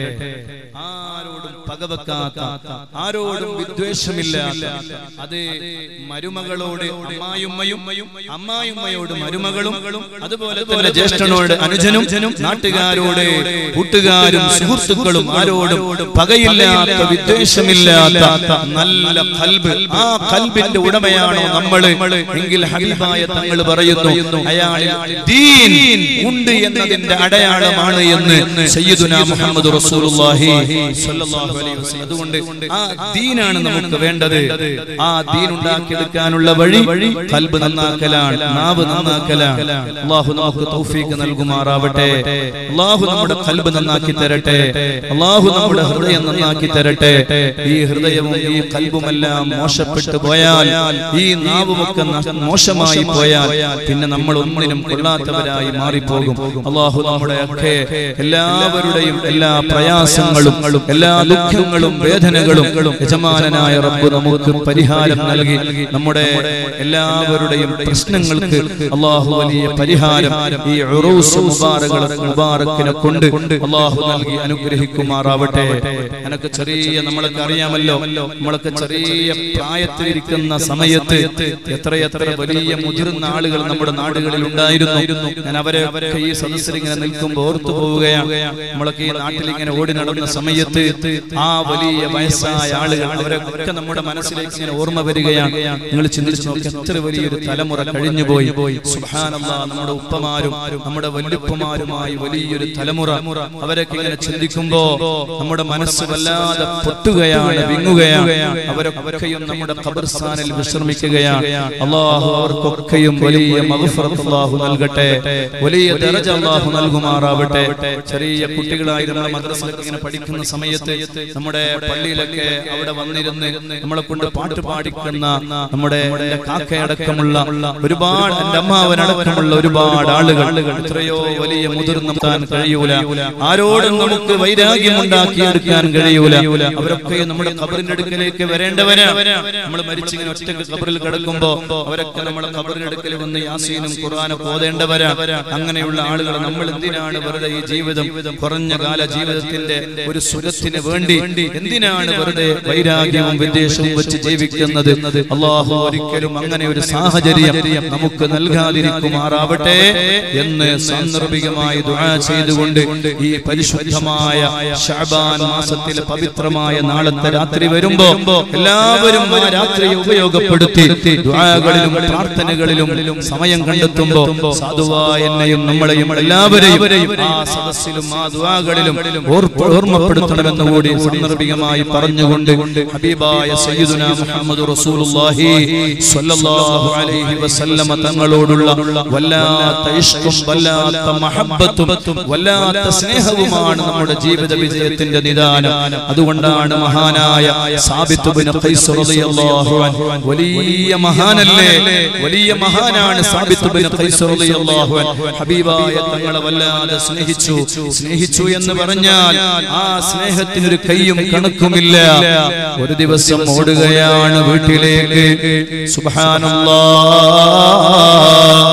[SPEAKER 1] ആരോടും പകവെക്കാത്ത ആരോടും വിദ്വേഷമില്ലാത്ത അത് മരുമകളോട് അമ്മായുമ്മയും അമ്മായുമ്മയോട് മരുമകളും അതുപോലെ തന്നെ ജ്യേഷ്ഠനോട് അനുജനും നാട്ടുകാരോട് കൂട്ടുകാരും സുഹൃത്തുക്കളും ആരോടും പകയില്ലാത്ത വിദ്വേഷമില്ലാത്ത നല്ല കൽബ് ആ കൽബിന്റെ ഉടമയാണോ നമ്മള് എങ്കിൽ ഹബീബായ തങ്ങൾ പറയുന്നു അയാളിൽ ദീൻ ഉണ്ട് എന്നതിന്റെ അടയാളമാണ് എന്ന് സയ്യിദുനാ മുഹമ്മദ് റസൂലുള്ളാഹി സ്വല്ലല്ലാഹു അലൈഹി വസല്ലം അതുകൊണ്ട് ആ ദീനാണ് നമുക്ക് വേണ്ടത് ആ ദീൻ ഉണ്ടാക്കിയെടുക്കാനുള്ള വഴി കൽബ് നന്നാക്കലാണ് നാവ് നന്നാക്കലാണ് അള്ളാഹു നമുക്ക് തൗഫീക്ക് നൽകുമാറാവട്ടെ അള്ളാഹു നമ്മുടെ കൽബ് നന്നാക്കി തരട്ടെ അള്ളാഹു നമ്മുടെ ഹൃദയം നന്നാക്കി തരട്ടെ ഈ ഹൃദയവും ഈ കൽബുമെല്ലാം മോശപ്പെട്ടു പോയാൽ ഈ നാവുമൊക്കെ നഷ്- മോശമായി പോയാൽ പിന്നെ നമ്മൾ ഒന്നിനും കൊള്ളാത്തവരായി മാറിപ്പോകും അള്ളാഹു നമ്മുടെ ഒക്കെ എല്ലാവരുടെയും എല്ലാ പ്രയാസങ്ങളും എല്ലാ ദുഃഖങ്ങളും വേദനകളും യജമാനനായ റബ്ബ് നമുക്ക് പരിഹാരം നൽകി നമ്മുടെ എല്ലാവരുടെയും പ്രശ്നങ്ങൾക്ക് അള്ളാഹു വലിയ പരിഹാരം ഈ ഉറൂസ് മുബാറകളെ മുബാറക്കിനെ കൊണ്ട് അള്ളാഹു നൽകി അനുഗ്രഹിക്കുമാറാവട്ടെ എനക്ക് ചെറിയ നമ്മളൊക്കെ അറിയാമല്ലോ നമ്മളൊക്കെ ചെറിയ പ്രായത്തിലിരിക്കുന്ന സമയത്ത് എത്രയെത്ര വലിയ മുതിർന്ന ആളുകൾ നമ്മുടെ നാടുകളിൽ ഉണ്ടായിരുന്നു ഞാൻ അവരെ ഒക്കെ ഈ സദസ്സിൽ ഇങ്ങനെ നിൽക്കുമ്പോൾ ഓർത്തു പോവുകയാണ് നമ്മളൊക്കെ ഈ നാട്ടിൽ ഇങ്ങനെ ഓടി നടന്ന സമയത്ത് ആ വലിയ വയസ്സായ ആളുകൾ അവരൊക്കെ നമ്മുടെ മനസ്സിലേക്ക് ഇങ്ങനെ ഓർമ്മ വരികയാണ് നിങ്ങൾ ചിന്തിച്ചു നോക്കി എത്ര വലിയൊരു തലമുറ കഴിഞ്ഞുപോയി സുബ്ഹാനല്ലാ നമ്മുടെ ഉപ്പമാരും നമ്മുടെ വല്ലുപ്പമാരുമായി വലിയൊരു തലമുറ അവരൊക്കെ ഇങ്ങനെ ചിന്തിക്കുമ്പോ നമ്മുടെ മനസ്സ് വല്ലാതെ പൊട്ടുകയാണ് വിങ്ങുകയാണ് അവരൊക്കെയും നമ്മുടെ ഖബർസ്ഥാനിൽ വിശ്രമിക്കുകയാണ് അള്ളാഹു അവർക്കൊക്കെയും വലിയ മഗ്ഫിറത്ത് അള്ളാഹു നൽകട്ടെ വലിയ ദറജ അള്ളാഹു നൽകുമാറാവട്ടെ ചെറിയ കുട്ടികളായി നമ്മുടെ മദ്രസയിലൊക്കെ ഇങ്ങനെ പഠിക്കുന്ന സമയത്ത് നമ്മുടെ പള്ളിയിലൊക്കെ അവിടെ വന്നിരുന്ന് നമ്മളെ കൊണ്ട് പാട്ട് പാടിക്കുന്ന നമ്മുടെ എന്റെ കാക്കയടക്കമുള്ള ഒരുപാട് എന്റെ അമ്മാവനടക്കമുള്ള ഒരുപാട് ആളുകൾ എത്രയോ വലിയ മുതിർന്ന താൻ കഴിയൂല ആരോടും നമുക്ക് വൈരാഗ്യം ഉണ്ടാക്കിയെടുക്കാൻ കഴിയൂല അവരൊക്കെ നമ്മുടെ ഖബറിന്റെ അടുക്കലേക്ക് വരേണ്ടവരാണ് നമ്മൾ മരിച്ചിങ്ങനെ ഒറ്റക്ക് ഖബറിൽ കിടക്കുമ്പോ അവരൊക്കെ നമ്മളെ ഖബറിന്റെ അടുക്കൽ വന്ന് യാസീനും ഖുർആനൊക്കെ ഓതേണ്ടവരാണ് അങ്ങനെയുള്ള ആളുകൾ നമ്മൾ എന്തിനാണ് വെറുതെ ഈ ജീവിതം കുറഞ്ഞ കാല ജീവിതത്തിന്റെ ഒരു സുഖത്തിന് വേണ്ടി എന്തിനാണ് വെറുതെ വൈരാഗ്യവും വിദ്വേഷവും വെച്ച് ജീവിക്കുന്നത് അള്ളാഹു ഒരിക്കലും അങ്ങനെ ഒരു സാഹചര്യം നമുക്ക് നൽകാതിരിക്കുമാറാവട്ടെ എന്ന് സാന്ദർഭികമായി ദുആ ചെയ്തുകൊണ്ട് ഈ പരിശുദ്ധമായ ഷഅബാൻ മാസത്തിലെ പവിത്രമായ നാളത്തെ രാത്രി വരുമ്പോ എല്ലാവരും ആ രാത്രിയെ ഉപയോഗപ്പെടുത്തി ദുആകളിലും പ്രാർത്ഥനകളിലും സമയം കണ്ടെത്തുമ്പോ സാധുവായ എന്നെയും നമ്മളെയും എല്ലാവരെയും ആ സദസ്സിലും ആ ദുആകളിലും ഓർപ്പ- ഓർമ്മപ്പെടുത്തണമെന്ന് കൂടി സാന്ദർഭികമായി പറഞ്ഞുകൊണ്ട് ഹബീബായ സയ്യിദുനാ മുഹമ്മദ് റസൂലുള്ളാഹി സ്വല്ലല്ലാഹു അലൈഹി വസല്ലമ തങ്ങളോടുള്ള വല്ലാത്ത ഇഷ്കും വല്ലാത്ത മഹബ്ബത്തും വല്ലാത്ത സ്നേഹവുമാണ് നമ്മുടെ ജീവിത വിജയത്തിന്റെ നിദാനം അതുകൊണ്ടാണ് മഹാനായ സാബിത്ത് ബിൻ ഖൈസ് റളിയല്ലാഹു അൻഹു വലിയ മഹാനല്ലേ വലിയ മഹാനാണ് സാബിത്ത് ബിൻ ഖൈസ് റളിയല്ലാഹു അൻഹു ഹബീബായ തങ്ങളെ വല്ലാതെ സ്നേഹിച്ചു സ്നേഹിച്ചു എന്ന് പറഞ്ഞാൽ ആ സ്നേഹത്തിനൊരു കയ്യും കണക്കുമില്ല ഒരു ദിവസം ഓടുകയാണ് വീട്ടിലേക്ക് സുബ്ഹാനല്ലാഹ്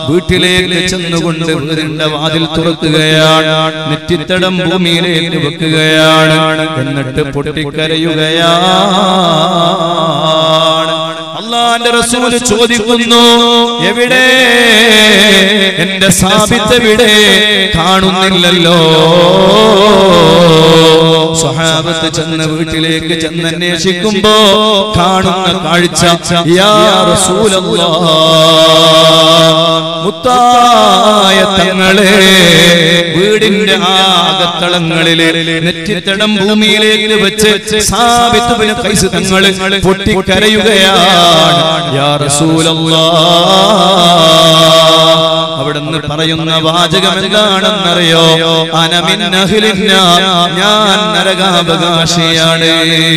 [SPEAKER 1] വീട്ടിലേക്ക് ചെന്നുകൊണ്ട് വീടിന്റെ വാതിൽ തുറക്കുകയാണ് നെറ്റിത്തടം ഭൂമിയിലേക്ക് വെക്കുകയാണ് എന്നിട്ട് പൊട്ടിക്കരയുകയാണ് അള്ളാന്റെ റസൂല് ചോദിക്കുന്നു എവിടെ എന്റെ സാബിത്ത് എവിടെ കാണുന്നില്ലല്ലോ സ്വഹാബത്ത് ചെന്ന് വീട്ടിലേക്ക് ചെന്ന് അന്വേഷിക്കുമ്പോ കാണുന്ന കാഴ്ച യാ റസൂലല്ലാഹ് മുത്തായ തങ്ങളെ വീടിന്റെ ആകത്തളങ്ങളില് നെറ്റിത്തടം ഭൂമിയിലേക്ക് വെച്ച് സാബിത്തുബിന് കൈസ് തങ്ങള് പൊട്ടിക്കരയുകയാണ് യാ റസൂലല്ലാഹ് അവിടുന്ന് പറയുന്ന വാചകം എന്താണെന്നറിയോ അനമിൻ അഹ്ലിന്ന ഞാൻ നരകാവകാശിയാണ്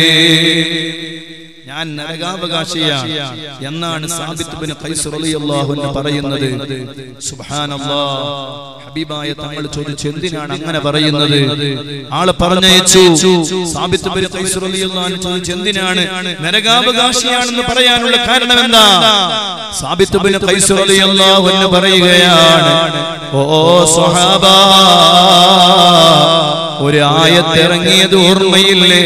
[SPEAKER 1] ഞാൻ നരകാവകാശിയാണ് എന്നാണ് സാബിത്ത് ബിൻ ഖൈസ് റളിയല്ലാഹു അൻഹു പറയുന്നത് സുബ്ഹാനല്ലാഹ് ഹബീബായ തങ്ങൾ ചോദിച്ചു എന്തിനാണ് അങ്ങനെ പറയുന്നത് ആള് പറഞ്ഞയച്ചു സാബിത്ത് ബിൻ ഖൈസ് റളിയല്ലാഹു അൻഹു ചോദിച്ചു എന്തിനാണ് നരകാവകാശിയാണെന്ന് പറയാനുള്ള കാരണം എന്താ സാബിത്ത് ബിൻ ഖൈസ് റളിയല്ലാഹു അൻഹു പറയുകയാണ് ഓ സ്വഹാബ ഒരു ആയത്തിറങ്ങിയത് ഓർമ്മയില്ലേ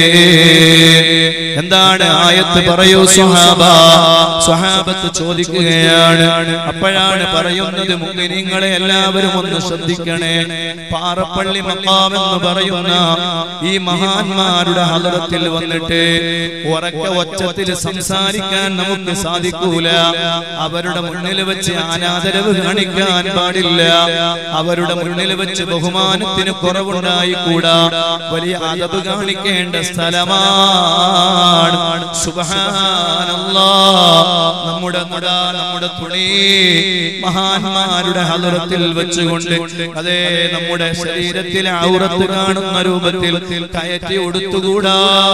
[SPEAKER 1] എന്താണ് ആയത്ത് പറയൂ സ്വഹാബ സ്വഹാബത്ത് ചോദിക്കുകയാണ് അപ്പോഴാണ് പറയുന്നത് മുഗ്നിങ്ങളെ എല്ലാവരും ഒന്ന് ശ്രദ്ധിക്കണേ പാറപ്പള്ളി മക്കാം എന്ന് പറയുന്ന ഈ മഹാന്മാരുടെ ഹലറത്തിൽ വന്നിട്ട് ഉറക്ക ഒച്ചത്തിൽ സംസാരിക്കാൻ നമുക്ക് സാധിക്കൂല അവരുടെ മുന്നിൽ വെച്ച് അനാദരവ് കാണിക്കാൻ പാടില്ല അവരുടെ മുന്നിൽ വെച്ച് ബഹുമാനത്തിന് കുറവുണ്ടായിക്കൂടാ വലിയ അതവ് കാണിക്കേണ്ട സ്ഥലമാണ് സുബ്ഹാനല്ലാ നമ്മുടെ മുടാ നമ്മുടെ തുണി മഹാന്മാരുടെ ഹലറത്തിൽ വെച്ചുകൊണ്ട് അതേ നമ്മുടെ ശരീരത്തിലെ ഔറത്ത് കാണുന്ന രൂപത്തിൽ കയറ്റി കൊടുത്തുകൂടാ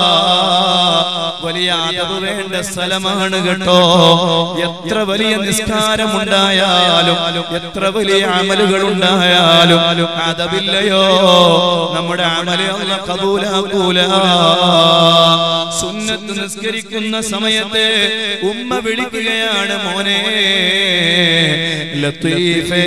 [SPEAKER 1] വലിയ അതവ് വേണ്ട സ്ഥലമാണ് കേട്ടോ എത്ര വലിയ നിസ്കാരം ഉണ്ടായാലും എത്ര വലിയ അമലുകൾ ഉണ്ടായാലും അതവില്ലയോ നമ്മുടെ അമല് അല്ല കബൂലാക്കൂല സുന്നത്ത് നിസ്കരിക്കുന്ന സമയത്ത് ഉമ്മ വിളിക്കുകയാണ് മോനെ ലത്തീഫേ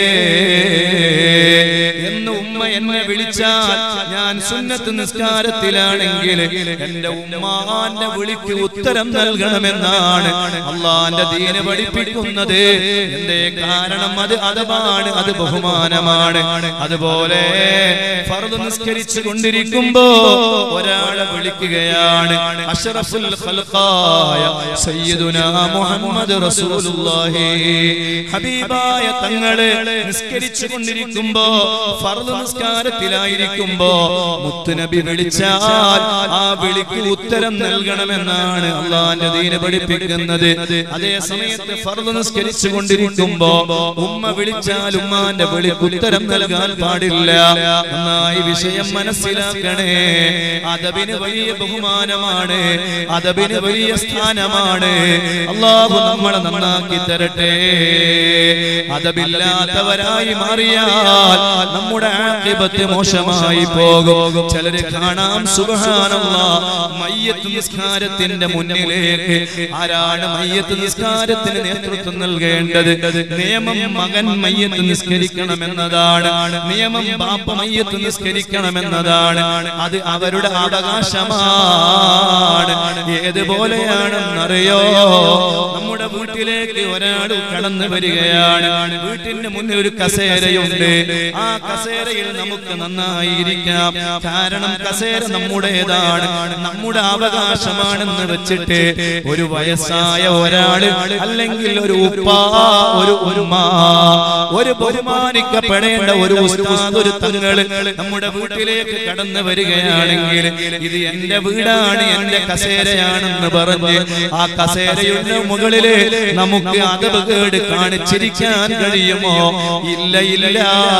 [SPEAKER 1] എന്ന് ഉമ്മ എന്നെ വിളിച്ചാൽ ഞാൻ സുന്നത്ത് നിസ്കാരത്തിലാണെങ്കിൽ എന്റെ ഉമ്മാന്റെ വിളിക്ക് ഉത്തരം നൽകണമെന്നാണ് അള്ളാന്റെ ദീന് പഠിപ്പിക്കുന്നത് എന്തേ കാരണം അത് അതമാണ് അത് ബഹുമാനമാണ് അതുപോലെ ഫർദ് നിസ്കരിച്ചു കൊണ്ടിരിക്കുമ്പോ ഒരാളെ വിളിക്കുകയാണ് അഷ്റഫുൽ ഖൽഖായ സയ്യിദുനാ മുഹമ്മദ് റസൂലുള്ളാഹി ഹബീബായ തങ്ങളെ നിസ്കരിച്ചു കൊണ്ടിരിക്കുമ്പോ ഫർദ് നിസ്കാരത്തിലായിരിക്കുമ്പോ മുത്തുനബി വിളിച്ചാൽ ആ വിളിക്ക് ഉത്തരം നൽകണമെന്നാണ് അള്ളാന്റെ ദീന് പഠിപ്പിക്കുന്നത് അതേ സമയത്ത് ഫർദ് നിസ്കരിച്ചു കൊണ്ടിരിക്കുമ്പോ ഉമ്മ വിളിച്ചാൽ ഉമ്മാന്റെ വിളിക്ക് ഉത്തരം നൽകാൻ പാടില്ല നന്നായി വിഷയം മനസ്സിലാക്കണേ അതബിന് വലിയ ബഹുമാനമാണ് അതബിന് വലിയ സ്ഥാനമാണ് അള്ളാഹു നമ്മളെ നന്നാക്കി തരട്ടെ അതബില്ലാത്തവരായി മാറിയാൽ നമ്മുടെ ആഖിബത്ത് മോശമായി പോകും ചിലര് കാണാം സുബ്ഹാനല്ലാ മയ്യത്ത് നിസ്കാരത്തിന്റെ മുന്നിലേക്ക് ആരാണ് മയ്യത്ത് നിസ്കാരത്തിന് നേതൃത്വം നൽകേണ്ടത് നിയമം മകൻ മയ്യത്ത് നിസ്കരിക്കണമെന്നതാണ് നിയമം ബാപ്പ മയ്യത്ത് നിസ്കരിക്കണമെന്നതാണ് അത് അവരുടെ അവകാശമാണ് ഏതുപോലെയാണെന്നറിയോ നമ്മുടെ വീട്ടിലേക്ക് ഒരാൾ കടന്നു വരികയാണ് വീട്ടിന്റെ മുന്നിൽ ഒരു കസേരയുണ്ട് ആ കസേരയിൽ നമുക്ക് നന്നായി ഇരിക്കാം കാരണം കസേര നമ്മുടേതാണ് നമ്മുടെ അവകാശമാണെന്ന് വെച്ചിട്ട് ഒരു വയസ്സായ ഒരാള് അല്ലെങ്കിൽ ഒരു ഉപ്പ ഒരു ഉമ്മ ഒരു ബഹുമാനിക്കപ്പെടേണ്ട ഒരു ഉസ്താദ് ഒരു തങ്ങള് നമ്മുടെ വീട്ടിലേക്ക് കടന്നു വരികയാണെങ്കിൽ ഇത് എന്റെ വീടാണ് എന്റെ കസേരയാണെന്ന് പറഞ്ഞ് ആ കസേരയുടെ മുകളില് നമുക്ക് അതവ് കേട് കാണിച്ചിരിക്കാൻ കഴിയുമോ ഇല്ല ഇല്ല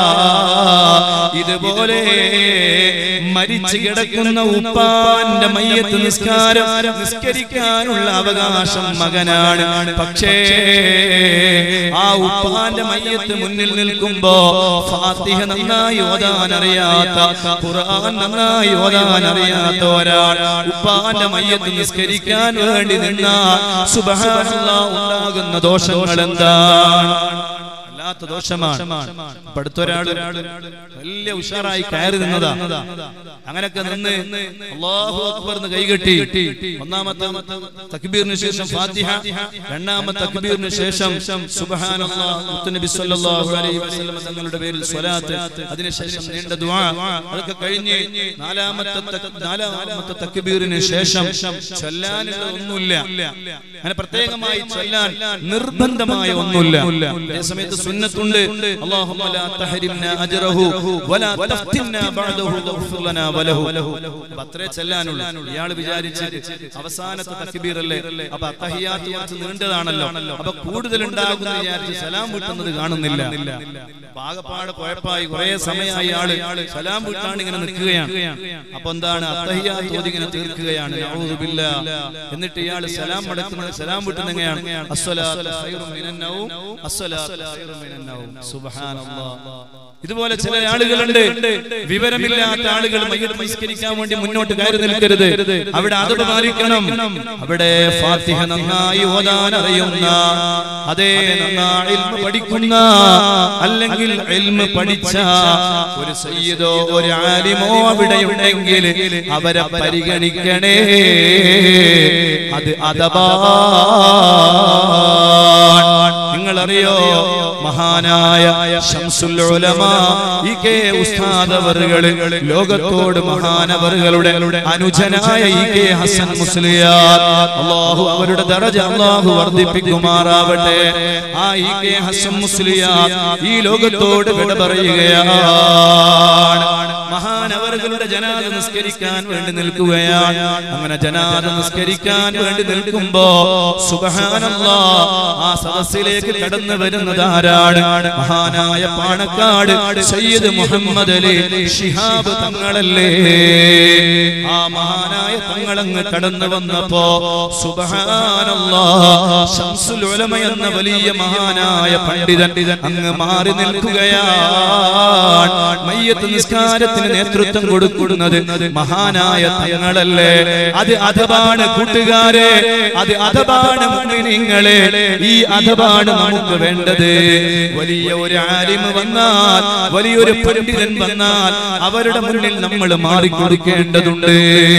[SPEAKER 1] ഇതുപോലെ മരിച്ചു കിടക്കുന്ന ഉപ്പാന്റെ മയ്യത്ത് നിസ്കാരം നിസ്കരിക്കാനുള്ള അവകാശം മകനാണ് പക്ഷേ ആ ഉപ്പാന്റെ മയ്യത്ത് മുന്നിൽ നിൽക്കുമ്പോ ഫാത്തിഹ നന്നായി ഓതാൻ അറിയാത്ത ഖുർആൻ നന്നായി ഓതാൻ അറിയാത്ത ഒരാൾ ഉപ്പാന്റെ മയ്യത്ത് നിസ്കരിക്കാൻ വേണ്ടി നിന്ന സുബ്ഹാനല്ലാഹ് ഉണ്ടാകുന്ന ദോഷങ്ങൾ എന്താണ് വല്ലാത്ത ദോഷമാണ് അപ്പൊ അടുത്തൊരാള് വലിയ ഉഷാറായി കയറി നിന്നതാ അങ്ങനൊക്കെ നിന്ന് അള്ളാഹു അക്ബർ എന്ന് കൈകെട്ടി ഒന്നാമത്തെ തക്ബീറിന് ശേഷം ഫാത്തിഹ രണ്ടാമത്തെ തക്ബീറിന് ശേഷം സുബ്ഹാനല്ലാഹ് മുത്തുനബി സല്ലല്ലാഹു അലൈഹി വസല്ലം തങ്ങളുടെ പേരിൽ സ്വലാത്ത് അതിനുശേഷം നീണ്ട ദുആ അതൊക്കെ കഴിഞ്ഞ് നാലാമത്തെ തക്- നാലാമത്തെ തക്ബീറിന് ശേഷം ചൊല്ലാനുള്ള ഒന്നുമില്ല അങ്ങനെ പ്രത്യേകമായി ചൊല്ലാൻ നിർബന്ധമായ ഒന്നുമില്ല അതേ സമയത്ത് സുന്നത്തുണ്ട് അല്ലാഹുമ്മ ലാ തഹരിംനാ അജ്റഹു വലാ തഫ്തിന്നാ ബഅദഹു വഗ്ഫിർ ലനാ വലഹു അപ്പൊ അത്രേ ചെല്ലാനുള്ളൂ ഇയാൾ വിചാരിച്ച് അവസാനത്തെ തക്ബീർ അല്ലേ അപ്പൊ അത്തഹിയാത്ത് കുറച്ച് നീണ്ടതാണല്ലോ അപ്പൊ കൂടുതൽ ഉണ്ടാകുന്ന വിചാരിച്ച് സലാം വീട്ടുന്നത് കാണുന്നില്ല അപ്പൊ ആകപ്പാട് കുഴപ്പമായി കുറെ സമയമായി ആള് സലാം വീട്ടാണ് ഇങ്ങനെ നിൽക്കുകയാണ് അപ്പൊ എന്താണ് അത്തഹിയാത്ത് ഓതി ഇങ്ങനെ തീർക്കുകയാണ് നഊദു ബില്ലാ. എന്നിട്ട് ഇയാൾ സലാം മടക്കുന്നത് സലാം വീട്ടുന്ന എങ്ങനെയാണ് അസ്സലാത്തു ഖൈറും മിനൻ നൗം അസ്സലാത്തു ഖൈറും മിനൻ നൗം സുബ്ഹാനല്ലാഹ് ഇതുപോലെ ചില ആളുകളുണ്ട് വിവരമില്ലാത്ത ആളുകൾ മയ്യത്ത് നമസ്കരിക്കാൻ വേണ്ടി മുന്നോട്ട് കയറി നിൽക്കരുത് അവിടെ അത് പാലിക്കണം അവിടെ ഫാത്തിഹ നന്നായി ഓതാൻ അറിയുന്ന അതേ നന്നായി ഇൽമ പഠിക്കുന്ന അല്ലെങ്കിൽ ഇൽമ പഠിച്ച ഒരു സയ്യിദോ ഒരു ആലിമോ അവിടെ ഉണ്ടെങ്കിൽ അവരെ പരിഗണിക്കണേ അത് അഥവാ നിങ്ങളറിയോ മഹാനായ ശംസുൽ ഉലമ ഇ കെ ഉസ്താദ് അവറുകള് ലോകത്തോട് മഹാനവറുകളുടെ അനുജനായ ഇ കെ ഹസൻ മുസ്ലിയാർ അള്ളാഹു അവരുടെ ദറജ അള്ളാഹു വർദ്ധിപ്പിക്കുമാറാവട്ടെ ആ ഇ കെ ഹസൻ മുസ്ലിയാർ ഈ ലോകത്തോട് വിട പറയുകയാണ് മഹാനവറുകളുടെ ജനാദ നിസ്കരിക്കാൻ വേണ്ടി നിൽക്കുകയാണ് അങ്ങനെ ജനാദ നിസ്കരിക്കാൻ വേണ്ടി നിൽക്കുമ്പോ സുബഹാനല്ലാ ആ സദസ്സിലേക്ക് കടന്നു വരുന്നത് ആരാണ് മഹാനായ പാണക്കാട് സയ്യിദ് മുഹമ്മദ് അലി ഷിഹാബ് തങ്ങളല്ലേ ആ മഹാനായ തങ്ങളങ്ങ് കടന്നു വന്നപ്പോ സുബഹാനല്ലാ ശംസുൽ ഉലമ എന്ന വലിയ മഹാനായ പണ്ഡിതൻ അങ്ങ് മാറി നിൽക്കുകയാണ് മയ്യത്ത് നിസ്കാരത്തിന് നേതൃത്വം കൊടുക്കുന്നത് മഹാനായ തങ്ങളല്ലേ അത് അഥവാണ് കൂട്ടുകാരെ അത് അഥവാണ് മുഅ്മിനീങ്ങളെ ഈ അഥവാണ് നമുക്ക് വേണ്ടത് വലിയ ഒരു ആലിമ് വന്നാൽ വലിയൊരു പണ്ഡിതൻ വന്നാൽ അവരുടെ മുന്നിൽ നമ്മൾ മാറിക്കൊടുക്കേണ്ടതുണ്ട്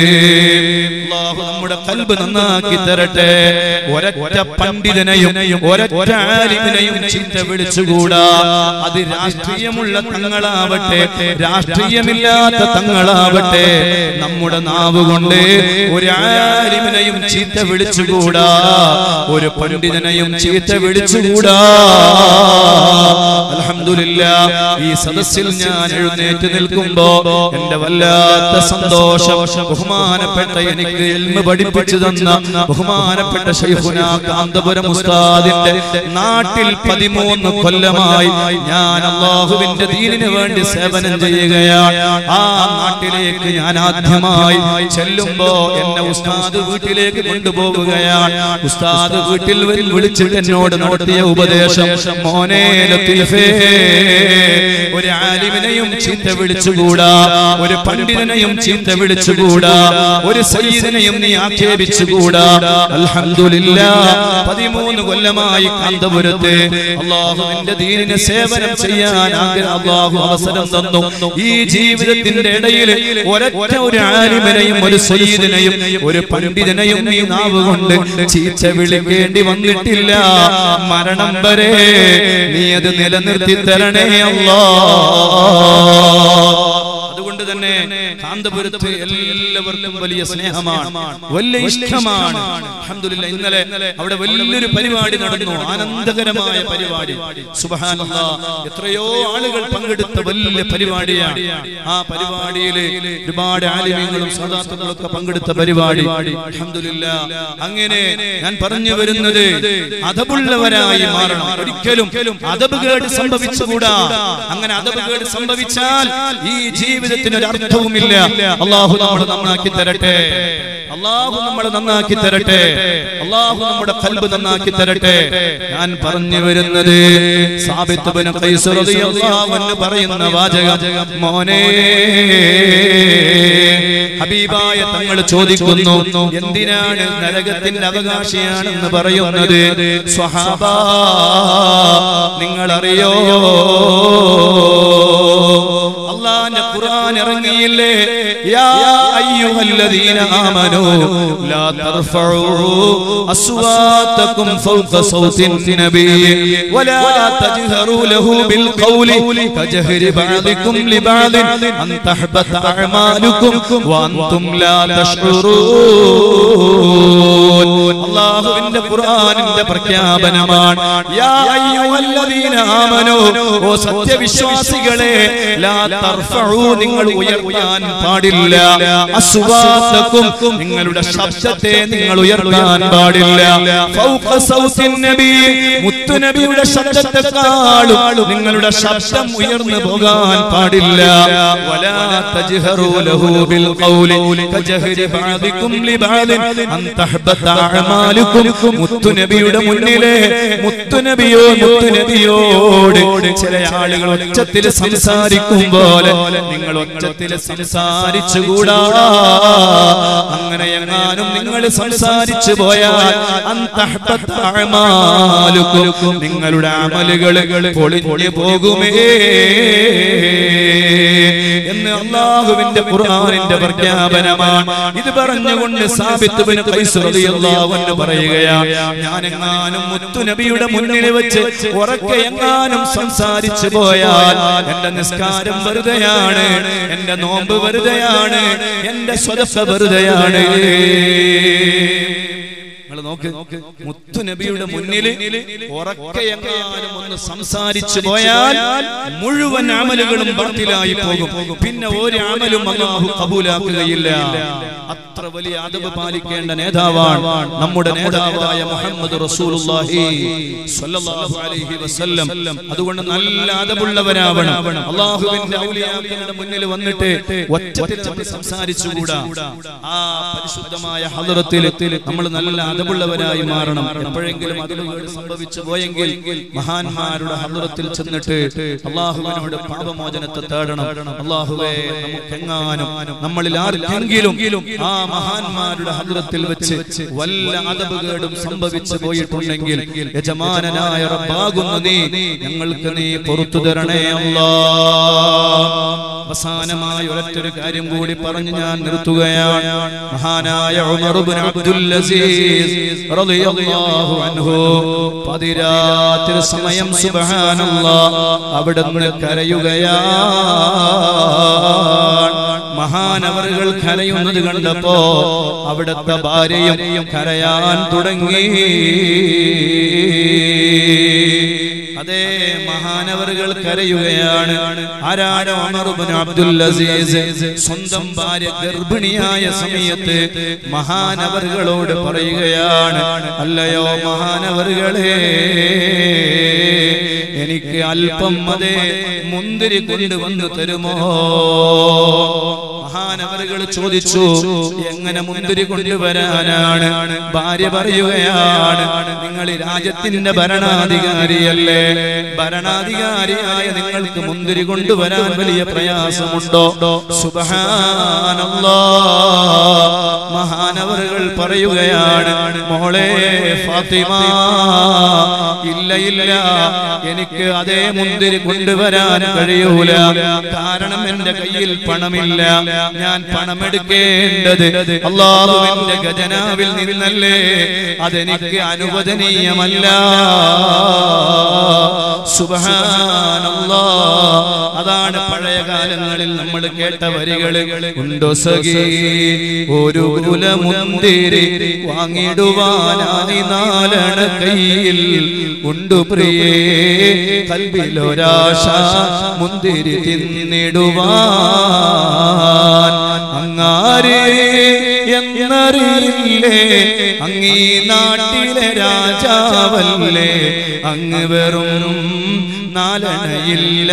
[SPEAKER 1] അല്ലാഹു നമ്മുടെ കൽബ് നന്നാക്കി തരട്ടെ ഒരൊറ്റ പണ്ഡിതനെയും ഒരൊറ്റ ആലിമിനെയും ചിന്ത വിളിച്ചുകൂടാ അത് രാഷ്ട്രീയമുള്ള തങ്ങളാവട്ടെ രാഷ്ട്രീയമില്ലാത്ത തങ്ങളാവട്ടെ നമ്മുടെ നാവ് കൊണ്ട് ഒരു ആലിമിനെയും ചീത്ത വിളിച്ചുകൂടാ ഒരു പണ്ഡിതനെയും ചീത്ത വിളിച്ചുകൂടാ അൽഹംദുലില്ല ഈ സദസ്സിൽ ഞാൻ എഴുന്നേറ്റ് നിൽക്കുമ്പോ എന്റെ വല്ലാത്ത സന്തോഷം ബഹുമാനപ്പെട്ട എനിക്ക് എൽമ പഠിപ്പിച്ചു തന്ന ബഹുമാനപ്പെട്ട ശൈഖുന കാന്തപുരം ഉസ്താദിന്റെ നാട്ടിൽ പതിമൂന്ന് കൊല്ലമായി ഞാൻ അള്ളാഹുവിന്റെ ദീനിന് വേണ്ടി സേവനം ചെയ്യുകയാണ് ആ നാട്ടിലേക്ക് ഞാൻ ആദ്യമായി ചെല്ലുമ്പോ എന്നെ ഉസ്താദ് വീട്ടിലേക്ക് കൊണ്ടുപോവുകയാണ് ഉസ്താദ് വീട്ടിൽ വരി- വിളിച്ചിട്ട് എന്നോട് നടത്തിയ ഉപദേശം മോനെ ലത്തീഫേ ഒരു ആലിമിനെയും ചീത്ത വിളിച്ചുകൂടാ ഒരു പണ്ഡിതനെയും ചീത്ത വിളിച്ചുകൂടാ ഒരു സയ്യിദിനെയും നീ ആക്ഷേപിച്ചുകൂടാ അൽഹംദുലില്ല പതിമൂന്ന് കൊല്ലമായി കാന്തപുരത്ത് അള്ളാഹുവിന്റെ ദീനിനെ സേവനം ചെയ്യാൻ ആഗ്രഹം അള്ളാഹു അവസരം തന്നു ഈ ജീവിതത്തിന്റെ ഇടയിൽ ഒരൊറ്റ ഒരു ആലിമനെയും ഒരു സയ്യിദിനെയും ഒരു പണ്ഡിതനെയും നീ നാവ് കൊണ്ട് ചീച്ച വിളിക്കേണ്ടി വന്നിട്ടില്ല മരണം വരെ നീ അത് നിലനിർത്തി തരണേ അല്ലാ അതുകൊണ്ട് തന്നെ കാന്തപുരത്ത് എല്ലാവർക്കും വലിയ സ്നേഹമാണ് വലിയ ഇഷ്ടമാണ് അൽഹംദുലില്ലാ ഇന്നലെ അവിടെ വലിയൊരു പരിപാടി നടന്നു ആനന്ദകരമായ പരിപാടി സുബ്ഹാനല്ലാ എത്രയോ ആളുകൾ പങ്കെടുത്ത വലിയ പരിപാടിയാണ് ആ പരിപാടിയിൽ ഒരുപാട് ആലിമ്യങ്ങളും സദാത്തുക്കളും ഒക്കെ പങ്കെടുത്ത പരിപാടി അൽഹംദുലില്ലാ അങ്ങനെ ഞാൻ പറഞ്ഞു വരുന്നത് അതബുള്ളവരായി മാറണം ഒരിക്കലും അതബ് കേട് സംഭവിച്ചുകൂടാ അങ്ങനെ അതബ് കേട് സംഭവിച്ചാൽ ഈ ജീവിതത്തിന് ഒരു അർത്ഥവുമില്ല അള്ളാഹു നമ്മൾ നന്നാക്കി തരട്ടെ അള്ളാഹു നമ്മളെ നന്നാക്കി തരട്ടെ അള്ളാഹു നമ്മുടെ കൽബ് നന്നാക്കി തരട്ടെ ഞാൻ പറഞ്ഞു വരുന്നത് സാബിത്ത് ബിൻ ഖൈസ് റളിയല്ലാഹു അൻഹു പറയുന്ന വാചകം മോനെ ഹബീബായ തങ്ങൾ ചോദിക്കുന്നു എന്തിനാണ് നരകത്തിന്റെ അവകാശിയാണെന്ന് പറയുന്നത് സ്വഹാബ നിങ്ങൾ അറിയോ അള്ളാന്റെ ഖുർആൻ ഇറങ്ങിയില്ലേ യാ അയ്യുഹല്ലദീന ആമനൂ ലാ തർഫഉ അസ്വാതകും ഫൗക സൗത്തിൻ നബി വലാ തജ്ഹറു ലഹു ബിൽ ഖൗലി കജഹരി ബഅദികും ലിബഅദ് അൻ തഹബത അഅമാലുകും വഅൻതും ലാ തഷ്ഉറൂൻ അല്ലാഹുവിന്റെ ഖുർആനിന്റെ പ്രഖ്യാപനമാണ് യാ അയ്യുഹല്ലദീന ആമനൂ ഓ സത്യവിശ്വാസികളെ ലാ തർഫഉ നിങ്ങൾ ഉയർത്താൻ പാടില്ല അസ്വാതക്കും നിങ്ങളുടെ ശബ്ദത്തെ നിങ്ങൾ ഉയർത്താൻ പാടില്ല ഫൗഖ സൗത്തിൻ നബി മുത്തു നബിയുടെ ശബ്ദത്തെക്കാളും നിങ്ങളുടെ ശബ്ദം ഉയർന്നു പോകാൻ പാടില്ല വലാ തജ്ഹറു ലഹു ബിൽ ഖൗലി കജഹരി ബഅദികും ലിബഅദിൻ അൻ തഹബത അഅമാലുകും മുത്തു നബിയുടെ മുന്നിലെ മുത്തു നബിയോ മുത്തു നബിയോട് ചില ആളുകൾ ഒച്ചത്തിൽ സംസാരിക്കും പോലെ നിങ്ങൾ ഒച്ചത്തിൽ സംസാരിച്ചുകൂടാ അങ്ങനെ എങ്ങാനും നിങ്ങൾ സംസാരിച്ചു പോയാൽ അന്തഹ്ബത്ത അഅമാലുകും നിങ്ങളുടെ അമലുകൾ പൊളിഞ്ഞു പോകുമേ എന്ന് അള്ളാഹുവിന്റെ ഖുർആനിന്റെ പ്രഖ്യാപനമാണ് ഇത് പറഞ്ഞുകൊണ്ട് സാബിത്ത് ബിൻ ഖൈസ് റളിയല്ലാഹു അൻഹു പറയുകയാണ് ഞാൻ എങ്ങാനും മുത്തു നബിയുടെ മുന്നിൽ വെച്ച് ഉറക്കെ എങ്ങാനും സംസാരിച്ചു പോയാൽ എന്റെ നിസ്കാരം വെറുതെയാണ് എന്റെ നോമ്പ് വെറുതെയാണ് എന്റെ സ്വതസ വെറുതെയാണ് നിങ്ങൾ നോക്ക് മുത്തു നബിയുടെ മുന്നിൽ ഉറക്കെ എങ്ങാനും ഒന്ന് സംസാരിച്ചു പോയാൽ മുഴുവൻ അമലുകളും ബാത്തിലായി പോകും പിന്നെ ഒരു അമലും അള്ളാഹു കബൂലാക്കുകയില്ല അത്ര വലിയ അതബ് പാലിക്കേണ്ട നേതാവാണ് നമ്മുടെ നേതാവായ മുഹമ്മദ് റസൂലുള്ളാഹി സ്വല്ലല്ലാഹു അലൈഹി വസല്ലം അതുകൊണ്ട് നല്ല അതബുള്ളവരാവണം അള്ളാഹുവിന്റെ ഔലിയാക്കളുടെ മുന്നിൽ വന്നിട്ട് ഒറ്റത്തിൽ നമ്മൾ സംസാരിച്ചുകൂടാ ആ പരിശുദ്ധമായ ഹദറത്തിൽ നമ്മൾ നല്ല അതബുള്ളവരായി മാറണം എപ്പോഴെങ്കിലും അതിലുകൾ സംഭവിച്ചു പോയെങ്കിൽ മഹാന്മാരുടെ ഹദറത്തിൽ ചെന്നിട്ട് അള്ളാഹുവിനോട് പാപമോചനത്തെ തേടണം അള്ളാഹുവെ നമുക്കെങ്ങാനും നമ്മളിൽ ആർക്കെങ്കിലും ആ മഹാന്മാരുടെ ഹദ്രത്തിൽ വെച്ച് വല്ല അതപകേടും സംഭവിച്ചു പോയിട്ടുണ്ടെങ്കിൽ യജമാനനായ റബ്ബാകുന്ന നീ ഞങ്ങൾക്ക് നീ പുറത്തു തരണേ അല്ലാ അവസാനമായി ഒരൊറ്റൊരു കാര്യം കൂടി പറഞ്ഞു ഞാൻ നിർത്തുകയാണ് മഹാനായ ഉമർ ഇബ്നു അബ്ദുൽ അസീസ് റളിയല്ലാഹു അൻഹു പതിരാത്രി സമയം സുബ്ഹാനല്ലാഹ് അവിടുന്ന് കരയുകയാണ് മഹാനവറുകൾ കരയുന്നത് കണ്ടപ്പോ അവിടുത്തെ ഭാര്യയും കരയാൻ തുടങ്ങി അതേ മഹാനവറുകൾ കരയുകയാണ് ആരാണ് ഉമർ ഇബ്നു അബ്ദുൽ അസീസ് സ്വന്തം ഭാര്യ ഗർഭിണിയായ സമയത്ത് മഹാനവറുകളോട് പറയുകയാണ് അല്ലയോ മഹാനവറുകളെ എനിക്ക് അല്പം അതേ മുന്തിരി കൊണ്ടുവന്ന് തരുമോ മഹാനവറുകൾ ചോദിച്ചു എങ്ങനെ മുന്തിരി കൊണ്ടുവരാനാണ് ഭാര്യ പറയുകയാണ് നിങ്ങൾ ഈ രാജ്യത്തിന്റെ ഭരണാധികാരിയല്ലേ ഭരണാധികാരിയായ നിങ്ങൾക്ക് മുന്തിരി കൊണ്ടുവരാൻ വലിയ പ്രയാസമുണ്ടോ സുബഹാനല്ലാ മഹാനവറുകൾ പറയുകയാണ് മോളെ ഫാത്തിമ ഇല്ല ഇല്ല എനിക്ക് അതേ മുന്തിരി കൊണ്ടുവരാൻ കഴിയൂല കാരണം എന്റെ കയ്യിൽ പണമില്ല ഞാൻ പണമെടുക്കേണ്ടത് അള്ളാഹുവിന്റെ ഖജനാവിൽ നിന്നല്ലേ അതെനിക്ക് അനുവദനീയമല്ല സുബഹാനല്ലാ അതാണ് പഴയ കാലങ്ങളിൽ നമ്മൾ കേട്ട വരികള് ഉണ്ടോ സഖി ഒരു കുലമുന്തിരി വാങ്ങിടുവാനായി നാലണ കയ്യിൽ ഉണ്ടു പ്രിയേ കൽബിലൊരാശ മുന്തിരി തിന്നിടുവാൻ അങ്ങാരേ എന്നറിയില്ലേ അങ്ങീ നാട്ടിലെ രാജാവല്ലേ അങ്ങ് വെറും നാലണയില്ല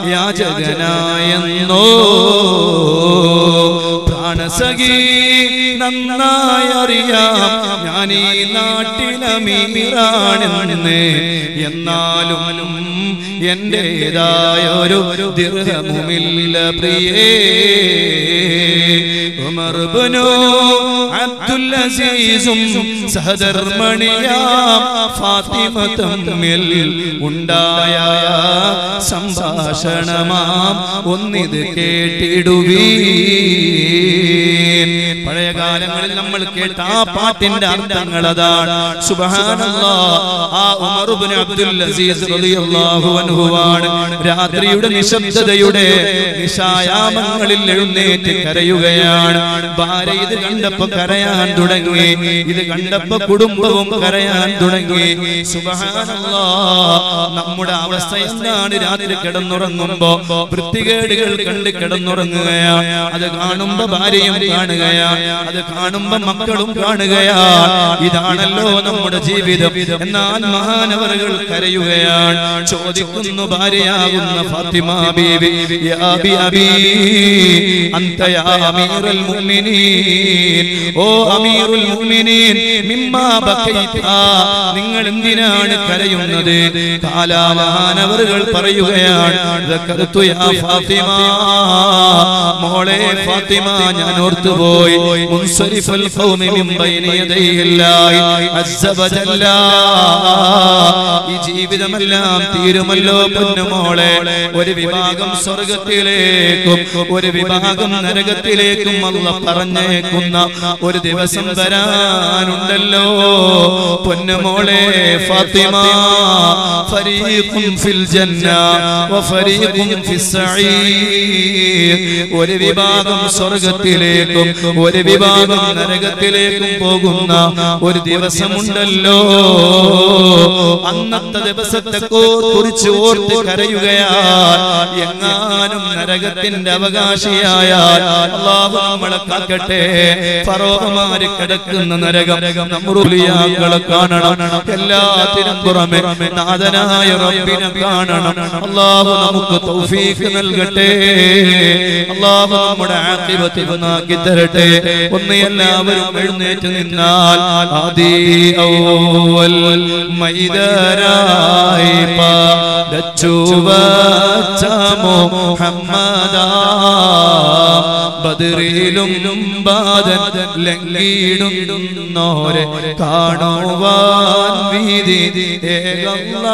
[SPEAKER 1] യാചകനായെന്നോ പ്രാണസഖി നന്നായി അറിയാം ഞാൻ ഈ നാട്ടിലമീറാണെന്ന് എന്നാലും എന്റേതായ ഒരു ദിർഹമുമില്ല പ്രിയേ ഉമർ ഇബ്നു അബ്ദുൽ അസീസും സഹധർമ്മണിയാം ഫാത്തിമ തമ്മിൽ ഉണ്ടായ സംഭാഷണമാം ഒന്നിത് കേട്ടിടുവീ പഴയ കാലങ്ങളിൽ നമ്മൾ കേട്ട ആ പാട്ടിന്റെ അർത്ഥങ്ങൾ അതാണ് സുബ്ഹാനല്ലാ ആ ഉമർ ഇബ്നു അബ്ദുൽ അസീസ് റളിയല്ലാഹു അൻഹുവാണ് രാത്രിയുടെ നിശബ്ദതയുടെ നിശായാമങ്ങളിൽ എഴുന്നേറ്റ് കരയുകയാണ് ഭാര്യ ഇത് കണ്ടപ്പോ കരയാൻ തുടങ്ങി ഇത് കണ്ടപ്പോ കുടുംബവും കരയാൻ തുടങ്ങി സുബ്ഹാനല്ലാ നമ്മുടെ അവസ്ഥ എന്താണ് രാത്രി കിടന്നുറങ്ങുമ്പോ വൃത്തികേടുകൾ കണ്ട് കിടന്നുറങ്ങുകയാണ് അത് കാണുമ്പോ ഭാര്യയും കാണുകയാണ് അത് കാണുമ്പോ മക്കളും കാണുകയാണ് ഇതാണല്ലോ നമ്മുടെ ജീവിതം എന്നാൽ മഹാനവറുകൾ കരയുകയാണ് ചോദിക്കുന്നു ഭാര്യയാകുന്ന ഫാത്തിമ ബീവി യാ അബി അബി അന്ത യാ അമീറുൽ മുഅ്മിനീൻ ഓ അമീറുൽ മുഅ്മിനീൻ മിമ്മാ ബഖൈത നിങ്ങൾ എന്തിനാണ് കരയുന്നത് കാലാമഹാനവറുകൾ പറയുകയാണ് ദക്കറത്തു യാ ഫാത്തിമ മോളെ ഫാത്തിമ ഞാൻ ഓർത്തുപോയി മുൻസരിഫൽ ഖൗമി മിൻ ബൈനി യദൈഹില്ലാഹി അസ്സ വജല്ല ഈ ജീവിതമെല്ലാം തീരുമല്ലോ പൊന്നുമോളെ ഒരു വിഭാഗം സ്വർഗത്തിലേക്കും ഒരു വിഭാഗം നരകത്തിലേക്കും അല്ല പറഞ്ഞേക്കുന്ന ഒരു ദിവസം വരാനുണ്ടല്ലോ പൊന്നുമോളെ ഫാത്തിമ ഫരീഖും ഫിൽ ജന്ന വഫരീഖും ഫിസ് സഈർ ഒരു വിഭാഗം സ്വർഗത്തിലേക്കും ഒരു വിഭാഗം നരകത്തിലേക്കും പോകുന്ന ഒരു ദിവസമുണ്ടല്ലോ അന്നത്തെ ദിവസത്തെ കുറിച്ച് ഓർത്ത് കരയുകയാണ് എങ്ങാനും നരകത്തിന്റെ അവകാശിയായാൽ അള്ളാഹു നമ്മളെ കാക്കട്ടെ ഫറോഹമാര് കിടക്കുന്ന നരകം നമ്മുറുലിയാക്കളെ കാണണം എല്ലാത്തിനും പുറമെ നാഥനായ റബ്ബിനെ കാണണം അള്ളാഹു നമുക്ക് തൗഫീഖ് നൽകട്ടെ അള്ളാഹു നമ്മുടെ ആഖിബത്ത് നന്നാക്കി തരട്ടെ ഒന്ന് എല്ലാവരും എഴുന്നേറ്റ് നിന്നാൽ ആദി ഔവൽ മൈദരായി പാടച്ചു വച്ച മുഹമ്മദാ ബദറിലും ബാദൻ ലംഘിടുന്നോരെ കാണുവാൻ വീതി ഏകല്ലാ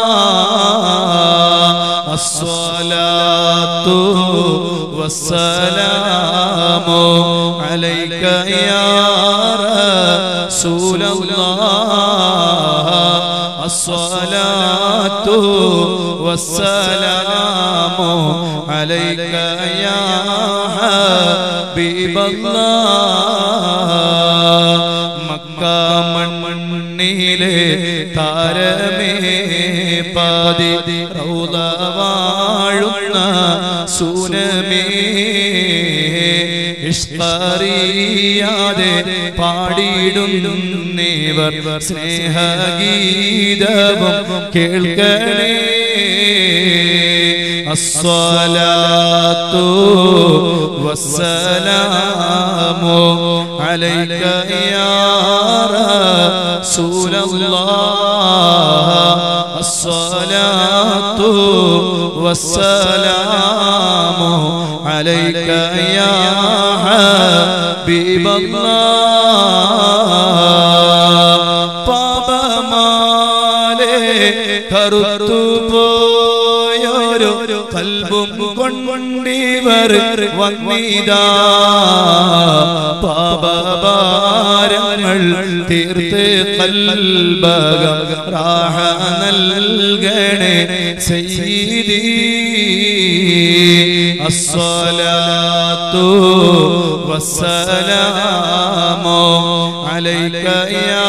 [SPEAKER 1] അസ്വലാത്തു والسلام عليك يا رسول الله الصلاة والسلام عليك يا حبيب الله مكة മണ്ണിലെ താരമേ പാതി റൗദ വാഴുന്ന സൂനമേ ഇഷ്കറിയാതെ പാടിയിടുന്നേവർ സ്നേഹഗീതവും കേൾക്കണേ അസ്വലാത്തു വസ്സലാമു അലൈക യാ റസൂലല്ലാഹ് الصلاة والسلام عليك يا حبيب الله പാപമാലെ കറുത്തു പോയൊരു കൽബും കൊണ്ടിവർ വന്നിതാ പാപഭാരങ്ങൾ തീർത്ത് കൽബകം റാഹ നൽകണേ സയ്യിദി അസ്സലാത്തു വസ്സലാമു അലൈക യാ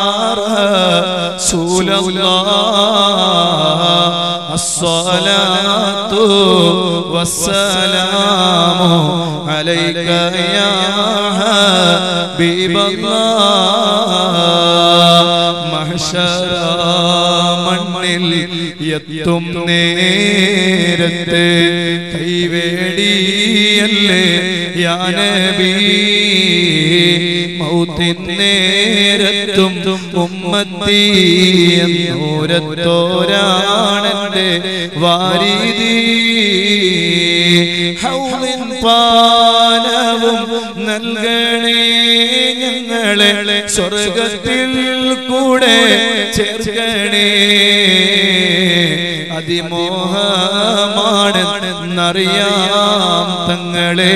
[SPEAKER 1] റസൂലല്ലാഹ് الصلاة والسلام عليك يا حبيب الله محشر മണ്ണിൽ എത്തും നേരത്ത് കൈവേടിയല്ലേ യാനബീ മൗത്തിന്നേരത്തും ഉമ്മത്തി എന്നൂരത്തോരാണെന്റെ വാരീതി ഹൗലിൻ പാനവും നൽകണേ ഞങ്ങളെ സ്വർഗത്തിൽ കൂടെ ചേർക്കണേ അതിമോഹമാണ് എന്നറിയാം തങ്ങളെ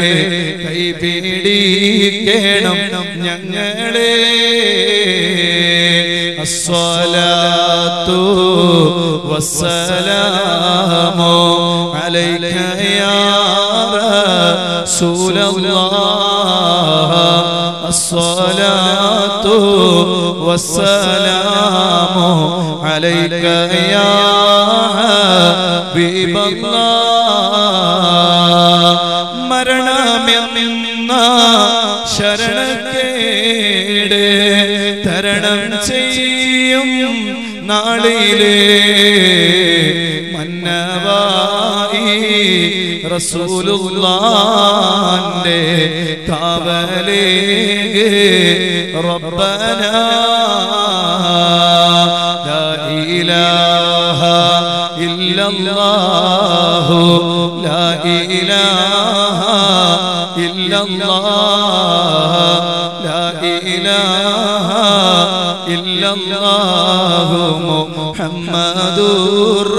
[SPEAKER 1] കൈപിടിക്കണം ഞങ്ങളെ അസ്വലാത്തു വസ്സലാമു അലൈക യാ റസൂലല്ലാഹ് الصلاة والسلام عليك يا حبيب الله മരണമെന്ന ശരണക്കേട് തരണം ചെയ്യും നാളിലേ മന്നവായി റസൂലുള്ളാന്റെ കാവലേ റബ്ബന ലാ ഇലാഹ ഇല്ലല്ലാഹു ലാ ഇലാഹ ഇല്ലല്ലാഹ് ലാ ഇലാഹ ഇല്ലല്ലാഹു മുഹമ്മദുർ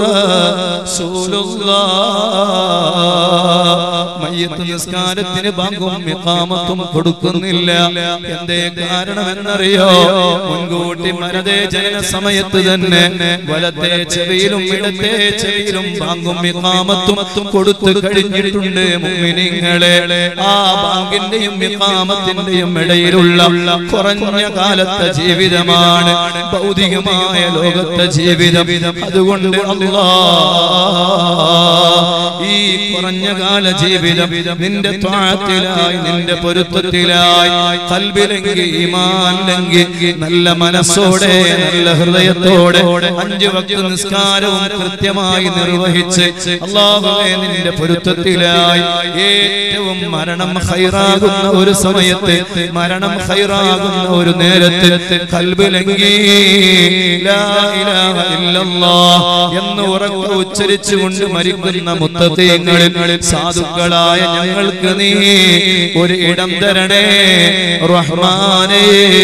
[SPEAKER 1] റസൂലുള്ളാഹ് മയ്യത്ത് നിസ്കാരത്തിന് ബാങ്കും മിഖാമത്തും കൊടുക്കുന്നില്ല എന്തേ കാരണമെന്നറിയോ മുൻകൂട്ടി മരതേ ജനന സമയത്ത് തന്നെ വലത്തെ ചെവിയിലും ഇടത്തെ ചെവിയിലും ബാങ്കും മിഖാമത്തും കൊടുത്തു കഴിഞ്ഞിട്ടുണ്ട് മുഅ്മിനീങ്ങളെ ആ ബാങ്കിന്റെയും മിഖാമത്തിന്റെയും ഇടയിലുള്ള കുറഞ്ഞ കാലത്തെ ജീവിതമാണ് ഭൗതികമായ ലോകത്തെ ജീവിതം അതുകൊണ്ട് അല്ലാ ഈ കുറഞ്ഞ കാല ജീവിതം നിന്റെ ത്വാഴത്തിലായി നിന്റെ പൊരുത്തത്തിലായി കൽബിലെങ്കിൽ ഈമാനിലെങ്കിൽ നല്ല മനസ്സോടെ നല്ല ഹൃദയത്തോടെ അഞ്ചു വക്ത നിസ്കാരവും കൃത്യമായി നിർവഹിച്ച് അള്ളാഹുവെ നിന്റെ പൊരുത്തത്തിലായി ഏറ്റവും മരണം ഹൈറാകുന്ന ഒരു സമയത്ത് മരണം ഹൈറാകുന്ന ഒരു നേരത്ത് കൽബിലെങ്കിൽ ലാ ഇലാഹ ഇല്ലല്ലാഹ് എന്ന് ഉറക്കെ ഉച്ചരിച്ചുകൊണ്ട് മരിക്കുന്ന മുത്തത്തേങ്ങളിൽ സാധുക്കളായ ഞങ്ങൾക്ക് നീ ഒരു ഇടം തരണേ റഹ്മാനേ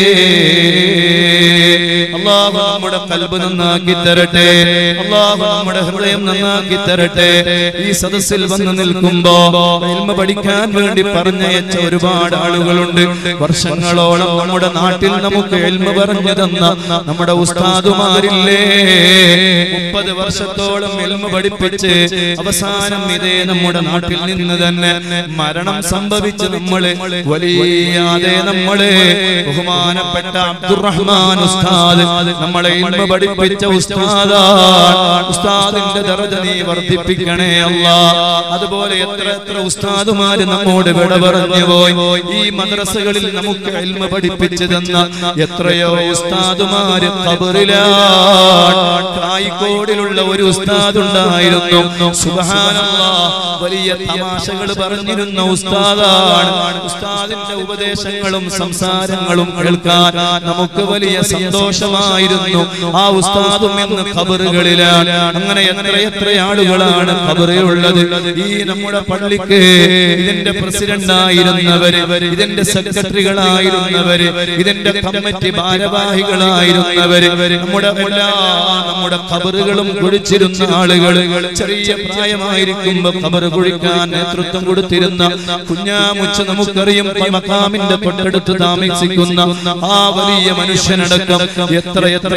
[SPEAKER 1] അള്ളാഹു നമ്മുടെ കൽബ് നന്നാക്കി തരട്ടെ അള്ളാഹു നമ്മുടെ ഹൃദയം നന്നാക്കി തരട്ടെ ഈ സദസ്സിൽ വന്ന് നിൽക്കുമ്പോ ഇൽമ പഠിക്കാൻ വേണ്ടി പറഞ്ഞയച്ച ഒരുപാട് ആളുകളുണ്ട് വർഷങ്ങളോളം നമ്മുടെ നാട്ടിൽ നമുക്ക് എൽമ പറഞ്ഞു തന്ന നമ്മുടെ ഉസ്താദുമാരില്ലേ മുപ്പത് വർഷത്തോളം എൽമ പഠിപ്പിച്ച് അവസാനം ഇതേ നമ്മുടെ നാട്ടിൽ നിന്ന് തന്നെ മരണം സംഭവിച്ച് നമ്മള് വലിയാതെ നമ്മള് ബഹുമാനപ്പെട്ട അബ്ദുറഹ്മാൻ ഉസ്താദ് നമ്മളെ ഇൽമ പഠിപ്പിച്ച ഉസ്താദാണ് ഉസ്താദിന്റെ ദർജ നീ വർദ്ധിപ്പിക്കണേ അല്ല അതുപോലെ എത്ര എത്ര ഉസ്താദുമാര് നമ്മോട് വിട പറഞ്ഞു പോയി ഈ മദ്രസകളിൽ നമുക്ക് ഇൽമ പഠിപ്പിച്ചു തന്ന എത്രയോ ഉസ്താദുമാര് ഖബറിലാണ് കായിക്കോടിലുള്ള ഒരു ഉസ്താദ് ഉണ്ടായിരുന്നു സുബ്ഹാനല്ലാ വലിയ തമാശകൾ പറഞ്ഞിരുന്ന ഉസ്താദാണ് ഉസ്താദിന്റെ ഉപദേശങ്ങളും സംസാരങ്ങളും കേൾക്കാൻ നമുക്ക് വലിയ സന്തോഷമായിരുന്നു ആ ഉസ്താദും എന്ന് ഖബറുകളിലാണ് അങ്ങനെ എത്ര എത്ര ആളുകളാണ് ഖബറിലുള്ളത് ഈ നമ്മുടെ പള്ളിക്ക് ഇതിന്റെ പ്രസിഡന്റ് ആയിരുന്നവര് ഇതിന്റെ സെക്രട്ടറികളായിരുന്നവര് ഇതിന്റെ കമ്മിറ്റി ഭാരവാഹികളായിരുന്നവര് നമ്മുടെ എല്ലാ നമ്മുടെ ഖബറുകളും കുഴിച്ചിരുന്ന ആളുകൾ ചെറിയ പ്രായമായിരിക്കുമ്പോ ഖബർ കുഴിക്കാൻ നേതൃത്വം കൊടുത്തിരുന്ന കുഞ്ഞാമുച്ച നമുക്കറിയും ഈ മക്കാമിന്റെ തൊട്ടടുത്ത് താമസിക്കുന്ന ആ വലിയ മനുഷ്യനടക്കം എത്ര എത്ര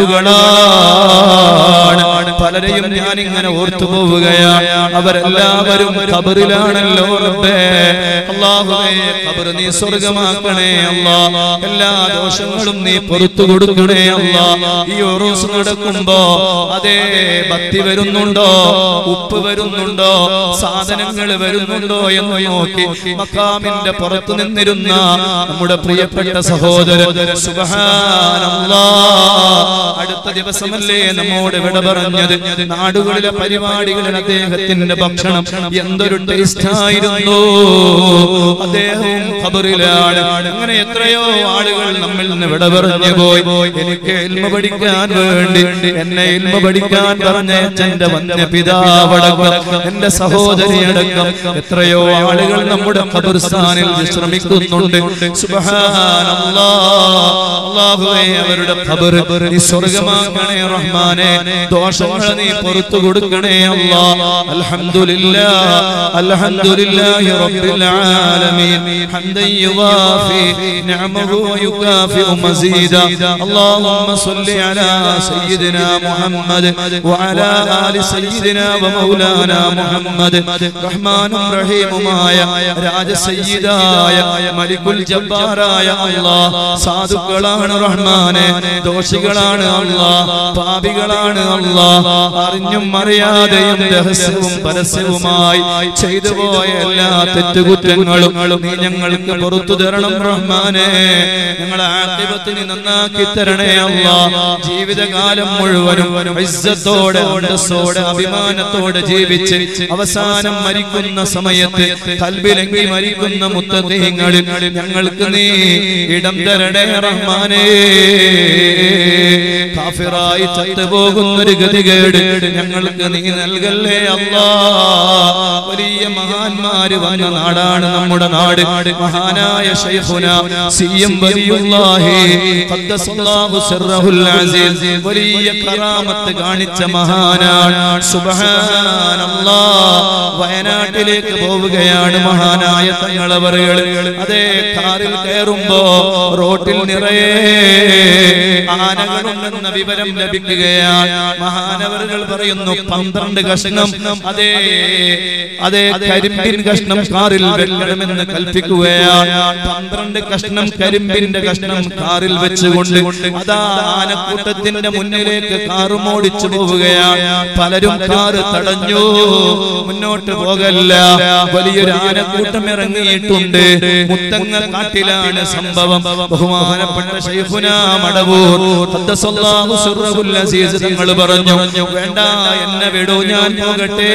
[SPEAKER 1] ആളുകളാണ് പലരെയും ഞാൻ ഇങ്ങനെ ഓർത്തു പോവുകയാണ് അവരെല്ലാവരും ഖബറിലാണല്ലോ റബ്ബേ അല്ലാഹുവേ ഖബർ നീ സ്വർഗമാക്കണേ അല്ലാ എല്ലാ ദോഷങ്ങളും നീ പുറത്തു കൊടുക്കണേ അല്ലാ ഈ ഒറൂസ് നടക്കുമ്പോ അതേ ഭക്തി വരുന്നുണ്ടോ ഉപ്പ് വരുന്നുണ്ടോ സാധനങ്ങൾ വരുന്നുണ്ടോ എന്ന് നോക്കി മക്കാമിന്റെ പുറത്തു നിന്നിരുന്ന നമ്മുടെ പ്രിയപ്പെട്ട സഹോദരൻ സുബ്ഹാനല്ലാ അടുത്ത ദിവസമല്ലേ നമ്മോട് വിട പറഞ്ഞത് നാടുകളിലെ പരിപാടികളിൽ അദ്ദേഹത്തിന്റെ ഭക്ഷണം എന്തൊരു ടേസ്റ്റ് ആയിരുന്നു അദ്ദേഹവും ഖബറിലാണ് അങ്ങനെ എത്രയോ ആളുകൾ നമ്മിൽ നിന്ന് വിട പറഞ്ഞു പോയി എനിക്ക് ഇൽമ പഠിക്കാൻ വേണ്ടി എന്നെ ഇൽമ പഠിക്കാൻ പറഞ്ഞ എന്റെ വന്യ പിതാവടക്കം എന്റെ സഹോദരി അടക്കം എത്രയോ ആളുകൾ നമ്മുടെ ഖബർസ്ഥാനിൽ വിശ്രമിക്കുന്നുണ്ട് സുബ്ഹാനല്ലാഹ് അല്ലാഹുവേ അവരുടെ ഖബർ നീ സ്വർഗ്ഗമാക്കണേ റഹ്മാനെ ദോഷങ്ങൾ നീ പുറത്തു കൊടുക്കണേ അല്ലാ അൽഹംദുലില്ലാ അൽഹംദുലില്ലാഹി റബ്ബിൽ ആലമീൻ ഹംദൻ യുവാഫി നിഅമഹു വയുകാഫിഉ മസീദാ اللهم صل على سيدنا محمد وعلى آل سيدنا ومولانا محمد رحمن رحيم മായ രാജസയ്യിദായ മലിക്കുൽ ജബ്ബാറായ അല്ലാഹ് സാധുക്കളാണ് റഹ്മാനെ ദോഷികളാണ് അല്ലാഹ് പാപികളാണ് അല്ലാഹ് അറിഞ്ഞും അറിയാതെയും രഹസ്യവും പരസ്യവുമായി ചെയ്തു പോയ എല്ലാ തെറ്റുകുറ്റങ്ങളും നീ ഞങ്ങൾക്ക് പുറത്തു തരണം റഹ്മാനെ ഞങ്ങളെ ആക്കിബത്തിന് നന്നാക്കി തരണേ അല്ലാഹ് ജീവിതകാലം മുഴുവനും ഇസ്സത്തോടെ അന്തസ്സോടെ അഭിമാനത്തോടെ ജീവിച്ച് അവസാനം മരിക്കുന്ന സമയത്ത് കൽബിലെങ്കി മരിക്കുന്ന മുത്തതീങ്ങളിൽ ഞങ്ങൾക്ക് നീ ഇടം തരണേ റഹ്മാനേ കാഫിറായി ചത്തുപോകുന്നൊരു ഗതികേട് ഞങ്ങൾക്ക് നീ നൽകല്ലേ അല്ലാ വലിയ മഹാന്മാര് വന്ന നാടാണ് നമ്മുടെ നാട് മഹാനായ ശൈഖുന സി എം വലിയുല്ലാഹി ഖദ്ദസല്ലാഹു സിർറഹുൽ അസീസ് വലിയ കറാമത്ത് കാണിച്ച മഹാനാണ് സുബ്ഹാനല്ലാഹ് വയനാട്ടിലേക്ക് പോവുകയാണ് മഹാനായ തങ്ങളവറുകൾ അതേ കാറിൽ കയറുമ്പോ റോട്ടിൽ നിറയെ ആനകളുണ്ടെന്ന വിവരം ലഭിക്കുകയാണ് മഹാനവറുകൾ പറയുന്നു പന്ത്രണ്ട് കഷ്ണം അതേ അതേ കരിമ്പിൻ കഷ്ണം കാറിൽ വെക്കണമെന്ന് കൽപ്പിക്കുകയാണ് പന്ത്രണ്ട് കഷ്ണം കരിമ്പിന്റെ കഷ്ണം കാറിൽ വെച്ചുകൊണ്ട് അതാ ആനക്കൂട്ടത്തിന്റെ മുന്നിലേക്ക് കാറ് മോടിച്ചു പോവുകയാണ് പലരും കാറ് തടഞ്ഞു മുന്നോട്ട് പോകല്ല വലിയൊരു ആനക്കൂട്ടം ഇറങ്ങിയിട്ടുണ്ട് മുത്തങ്ങ കാട്ടിലാണ് സംഭവം ബഹുമാനപ്പെട്ട ശൈഖുന മടവൂർ ഖദ്ദസല്ലാഹു സിർറഹുൽ അസീസ് തങ്ങൾ പറഞ്ഞു വേണ്ട എന്നെ വിടൂ ഞാൻ പോകട്ടെ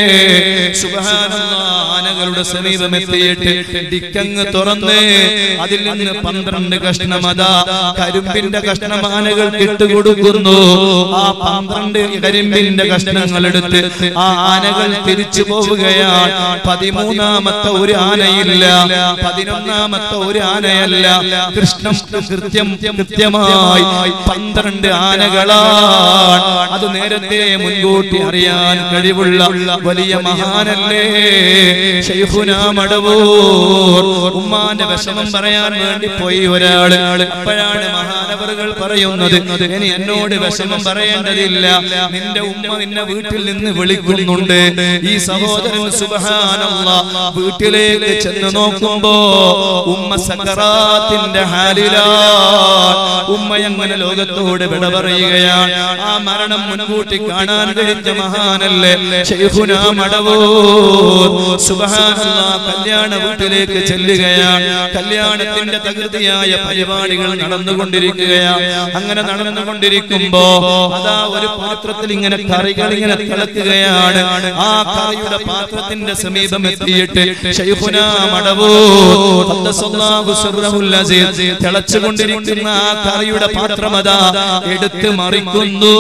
[SPEAKER 1] സുബ്ഹാനല്ലാഹ് ആനകളുടെ സമീപം എത്തിയിട്ട് ഡിക്കങ്ങ് തുറന്ന് അതിൽ നിന്ന് പന്ത്രണ്ട് കഷ്ണം അതാ കരിമ്പിന്റെ കഷ്ണം ആനകൾ ഇട്ടുകൊടുക്കുന്നു ആ പന്ത്രണ്ട് കരിമ്പിന്റെ കഷ്ണങ്ങൾ എടുത്ത് ആ ആനകൾ തിരിച്ചു പോവുകയാണ് പതിമൂന്നാമത്തെ ഒരു ആനയില്ല പതിനൊന്നാമത്തെ ഒരു ആനയല്ല കൃഷ്ണം കൃത്യം കൃത്യമായി പന്ത്രണ്ട് ആനകളാണ് അത് നേരത്തെ മുൻകൂട്ടി അറിയാൻ കഴിവുള്ള വലിയ മഹാനല്ലേ ശൈഖുന മടവൂർ ഉമ്മാന്റെ വിഷമം പറയാൻ വേണ്ടി പോയി ഒരാള് അപ്പോഴാണ് മഹാനവറുകൾ പറയുന്നത് ഇനി എന്നോട് വിഷമം പറയേണ്ടതില്ല നിന്റെ ഉമ്മ നിന്നെ വീട്ടിൽ നിന്ന് വിളിക്കുന്നുണ്ട് ഈ സഹോദരൻ സുബഹാനല്ല വീട്ടിലേക്ക് ചെന്ന് നോക്കുമ്പോ ഉമ്മ സക്കറാത്തിന്റെ ഹാലിലാണ് ഉമ്മ അങ്ങനെ ലോകത്തോട് വിട പറയുകയാണ് ആ മരണം മുൻകൂട്ടി കാണാൻ കഴിഞ്ഞ മഹാനല്ലേ ശൈഖുന മടവൂർ സുബഹാനല്ല കല്യാണ വീട്ടിലേക്ക് ചെല്ലുകയാണ് കല്യാണത്തിന്റെ തകൃതിയായ പരിപാടികൾ നടന്നുകൊണ്ടിരിക്കുകയാണ് അങ്ങനെ നടന്നുകൊണ്ടിരിക്കുമ്പോ അതാ ഒരു പാത്രത്തിൽ ഇങ്ങനെ കറികൾ ഇങ്ങനെ തിളക്കുകയാണ് ആ കറിയുടെ പാത്രത്തിന്റെ സമീപം എത്തിയിട്ട് ശൈഖുന മടവൂർ ഖദ്ദസല്ലാഹു സിർറഹുൽ അസീസ് തിളച്ചുകൊണ്ടിരിക്കുന്ന ആ കറിയുടെ പാത്രം അതാ എടുത്ത് മറിക്കുന്നു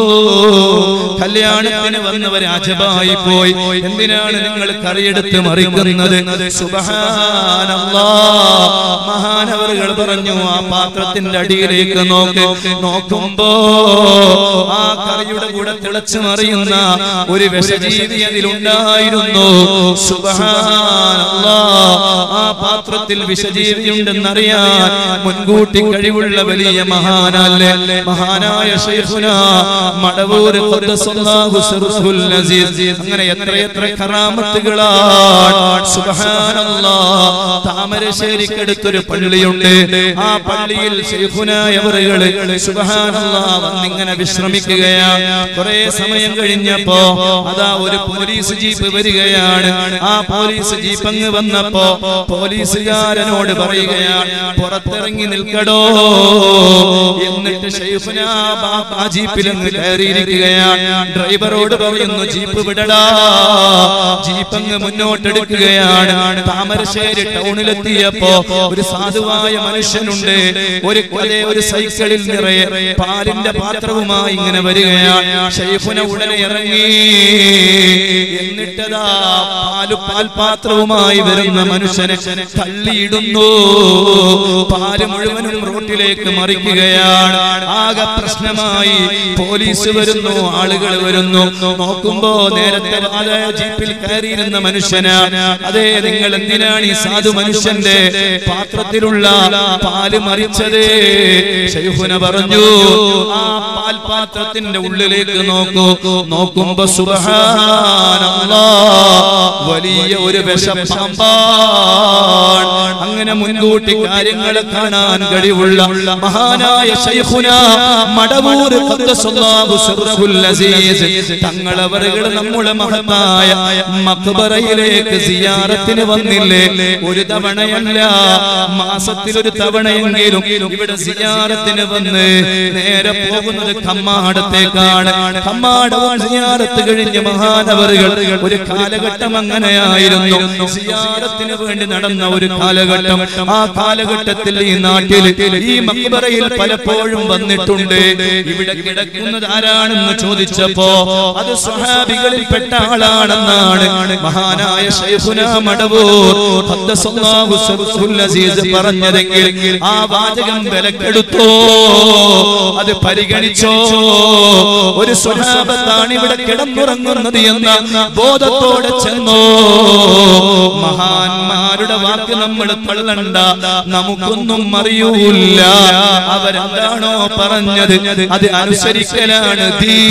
[SPEAKER 1] കല്യാണത്തിന് വന്നവർ അജബായി പോയി എന്തിനാണ് നിങ്ങൾ കറിയെടുത്ത് മറിക്കുന്നത് സുബ്ഹാനല്ലാഹ് മഹാനവറുകൾ പറഞ്ഞു ആ പാത്രത്തിന്റെ അടിയിലേക്ക് നോക്ക് നോക്കുമ്പോ ആ കറിയുടെ കൂടെ തിളച്ചു മറിയുന്ന ഒരു വിഷജീവി അതിലുണ്ടായിരുന്നു സുബ്ഹാനല്ലാഹ് ആ പാത്രത്തിൽ വിഷജീവിയുണ്ടെന്നറിയാൻ മുൻകൂട്ടി കഴിവുള്ള വലിയ മഹാനല്ലേ മഹാനായ ശൈഖുന മടവൂർ ഖദ്ദസല്ലാഹു സിർറഹുൽ അസീസ് അങ്ങനെ എത്രയെത്ര കറാമത്തുകളാണ് സുബ്ഹാനല്ലാഹ് താമരശ്ശേരിക്കടുത്തൊരു പള്ളിയുണ്ട് ആ പള്ളിയിൽ ശൈഖുനായവറുകള് സുബ്ഹാനല്ലാഹ് വന്നിങ്ങനെ വിശ്രമിക്കുകയാണ് കുറെ സമയം കഴിഞ്ഞപ്പോ അതാ ഒരു പോലീസ് ജീപ്പ് വരികയാണ് ആ പോലീസ് ജീപ്പ് അങ്ങ് വന്നപ്പോ പോലീസുകാരനോട് പറയുകയാണ് പുറത്തിറങ്ങി നിൽക്കടോ എന്നിട്ട് ശൈഖുന ബാ- ആ ജീപ്പിൽ അങ്ങ് കയറിയിരിക്കുകയാണ് ഡ്രൈവറോട് പറയുന്നു ജീപ്പ് വിടടാ ജീപ്പ് അങ്ങ് മുന്നോട്ടെടുക്കുകയാണ് താമരശ്ശേരി ടൗൺ ടൗണിലെത്തിയപ്പോ ഒരു സാധുവായ മനുഷ്യനുണ്ട് ഒരു അതേ ഒരു സൈക്കിളിൽ നിറയെ പാലിന്റെ പാത്രവുമായി ഇങ്ങനെ വരികയാണ് ഷെയ്ഫുന ഉടനെ ഇറങ്ങി എന്നിട്ടതാ പാല് പാൽപാത്രവുമായി വരുന്ന മനുഷ്യനെ തള്ളിയിടുന്നു പാല് മുഴുവനും റോട്ടിലേക്ക് മറിക്കുകയാണ് ആകെ പ്രശ്നമായി പോലീസ് വരുന്നു ആളുകൾ വരുന്നു നോക്കുമ്പോ നേരത്തെ വാല ജീപ്പിൽ കയറിയിരുന്ന മനുഷ്യനാണ് അതെ നിങ്ങൾ എന്തിനാണ് ഈ സാധു മനുഷ്യന്റെ പാത്രത്തിലുള്ള പാല് മറിച്ചത് ഷെയ്ഖുന പറഞ്ഞു ആ പാൽപാത്രത്തിന്റെ ഉള്ളിലേക്ക് നോക്കൂ നോക്കുമ്പോ സുബ്ഹാനല്ലാ വലിയ ഒരു വിഷപ്പാമ്പാണ് അങ്ങനെ മുൻകൂട്ടി കാര്യങ്ങളെ കാണാൻ കഴിവുള്ള മഹാനായ ശൈഖുന മടവൂർ ഖദ്ദസല്ലാഹു സിർറഹുൽ അസീസ് തങ്ങളവറുകൾ നമ്മുടെ മഹത്തായ മക്ബറയിലേക്ക് സിയാറത്തിന് വന്നില്ലേ ഒരു തവണയല്ല മാസത്തിൽ ഒരു തവണയെങ്കിലും ഇവിടെ സിയാറത്തിന് വന്ന് നേരെ പോകുന്നത് കമ്മാടത്തേക്കാണ് കമ്മാടവും സിയാറത്ത് കഴിഞ്ഞ മഹാനവറുകൾ ഒരു കാലഘട്ടം അങ്ങനെയായിരുന്നു സിയാറത്തിന് വേണ്ടി നടന്ന ഒരു കാലഘട്ടം ആ കാലഘട്ടത്തിൽ ഈ നാട്ടിൽ ഈ മക്ബറയിൽ പലപ്പോഴും വന്നിട്ടുണ്ട് ഇവിടെ കിടക്കുന്നത് ആരാണെന്ന് ചോദിച്ചപ്പോ അത് സ്വഹാബികളിൽ പെട്ട ആളാണെന്നാണ് മഹാനായ ശൈഖുന മടവൂർ ഖദ്ദസല്ലാഹു സിർറുൽ അസീസ് പറഞ്ഞതെങ്കിൽ ആ വാചകം വിലക്കെടുത്തോ അത് പരിഗണിച്ചോ ഒരു സ്വഹാബത്താണ് ഇവിടെ കിടന്നുറങ്ങുന്നത് എന്ന ബോധത്തോടെ ചെന്നോ മഹാന്മാരുടെ വാക്ക് നമ്മൾ തള്ളണ്ട നമുക്കൊന്നും അറിയൂല അവരെന്താണോ പറഞ്ഞത് അത് അനുസരിക്കലാണ്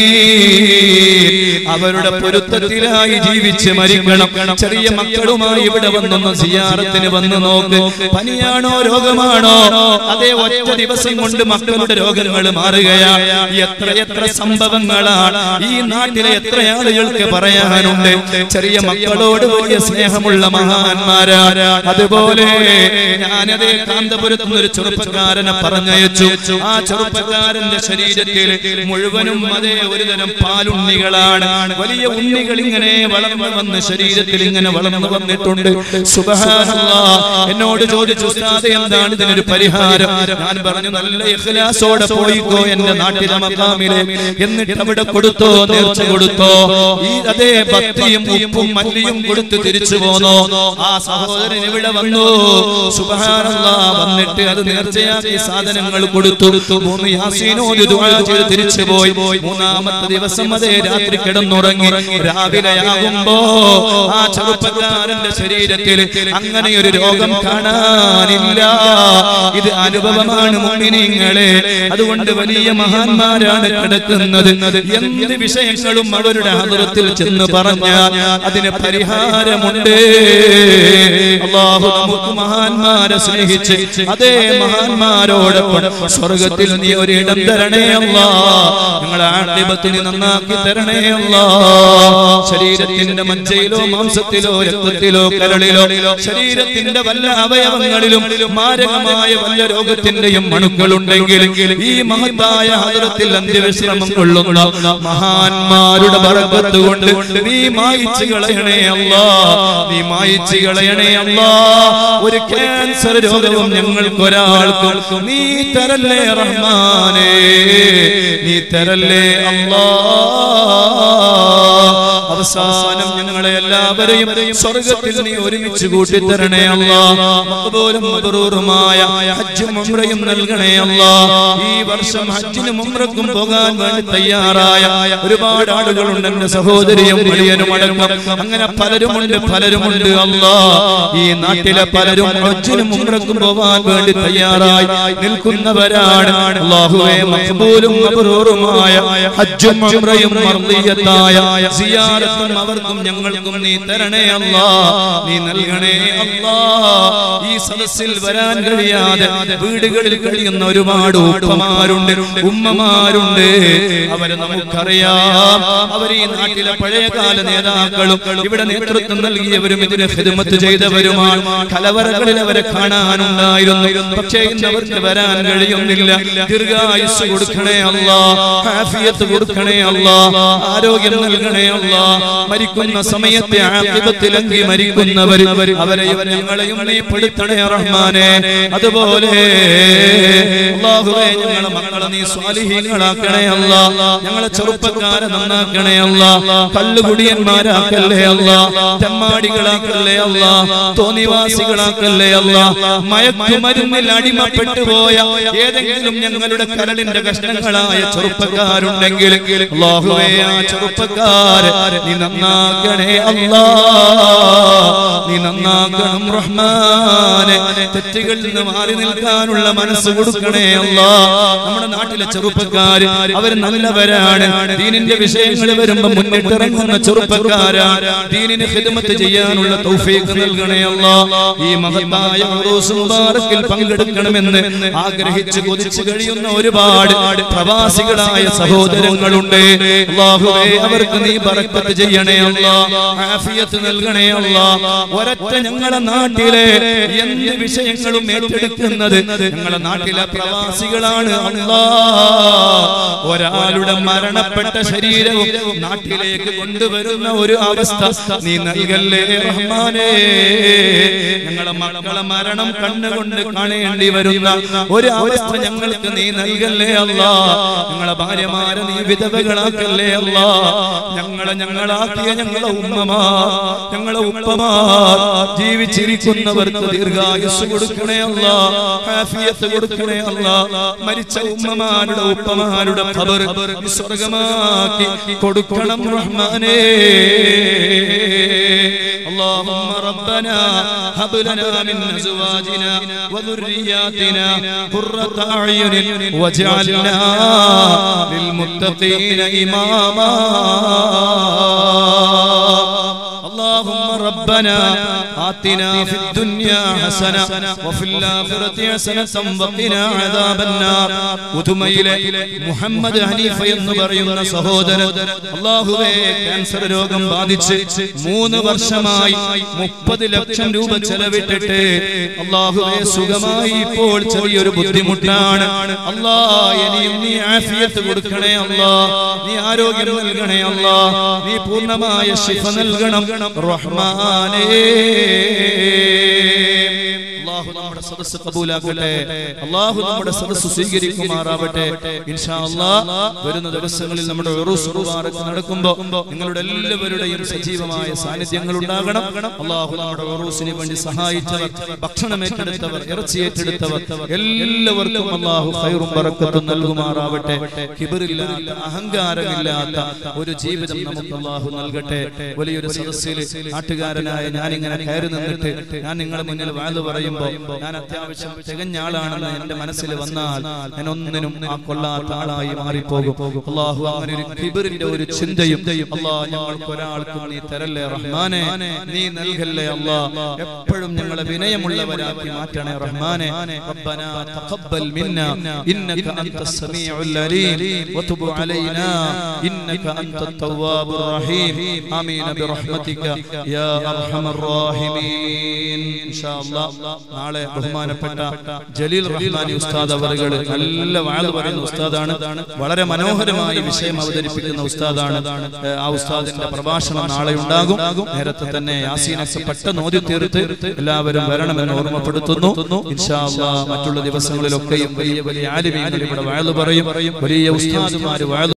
[SPEAKER 1] ദീൻ. അവരുടെ പൊരുത്തത്തിലായി ജീവിച്ച് മരിക്കണം ചെറിയ മക്കളുമായി ഇവിടെ വന്നൊന്ന് സിയാറത്തിന് വന്ന് നോക്ക് പനിയാണോ രോഗമാണോ അതേ ഒറ്റ ദിവസം കൊണ്ട് മക്കളുടെ രോഗങ്ങൾ മാറുകയാണ് എത്ര എത്ര സംഭവങ്ങളാണ് ഈ നാട്ടിലെ എത്ര ആളുകൾക്ക് പറയാനുണ്ട് ചെറിയ മക്കളോട് വലിയ സ്നേഹമുള്ള മഹാന്മാരാ അതുപോലെ ഞാനതേ കാന്തപുരത്ത് നിന്ന് ഒരു ചെറുപ്പക്കാരനെ പറഞ്ഞയച്ചു ആ ചെറുപ്പക്കാരന്റെ ശരീരത്തിൽ മുഴുവനും അതേ ഒരുതരം പാലുണ്ണികളാണ് വലിയ ഉണ്ണികൾ ഇങ്ങനെ വളർന്നു വന്ന് ശരീരത്തിൽ ഇങ്ങനെ വളർന്നു വന്നിട്ടുണ്ട് സുബ്ഹാനല്ലാ എന്നോട് ചോദിച്ചു ഉസ്താദ് എന്താണ് ഇതിനൊരു പരിഹാരം ഞാൻ പറഞ്ഞു നല്ല ഇഖ്ലാസോടെ പോയിക്കോ എന്റെ നാട്ടിലെ മക്കാമിലെ എന്നിട്ട് അവിടെ കൊടുത്തോ നേർച്ച കൊടുത്തോ ഈ അതേ ഭക്തിയും ഉപ്പും മല്ലിയും കൊടുത്ത് തിരിച്ചു പോന്നോ ആ സഹോദരൻ ഇവിടെ വന്നു സുബ്ഹാനല്ലാ വന്നിട്ട് അത് നേർച്ചയാക്കി സാധനങ്ങൾ കൊടുത്തു മൂന്ന് യാസീനോട് ദുആ ചെയ്ത് തിരിച്ചു പോയി മൂന്നാമത്തെ ദിവസം അതേ രാത്രി കിടന്നുറങ്ങി രാവിലെ ആകുമ്പോ ആ ചെറുപ്പക്കാരന്റെ ശരീരത്തിൽ അങ്ങനെ ഒരു രോഗം കാണാനില്ല ഇത് അനുഭവമാണ് മുഅ്മിനീങ്ങളെ അതുകൊണ്ട് വലിയ മഹാന്മാരാണ് കിടക്കുന്നത് എന്ത് വിഷയങ്ങളും അവരുടെ ഹദറത്തിൽ ചെന്ന് പറഞ്ഞാൽ അതിന് പരിഹാരമുണ്ട് അള്ളാഹു നമുക്ക് മഹാന്മാരെ സ്നേഹിച്ച് അതേ മഹാന്മാരോടൊപ്പം സ്വർഗത്തിൽ നീ ഒരു ഇടം തരണേ അല്ലാ ഞങ്ങളെ ആക്ഷേപത്തിന് നന്നാക്കി തരണേ അല്ലാ ശരീരത്തിന്റെ മജ്ജയിലോ മാംസത്തിലോ രക്തത്തിലോ കരളിലോ ശരീരത്തിന്റെ വല്ല അവയവങ്ങളിലും മാരകമായ വല്ല രോഗത്തിന്റെയും അണുക്കളുണ്ടെങ്കിൽ ഈ മഹത്തായ ഹദറത്തിൽ അന്ത്യവിശ്രമം കൊള്ളുന്ന മഹാന്മാരുടെ ബർക്കത്ത് കൊണ്ട് നീ മായിച്ചു കളയണേ അല്ലാ നീ മായിച്ചു കളയണേ അല്ലാ ഒരു ക്യാൻസർ രോഗവും ഞങ്ങൾക്ക് ഒരാൾക്കും നീ തരല്ലേ റഹ്മാനേ നീ തരല്ലേ അല്ലാ അവസാനം ഞങ്ങളെ എല്ലാവരെയും സ്വർഗത്തിൽ നീ ഒരുമിച്ച് കൂട്ടിത്തരണേ അല്ലാ മഖബൂലും മബ്റൂറുമായ ഹജ്ജും ഉംറയും നൽകണേ അല്ലാ ഈ വർഷം ഹജ്ജിനും ഉംറക്കും പോകാൻ വേണ്ടി തയ്യാറായ ഒരുപാട് ആളുകളുണ്ട് എന്റെ സഹോദരിയും വലിയനും അടക്കം അങ്ങനെ പലരുമുണ്ട് പലരുമുണ്ട് അല്ലാ ഈ നാട്ടിലെ പലരും ഹജ്ജിനും ഉംറക്കും പോകാൻ വേണ്ടി തയ്യാറായി നിൽക്കുന്നവരാണ് അല്ലാഹുവേ മഖബൂലും മബ്റൂറുമായ ഹജ്ജും ഉംറയും മർദിയത്തായ സിയാറത്തും അവർക്കും ഞങ്ങൾക്കും നീ തരണേ അല്ലാ നീ നൽകണേ അല്ലാ ഈ സദസ്സിൽ വരാൻ കഴിയാതെ വീടുകളിൽ കഴിയുന്ന ഒരുപാട് ഉപ്പമാരുണ്ട് ഉമ്മമാരുണ്ട് അവരെ നമുക്കറിയാം അവർ ഈ നാട്ടിലെ പഴയകാല നേതാക്കളും ഇവിടെ നേതൃത്വം നൽകിയവരും ഇതിന് ഹിദമത്ത് ചെയ്തവരുമാണ് കലവറകളിൽ അവരെ കാണാനുണ്ടായിരുന്നു പക്ഷേ ഇന്ന് അവർക്ക് വരാൻ കഴിയുന്നില്ല ദീർഘായുസ് കൊടുക്കണേ അല്ലാ ഹാഫിയത്ത് കൊടുക്കണേ അല്ലാ ആരോഗ്യം നൽകണേ അല്ലാ മരിക്കുന്ന സമയത്തെ ആഖിബത്തിലെങ്കി മരിക്കുന്നവർ അവരെയും ഞങ്ങളെയും നീ പെടുത്തണേ റഹ്മാനെ അതുപോലെ അല്ലാഹുവേ ഞങ്ങളെ മക്കളെ നീ സ്വാലിഹീങ്ങളാക്കണേ അല്ല ഞങ്ങളെ ചെറുപ്പക്കാരെ നന്നാക്കണേ അല്ല കള്ളുകുടിയന്മാരാക്കല്ലേ അല്ല തെമ്മാടികളാക്കല്ലേ അല്ല തോന്നിവാസികളാക്കല്ലേ അല്ല മയക്കുമരുന്നിൽ അടിമപ്പെട്ടു പോയ ഏതെങ്കിലും ഞങ്ങളുടെ കരളിന്റെ കഷ്ണങ്ങളായ ചെറുപ്പക്കാരുണ്ടെങ്കിൽ അല്ലാഹുവേ ആ ചെറുപ്പക്കാരെ നീ നന്നാക്കണേ അല്ലാ നീ നന്നാക്കണം റഹ്മാനെ തെറ്റുകളിൽ നിന്ന് മാറി നിൽക്കാനുള്ള മനസ്സ് കൊടുക്കണേ അല്ലാ നമ്മുടെ നാട്ടിലെ ചെറുപ്പക്കാര് അവർ നല്ലവരാണ് ദീനിന്റെ വിഷയങ്ങൾ വരുമ്പോ മുന്നിട്ടിറങ്ങുന്ന ചെറുപ്പക്കാരാണ് ദീനിന് ഹിദ്മത്ത് ചെയ്യാനുള്ള തൗഫീഖ് നൽകണേ അല്ലാ ഈ മഹത്തായ ഉറൂസ് മുബാറക്കിൽ പങ്കെടുക്കണമെന്ന് ആഗ്രഹിച്ച് കൊതിച്ചു കഴിയുന്ന ഒരുപാട് പ്രവാസികളായ സഹോദരങ്ങളുണ്ട് അല്ലാഹുവേ അവർക്ക് നീ ബറക്കത്ത് ചെയ്യണേ അല്ലാ ആഫിയത്ത് നൽകണേ അല്ലാ ഒരൊറ്റ ഞങ്ങളെ നാട്ടിലെ എന്ത് വിഷയങ്ങളും ഏറ്റെടുക്കുന്നത് ഞങ്ങളെ നാട്ടിലെ പ്രവാസികളാണ് അല്ലാ ഒരാളുടെ മരണപ്പെട്ട ശരീരവും നാട്ടിലേക്ക് കൊണ്ടുവരുന്ന ഒരു അവസ്ഥ നീ നൽകല്ലേ റഹ്മാനേ ഞങ്ങളെ മക്കളെ മരണം കണ്ണുകൊണ്ട് കാണേണ്ടി വരുന്ന ഒരു അവസ്ഥ ഞങ്ങൾക്ക് നീ നൽകല്ലേ അല്ല ഞങ്ങളെ ഭാര്യമാരെ നീ വിധവകളാക്കല്ലേ അല്ല ഞങ്ങളെ ഞങ്ങളാക്കിയ ഞങ്ങളെ ഉമ്മമാർ ഞങ്ങളെ ഉപ്പമാർ ജീവിച്ചിരിക്കുന്നവർക്ക് ദീർഘായുസ് കൊടുക്കണേ അല്ല ഹാഫിയത്ത് കൊടുക്കണേ അല്ല മരിച്ച ഉമ്മമാരുടെ ഉപ്പമാരുടെ ഖബർ സ്വർഗമാക്കി കൊടുക്കണം റഹ്മാനേ اللهم ربنا هب لنا من ازواجنا وذرياتنا قرة اعين واجعلنا للمتقين اماما اللهم ربنا آتنا في الدنيا حسنة وفي الآخرة حسنة وقنا عذاب النار ഉതുമയിലെ മുഹമ്മദ് ഹനീഫ എന്ന് പറയുന്ന സഹോദരൻ അള്ളാഹുവേ ക്യാൻസർ രോഗം ബാധിച്ച് മൂന്ന് വർഷമായി മുപ്പത് ലക്ഷം രൂപ ചെലവിട്ടിട്ട് അള്ളാഹുവേ സുഖമായി ഇപ്പോൾ ചെറിയൊരു ബുദ്ധിമുട്ടാണ് അല്ലാ ഇനിയും നീ ആഫിയത്ത് കൊടുക്കണേ അല്ലാ നീ ആരോഗ്യം നൽകണേ അല്ലാ നീ പൂർണ്ണമായ ശിഫ നൽകണം റഹ്മാനേ അള്ളാഹു നമ്മുടെ സദസ്സ് കബൂലാക്കട്ടെ അള്ളാഹു നമ്മുടെ സദസ്സ് സ്വീകരിക്കുമാറാവട്ടെ ഇൻഷാ അല്ലാഹ് വരുന്ന ദിവസങ്ങളിൽ നമ്മുടെ ഉറൂസ് മുബാറക്ക് നടക്കുമ്പോൾ നിങ്ങളുടെ എല്ലാവരുടെയും സജീവമായ സാന്നിധ്യങ്ങൾ ഉണ്ടാകണം അള്ളാഹു നമ്മുടെ ഉറൂസിന് വേണ്ടി സഹായിച്ചവർ ഭക്ഷണം ഏറ്റെടുത്തവർ ഇറച്ചി ഏറ്റെടുത്തവർ എല്ലാവർക്കും അള്ളാഹു ഖൈറും ബറക്കത്തും നൽകുമാറാവട്ടെ കിബറില്ലാത്ത അഹങ്കാരമില്ലാത്ത ഒരു ജീവിതം നമുക്ക് അള്ളാഹു നൽകട്ടെ വലിയൊരു സദസ്സിൽ നാട്ടുകാരനായ ഞാനിങ്ങനെ കയറി നിന്നിട്ട് ഞാൻ നിങ്ങളുടെ മുന്നിൽ വാഴ്ന്നു പറയുമ്പോ ഞാൻ അത്യാവശ്യം തികഞ്ഞ ആളാണെന്ന് എന്റെ മനസ്സിൽ വന്നാൽ ഞാൻ ഒന്നിനും ആ കൊള്ളാത്ത ആളായി മാറിപ്പോകും അള്ളാഹു അങ്ങനെ ഒരു കിബിറിന്റെ ഒരു ചിന്തയും അള്ളാഹ് ഞങ്ങൾക്ക് ഒരാൾക്കും നീ തരല്ലേ റഹ്മാനെ നീ നൽകല്ലേ അള്ളാഹ് എപ്പോഴും ഞങ്ങളെ വിനയമുള്ളവരാക്കി മാറ്റണേ റഹ്മാനെ ربنا تقبل منا إنك أنت السميع العليم وتب علينا إنك أنت التواب الرحيم آمين برحمتك يا أرحم الراحمين إن شاء الله നാളെ ബഹുമാനപ്പെട്ട ജലീൽ റഹ്മാനി ഉസ്താദ് അവറുകൾ നല്ല വാഴ പറയുന്ന ഉസ്താദാണ് വളരെ മനോഹരമായി വിഷയം അവതരിപ്പിക്കുന്ന ഉസ്താദാണ് ഏഹ് ആ ഉസ്താദിന്റെ പ്രഭാഷണം നാളെ ഉണ്ടാകും നേരത്തെ തന്നെ യാസീനൊക്കെ പെട്ടെന്ന് ഓതി തീർത്ത് എല്ലാവരും വരണമെന്ന് ഓർമ്മപ്പെടുത്തുന്നു ഇൻഷാ അല്ലാഹ് മറ്റുള്ള ദിവസങ്ങളിലൊക്കെയും വലിയ വലിയ ആലിമീങ്ങൾ ഇവിടെ വാഴ പറയും വലിയ ഉസ്താദുമാര് വാഴ